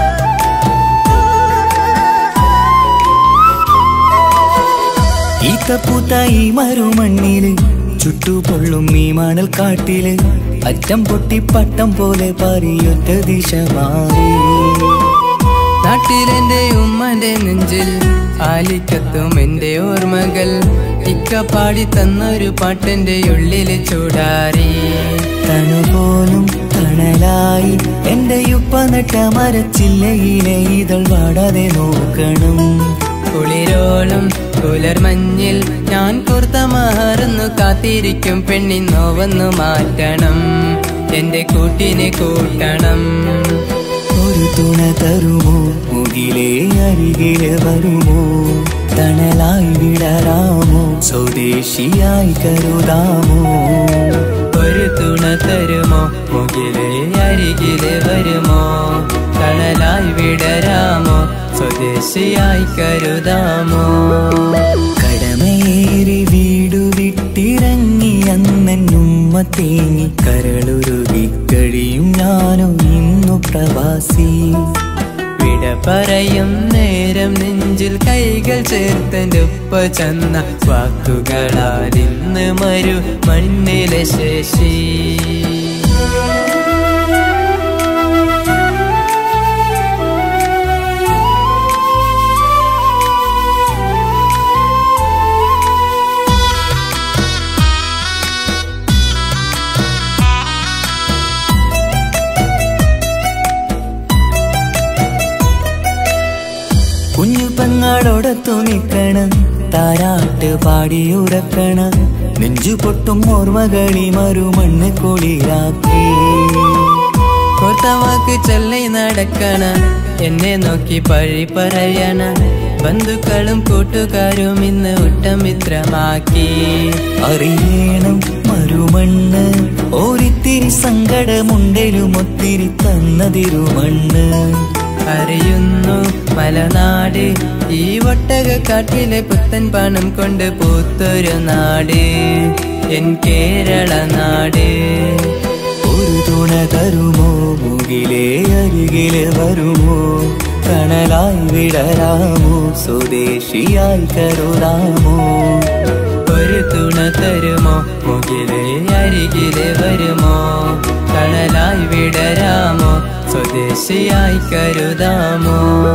ഈ ഇഷ്ടപ്പൂത്ത ഈ മരുമണ്ണില് ചുട്ടുപൊള്ളും ഈ മണൽ കാട്ടില് അറ്റം പൊട്ടി പട്ടം പോലെ പാറിയൊറ്റ ദിശ മാറി നാട്ടിലെന്റെ ഉമ്മന്റെ നെഞ്ചിൽ ആലിക്കത്തും എന്റെ ഓർമ്മകൾ ഇക്ക പാടി തന്നൊരു പാട്ടെന്റെ ഉള്ളില് ചൂടാറി തണുപോലും തണലായി എന്റെ ഉപ്പ നട്ട മരച്ചില്ലയിലെ ഇതൾ വാടാതെ നോക്കണം കുളിരോളം പുലർമഞ്ഞിൽ ഞാൻ കുർത്ത മാറുന്നു കാത്തിരിക്കും പെണ്ണിൻ നോവന്നു മാറ്റണം എന്റെ കൂട്ടിനെ കൂട്ടണം ഒരു തുണ തരുമോ മുകിലേ അരികിലെ വരുമോ തണലായി വിടരാമോ സ്വദേശിയായി കരുതാമോ ഒരു തുണ തരുമോ മുകിലെ അരികിലെ വരുമോ കടലായി വിടരാമോ സ്വദേശിയായി കരുതാമോ കടമയേറി വീടു വിട്ടിറങ്ങി അന്നുമ്മ തേങ്ങി കരളുരുകി കഴിയും ഞാനും ഇന്നു പ്രവാസി വിട പറയും നേരം നെഞ്ചിൽ കൈകൾ ചേർത്തൻ്റെ ഉപ്പ ചെന്ന വാക്കുകളാൽ ഇന്ന് മരു മണ്ണിലെ ശേഷി കുഞ്ഞു പെങ്ങളോടൊത്തു നിൽക്കണ താരാട്ട് പാടിയുറക്കണ നെഞ്ചു പൊട്ടും ഓർമ്മകളി മറുമണ്ണ് കുളിരാക്കി കോർത്ത വാക്ക് ചൊല്ലി നടക്കണ എന്നെ നോക്കി പഴി പറയണ ബന്ധുക്കളും കൂട്ടുകാരും ഇന്ന് ഉട്ടമിത്രമാക്കി അറിയണം മറുമണ്ണ് ഒരിത്തിരി സങ്കടമുണ്ടേലും ഒത്തിരി തന്നതിരുമണ്ണ് അറിയുന്നു മലനാട് ഈ ഒട്ടക കാട്ടിലെ പുത്തൻ പണം കൊണ്ട് പൂത്തൊരു നാട് എൻ കേരള നാട് ഒരു തുണ തരുമോ മുകിലേ അരികിലെ വരുമോ കണലായി വിടരാമോ സ്വദേശിയായി കരുതാമോ ഒരു തുണ തരുമോ മുകിലെ അരികിലെ വരുമോ കടലായി വിടരാമോ സ്വദേശിയായി കരുതാമോ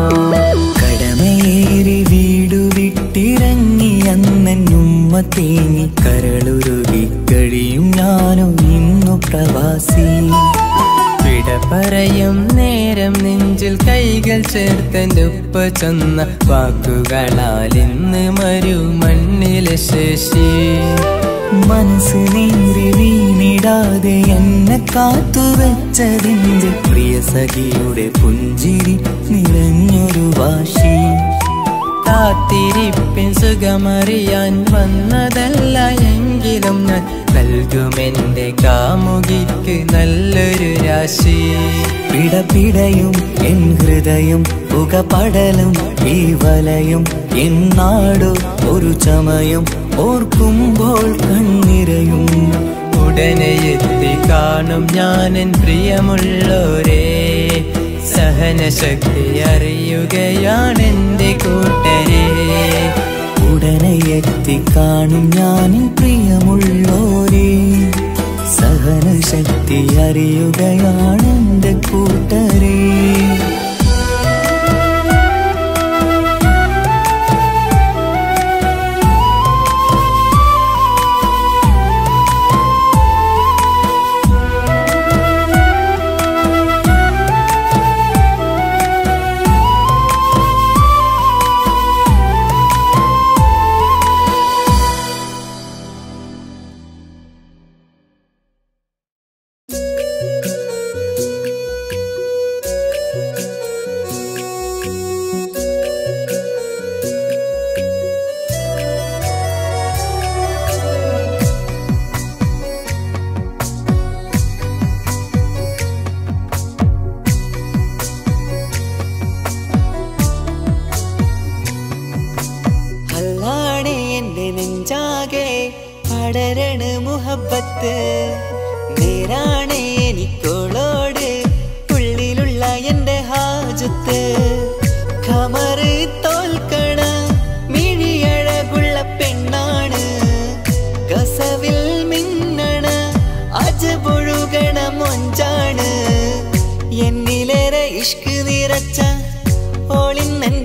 കടമയേറി വീടു വിട്ടിറങ്ങി അന്നുമ്മ തേങ്ങി കരളുരുകി കഴിയും ഞാനും ഇന്നു പ്രവാസി വിട പറയും നേരം നെഞ്ചിൽ കൈകൾ ചേർത്തൻ്റെ ഉപ്പ ചെന്ന വാക്കുകളാൽ ഇന്ന് മരു മണ്ണിലെ ശേഷി മനസ്സ് നീറി വീണിടാതെ എന്നെ കാത്തുവെച്ചതിന്റെ പ്രിയ സഖിയുടെ പുഞ്ചിരി നിറഞ്ഞൊരു വാശി കാത്തിരിപ്പിൻ സുഖമറിയാൻ വന്നതല്ല എങ്കിലും ഞാൻ നൽകുമെന്റെ കാമുകിക്ക് നല്ലൊരു രാശി പിടപിടയും എൻ ഹൃദയം പുകപടലും ഈ വലയും എന്നാടോ ഒരു ചമയം ഓർക്കുമ്പോൾ കണ്ണിരയും ഉടനെ എത്തി കാണും ഞാനെൻ പ്രിയമുള്ളോരേ സഹനശക്തി അറിയുകയാണെന്റെ കൂട്ടരെ ഉടനെ എത്തിക്കാണും ഞാനിൻ പ്രിയമുള്ളോരേ സഹനശക്തി അറിയുകയാണെന്റെ കൂട്ടരേ അല്ലാടെ എന്റെ നെഞ്ചാകെ പടരണ മുഹബത്ത് നേരാണ് എനിക്കോളോട് ഉള്ളിലുള്ള എന്റെ ഹാജത്ത് ഖമറ് തോൽക്കണ മിഴിയഴകുള്ള പെണ്ണാണ്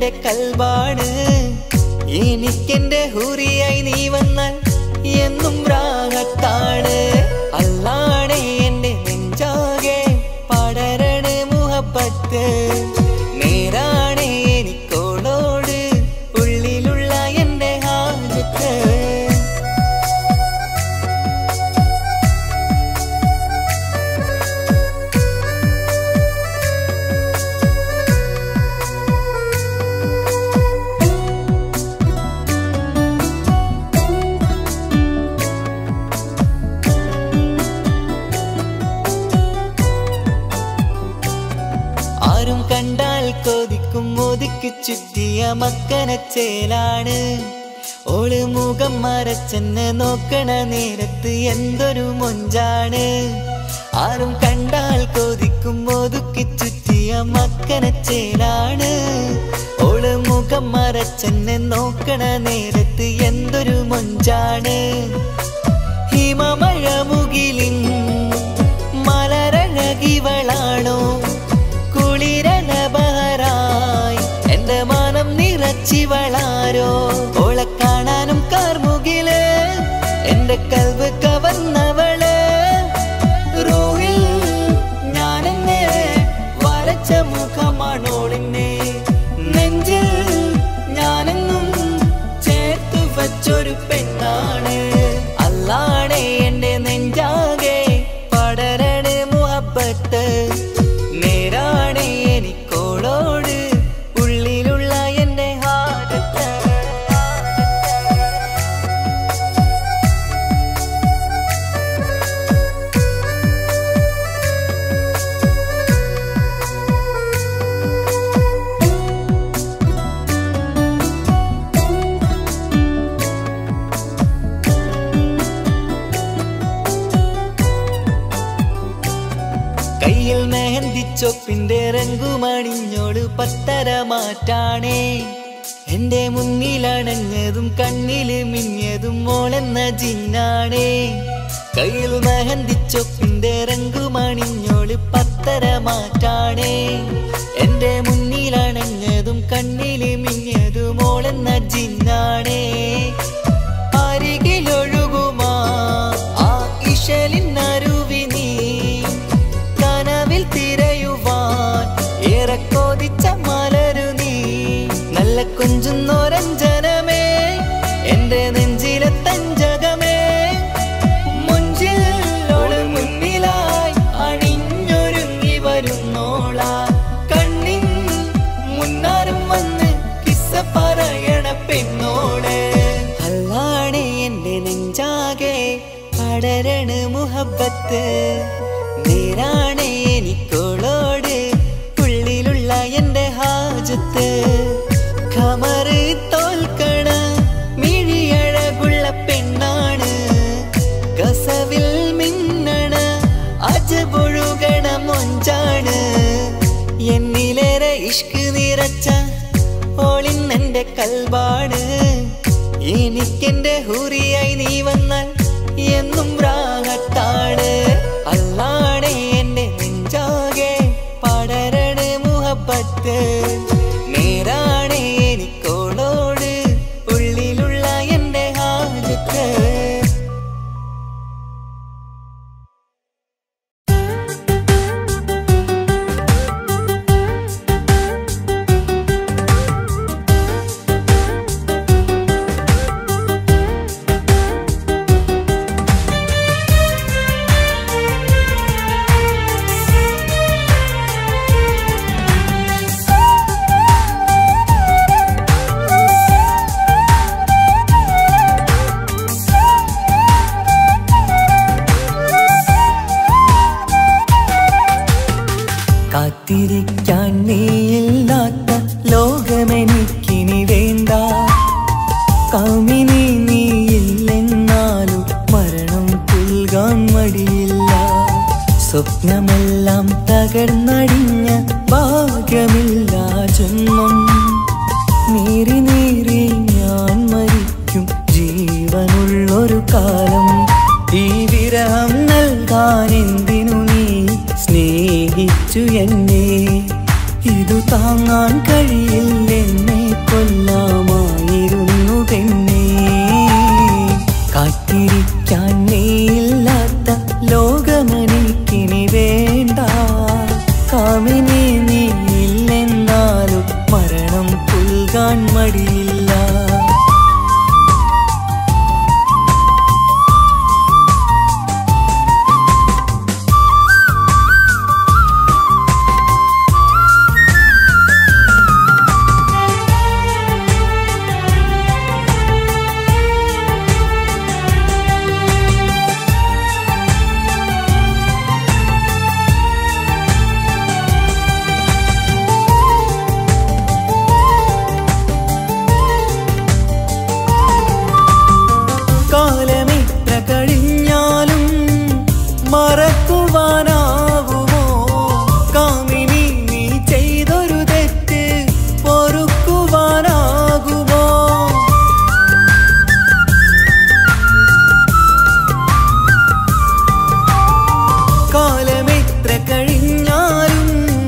എന്റെ കൽവാണ് എനിക്കെന്റെ ഹുറിയായി നീ വന്നാൽ എന്നും രാഗത്താണ് അല്ലാണേ എന്റെ നെഞ്ചാകെ പടരണ മുഹബത്ത് നേരാണേ എനിക്കോളോട് ഉള്ളിലുള്ള എന്റെ ഹാജത്ത് ആരും കണ്ടാൽ കൊതിക്കും ഒതുക്കി ചുറ്റിയ മക്കനച്ചേലാണ് ഓള് മുഖം മറച്ചെന്ന് നോക്കണ നേരത്ത് എന്തൊരു മൊഞ്ചാണ് ആരും കണ്ടാൽ കൊതിക്കും ഒതുക്കി ചുറ്റിയ മക്കനച്ചേലാണ് ഓള് മുഖം മറച്ചെന്ന് നോക്കണ നേരത്ത് എന്തൊരു മൊഞ്ചാണ് ഹിമമഴ മുകിലിൻ മലരഴകിവളാണോ കുളിരല ബഹറായി എന്റെ മാനം നിറച്ചിവളാരോ ഓളെ കാണാനും കാർമുകില് എന്റെ കൽവ് കവർന്നവള് റോഹിൽ ഞാനെന്നെ വരച്ച മുഖമാണോളിന്നെ നെഞ്ചിൽ ഞാനെന്നും ചേർത്ത് വച്ചൊരു പെണ്ണാണ് അല്ലാണേ എന്റെ നെഞ്ചാകെ പടരണ മുഹബത്ത് നേരാണേ എനിക്കോളോട് ഉള്ളിലുള്ള എന്റെ ഹാരത്ത് കയ്യിൽ മെഹന്തിച്ചൊപ്പിന്റെ രംഗുമണിഞ്ഞോട് പത്തര മാറ്റാണേ എന്റെ മുന്നിലണഞ്ഞതും കണ്ണില് മിന്നിയതും മോളെന്ന ജിന്നാണേ കയ്യിൽ മെഹന്തിച്ചൊപ്പിന്റെ രംഗുമണിഞ്ഞോട് പത്തര മാറ്റാണേ എന്റെ മുന്നിലണഞ്ഞതും കണ്ണില് മിന്നിയതും മോളെന്ന ജിന്നാണേ അരികിലൊഴുകുമാ ആ ഇശലിനരുവി നീ കനവിൽ തിരയുവാൻ ഏറെ കൊതിച്ച മലരു നീ നല്ല കുഞ്ചുന്നോരഞ്ജനമേ എന്റെ നെഞ്ചിലെ തഞ്ചകമേ മുഞ്ചിൽ ഓള് മുന്നിലായി അണിഞ്ഞൊരുങ്ങി വരുന്നോള കണ്ണിൻ മുന്നാരം വന്ന് കിസ്സ പറയണ പെണ്ണോട് അല്ലാണേ എന്റെ നെഞ്ചാകെ പടരണ മുഹബത്ത് നേരാണേ എനിക്കോളോട് ഉള്ളിലുള്ള എന്റെ ഹാജത്ത് ഖമറ് തോൽക്കണ മിഴിയഴകുള്ള പെണ്ണാണ് കസവിൽ മിന്നണ അജപൊഴുകണ മൊഞ്ചാണ് എന്നിലേറെ ഇഷ്ക് നിറച്ച ഓളിന്നെന്റെ കൽവാണ് എനിക്കെന്റെ ഹുറിയായി നീ വന്നാൽ എന്നും രാഗത്താണ് അല്ലാണേ എന്റെ നെഞ്ചാകെ പടരണ മുഹബത്ത് നേരാണേ എനിക്കോളോട് ഉള്ളിലുള്ള എന്റെ ഹാജത്ത് കാത്തിരിക്കാൻ നീയില്ലാത്ത ലോകമെനിക്കിനി വേണ്ട കാമിനി നീയില്ലെന്നാലും മരണം പുൽകാൻ മടിയില്ല സ്വപ്നമെല്ലാം തകർന്നടിഞ്ഞ ഭാഗ്യമില്ല ജന്മം നീറി നീറി ഞാൻ മരിക്കും ജീവനുള്ളൊരു കാലം ഈ വിരഹം നൽകാൻ എന്തിനു നീ സ്നേഹിച്ചു എന്നെ ഇതു താങ്ങാൻ കഴിയില്ലെന്നെ കൊല്ലാമായിരുന്നു പെണ്ണേ കാത്തിരിക്കാൻ നീയില്ലാത്ത ലോകമനിക്കിനി വേണ്ട കാമിനി നീയില്ലെന്നാലും മരണം പുൽകാൻ മടിയില്ല കാലമിത്ര കഴിഞ്ഞാലും മറക്കുവാനാവുമോ കാമിനി നീ ചെയ്തൊരു തെറ്റ് പൊറുക്കുവാനാകുമോ കാലമെത്ര കഴിഞ്ഞാലും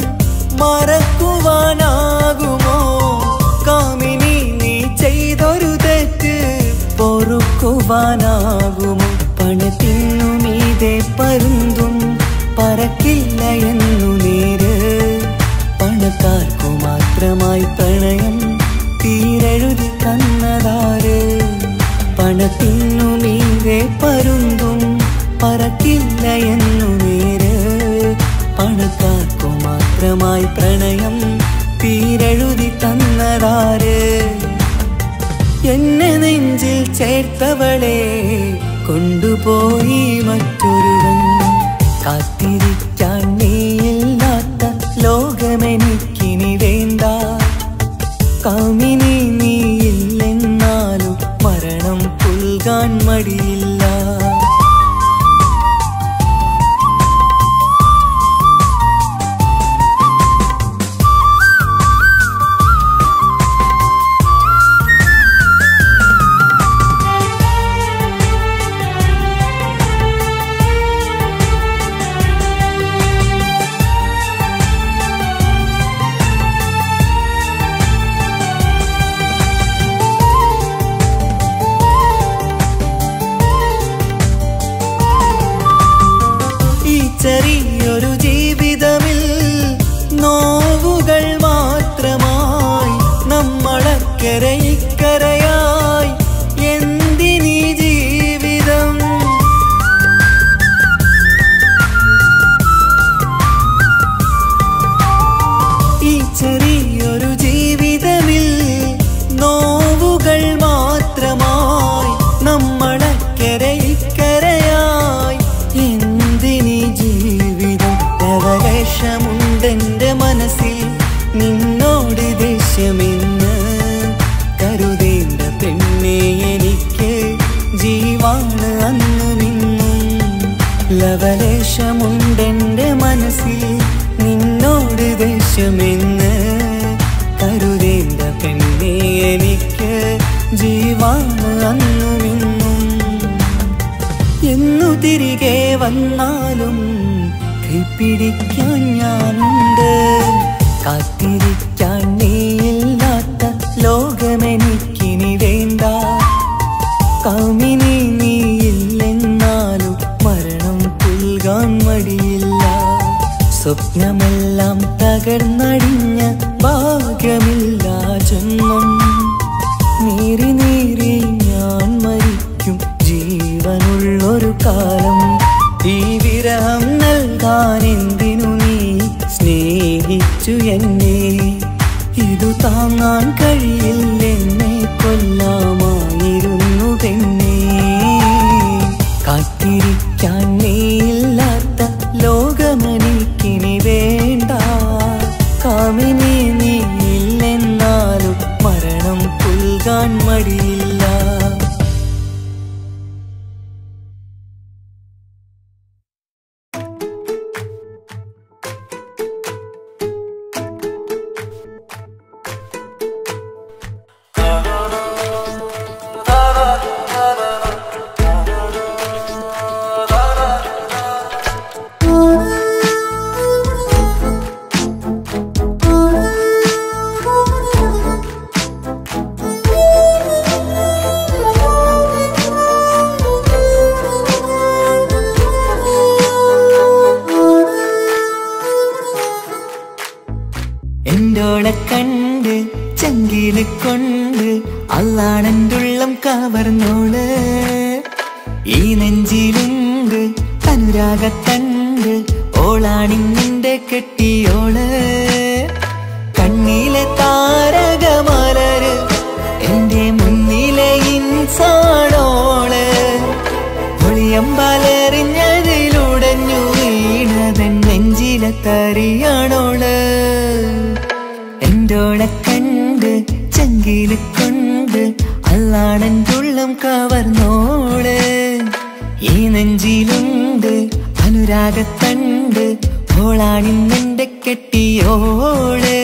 മറക്കുവാനാകുമോ കാമിനി നീ ചെയ്തൊരു തെറ്റ് പൊറുക്കുവാനാകുമോ പണത്തിനു മീതെ പരുന്തും പറക്കില്ല എന്നു നേര് പണക്കാർക്കു മാത്രമായി പ്രണയം തീരെഴുതി തന്നതാര് പണത്തിനു മീതെ പരുന്തും പറക്കില്ല എന്നു നേര് പണക്കാർക്കു മാത്രമായി പ്രണയം തീരെഴുതി തന്നതാര് എന്നെ നെഞ്ചിൽ ചേർത്തവളെ കൊണ്ടുപോയി മറ്റൊരുവൻ കാത്തിരിക്കാൻ നീയില്ലാത്ത ലോകമെനിക്കിനി വേണ്ട കാമിനി നീയില്ലെന്നാലും മരണം പുൽകാൻ മടിയില്ല ഈ ചെറിയൊരു ജീവിതമിൽ നോവുകൾ മാത്രമായി നമ്മളക്കരെ ഇക്കരയായി എന്തിനീ ജീവിതം ഈ ചെറിയൊരു ജീവിതമിൽ നോവുകൾ മാത്രമായി നമ്മളക്കരെ ഇക്കരയായി എന്തിനീ ജീവിതം ലവലേശമുണ്ടെന്റെ മനസ്സിൽ നിന്നോട് ദേഷ്യമെന്ന് കരുതേണ്ട പെണ്ണെ എനിക്ക് ജീവാണ് അന്നും ഇന്നും ലവലേശമുണ്ടെന്റെ മനസ്സിൽ നിന്നോട് ദേഷ്യമെന്ന് കരുതേണ്ട പെണ്ണെ എനിക്ക് ജീവാണ് അന്നും ഇന്നും എന്നു തിരികെ വന്നാലും കൈപ്പിടിക്കാൻ ഞാനുണ്ട് കാത്തിരിക്കാൻ നീയില്ലാത്ത ലോകമെനിക്കിനി വേണ്ട കാമിനി നീയില്ലെന്നാലും മരണം പുൽകാൻ മടിയില്ല സ്വപ്നമെല്ലാം തകർന്നടിഞ്ഞ ഭാഗ്യമില്ല ജന്മം നീറി നീറി ഞാൻ മരിക്കും ജീവനുള്ളൊരു കാലം ഈ വിരഹം നൽകാൻ എന്തിനു നീ സ്നേഹിച്ചു എന്നെ ഇതു താങ്ങാൻ കഴിയില്ലെന്നെ കൊല്ലാമായിരുന്നു പെണ്ണേ കാത്തിരിക്കാൻ നീയില്ലാത്ത ലോകമനിക്കിനി വേണ്ട കാമിനി നീയില്ലെന്നാലും മരണം പുൽകാൻ മടിയില്ല ആ ചെങ്കില് കൊണ്ട് അല്ലാണെൻ്റെ ഉള്ളം കവർന്നോള് ഈ നെഞ്ചിലുണ്ട് അനുരാഗത്തണ്ട് ഓളാണിന്നിന്റെ കെട്ടിയോള് കണ്ണിലെ താരകമലര് എന്റെ മുന്നിലെ ഇൻസാണോള് ഒളിയമ്പാലെറിഞ്ഞതിലുടഞ്ഞു വീണതൻ നെഞ്ചിലെ തറിയാണോള് എന്തോളെ കണ്ട് ചെങ്കില് കൊണ്ട് അല്ലാണെൻ്റെ ഉള്ളം കവർന്നോള് ഈ നെഞ്ചിലുണ്ട് അനുരാഗത്തണ്ട് ഓളാണിന്നെന്റെ കെട്ടിയോള്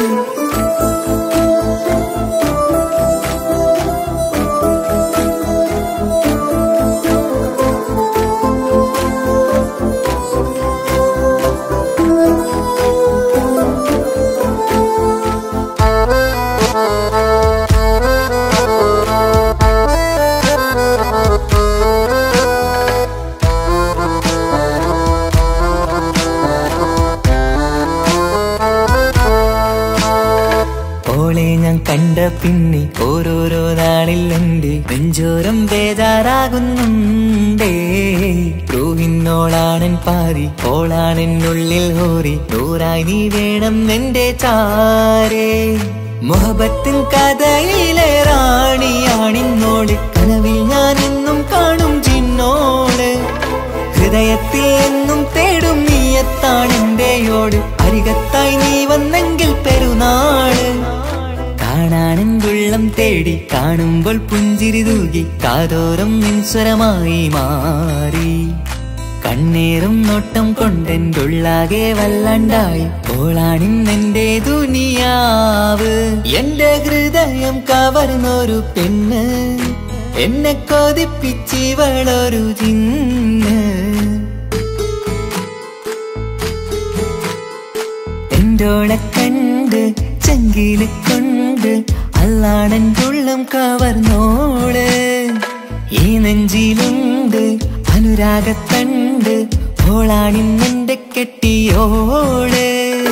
ഓളെ ഞാൻ കണ്ട പിന്നെ ഓരോരോ നാളിൽ എന്റെ നെഞ്ചോരം ബേജാറാകുന്നുണ്ടേ റൂഹിന്നോളാണൻ പാതി ഓളാണെന്നുള്ളിൽ ഹോറി നൂറായി നീ വേണം എന്റെ ചാരേ മുഹബത്തിൻ കഥയിലെ റാണിയാണിന്നോട് കനവിൽ ഞാൻ എന്നും കാണും ചിന്നോട് ഹൃദയത്തിൽ എന്നും തേടും നീയത്താണെന്റെയോട് അരികത്തായി നീ വന്നെങ്കിൽ പെരുന്നാള് കാണാനെന്തുള്ളം തേടി കാണുമ്പോൾ പുഞ്ചിരി തൂകി കാതോരം നിൻസ്വരമായി മാറി കണ്ണേറും നോട്ടം കൊണ്ടെന്തുള്ളാകെ വല്ലണ്ടായി ഓളാണിന്നെന്റെ ദുനിയാവ് എന്റെ ഹൃദയം കവർന്നൊരു പെണ്ണ് എന്നെ കൊതിപ്പിച്ചിവളൊരു ചിന്ന് എന്തോളെ കണ്ട് ചെങ്കില് കൊണ്ട് അല്ലാണെൻ്റെ ഉള്ളം കവർന്നോള് ഈ നെഞ്ചിലുണ്ട് അനുരാഗത്തണ്ട് ഓളാണിന്നെന്റെ കെട്ടിയോള്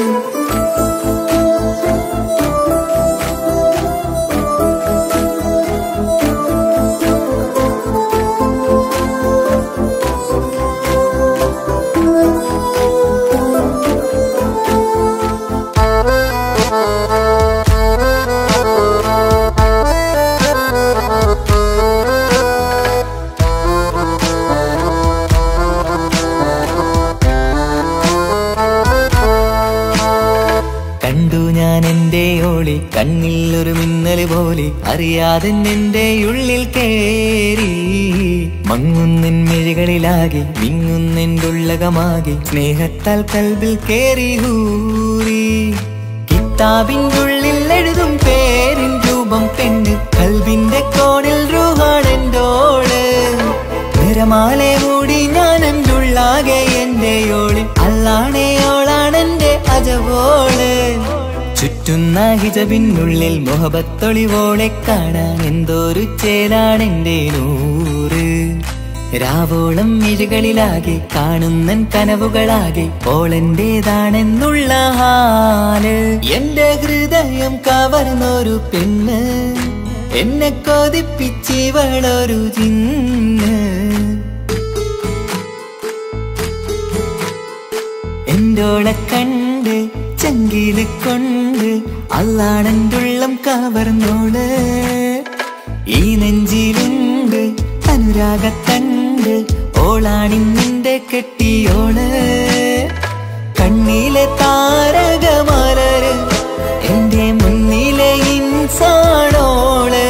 കണ്ടു ഞാൻ എന്റെ ഓളി കണ്ണിൽ ഒരു മിന്നല് പോലെ അറിയാതെ എന്റെ ഉള്ളിൽ കേറി മങ്ങുന്നിൻ മിഴികളിലാകെ മിങ്ങുന്നെൻ്റെ ഉള്ളകമാകെ സ്നേഹത്താൽ കൽബിൽ കേറി ഹൂറി കിതാബിൻ്റെ ഉള്ളിൽ എഴുതും പേരിൻ രൂപം പെണ്ണ് കൽബിന്റെ കോണിൽ റൂഹാണെന്തോള് നിറമാലെ മൂടി ഞാൻ എൻ്റെ ഉള്ളാകെ എൻ്റെ ഓളി അല്ലാണേ ഓളാണെന്റെ അജവോള് ചുറ്റുന്ന ഹിജബിനുള്ളിൽ മുഹബത്തൊളിവോളെ കാണാൻ എന്തോരു ചേലാണെന്റെ നൂറ് രാവോളം മിഴികളിലാകെ കാണുന്നൻ കനവുകളാകെ ഓളെന്റേതാണെന്നുള്ള ഹാല് എന്റെ ഹൃദയം കവർന്നൊരു പെണ്ണ് എന്നെ കൊതിപ്പിച്ചിവളൊരു ചിന്ന് എന്തോളെ കണ്ട് ചെങ്കില് കൊണ്ട് അല്ലാണെന്തുള്ളം കവർന്നോള് ഈ നെഞ്ചിലുണ്ട് അനുരാഗത്തണ്ട് ഓളാണിന്നിന്റെ കെട്ടിയോള് കണ്ണിലെ താരകമലര് എന്റെ മുന്നിലെ ഇൻസാണോള്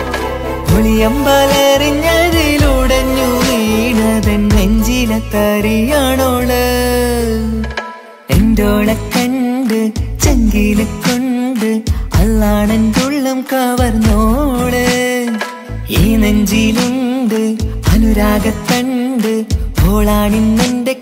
ഒളിയമ്പലെറിഞ്ഞതിലുടഞ്ഞു വീണതൻ നെഞ്ചിലെ തറിയാണോള് എന്തോളെ കണ്ട് ചെങ്കില് കൊണ്ട് അല്ലാണെൻ്റെ ഉള്ളം കവർന്നോള് ഈ നെഞ്ചിലുണ്ട് അനുരാഗത്തണ്ട് ഓളാണിന്നെന്റെ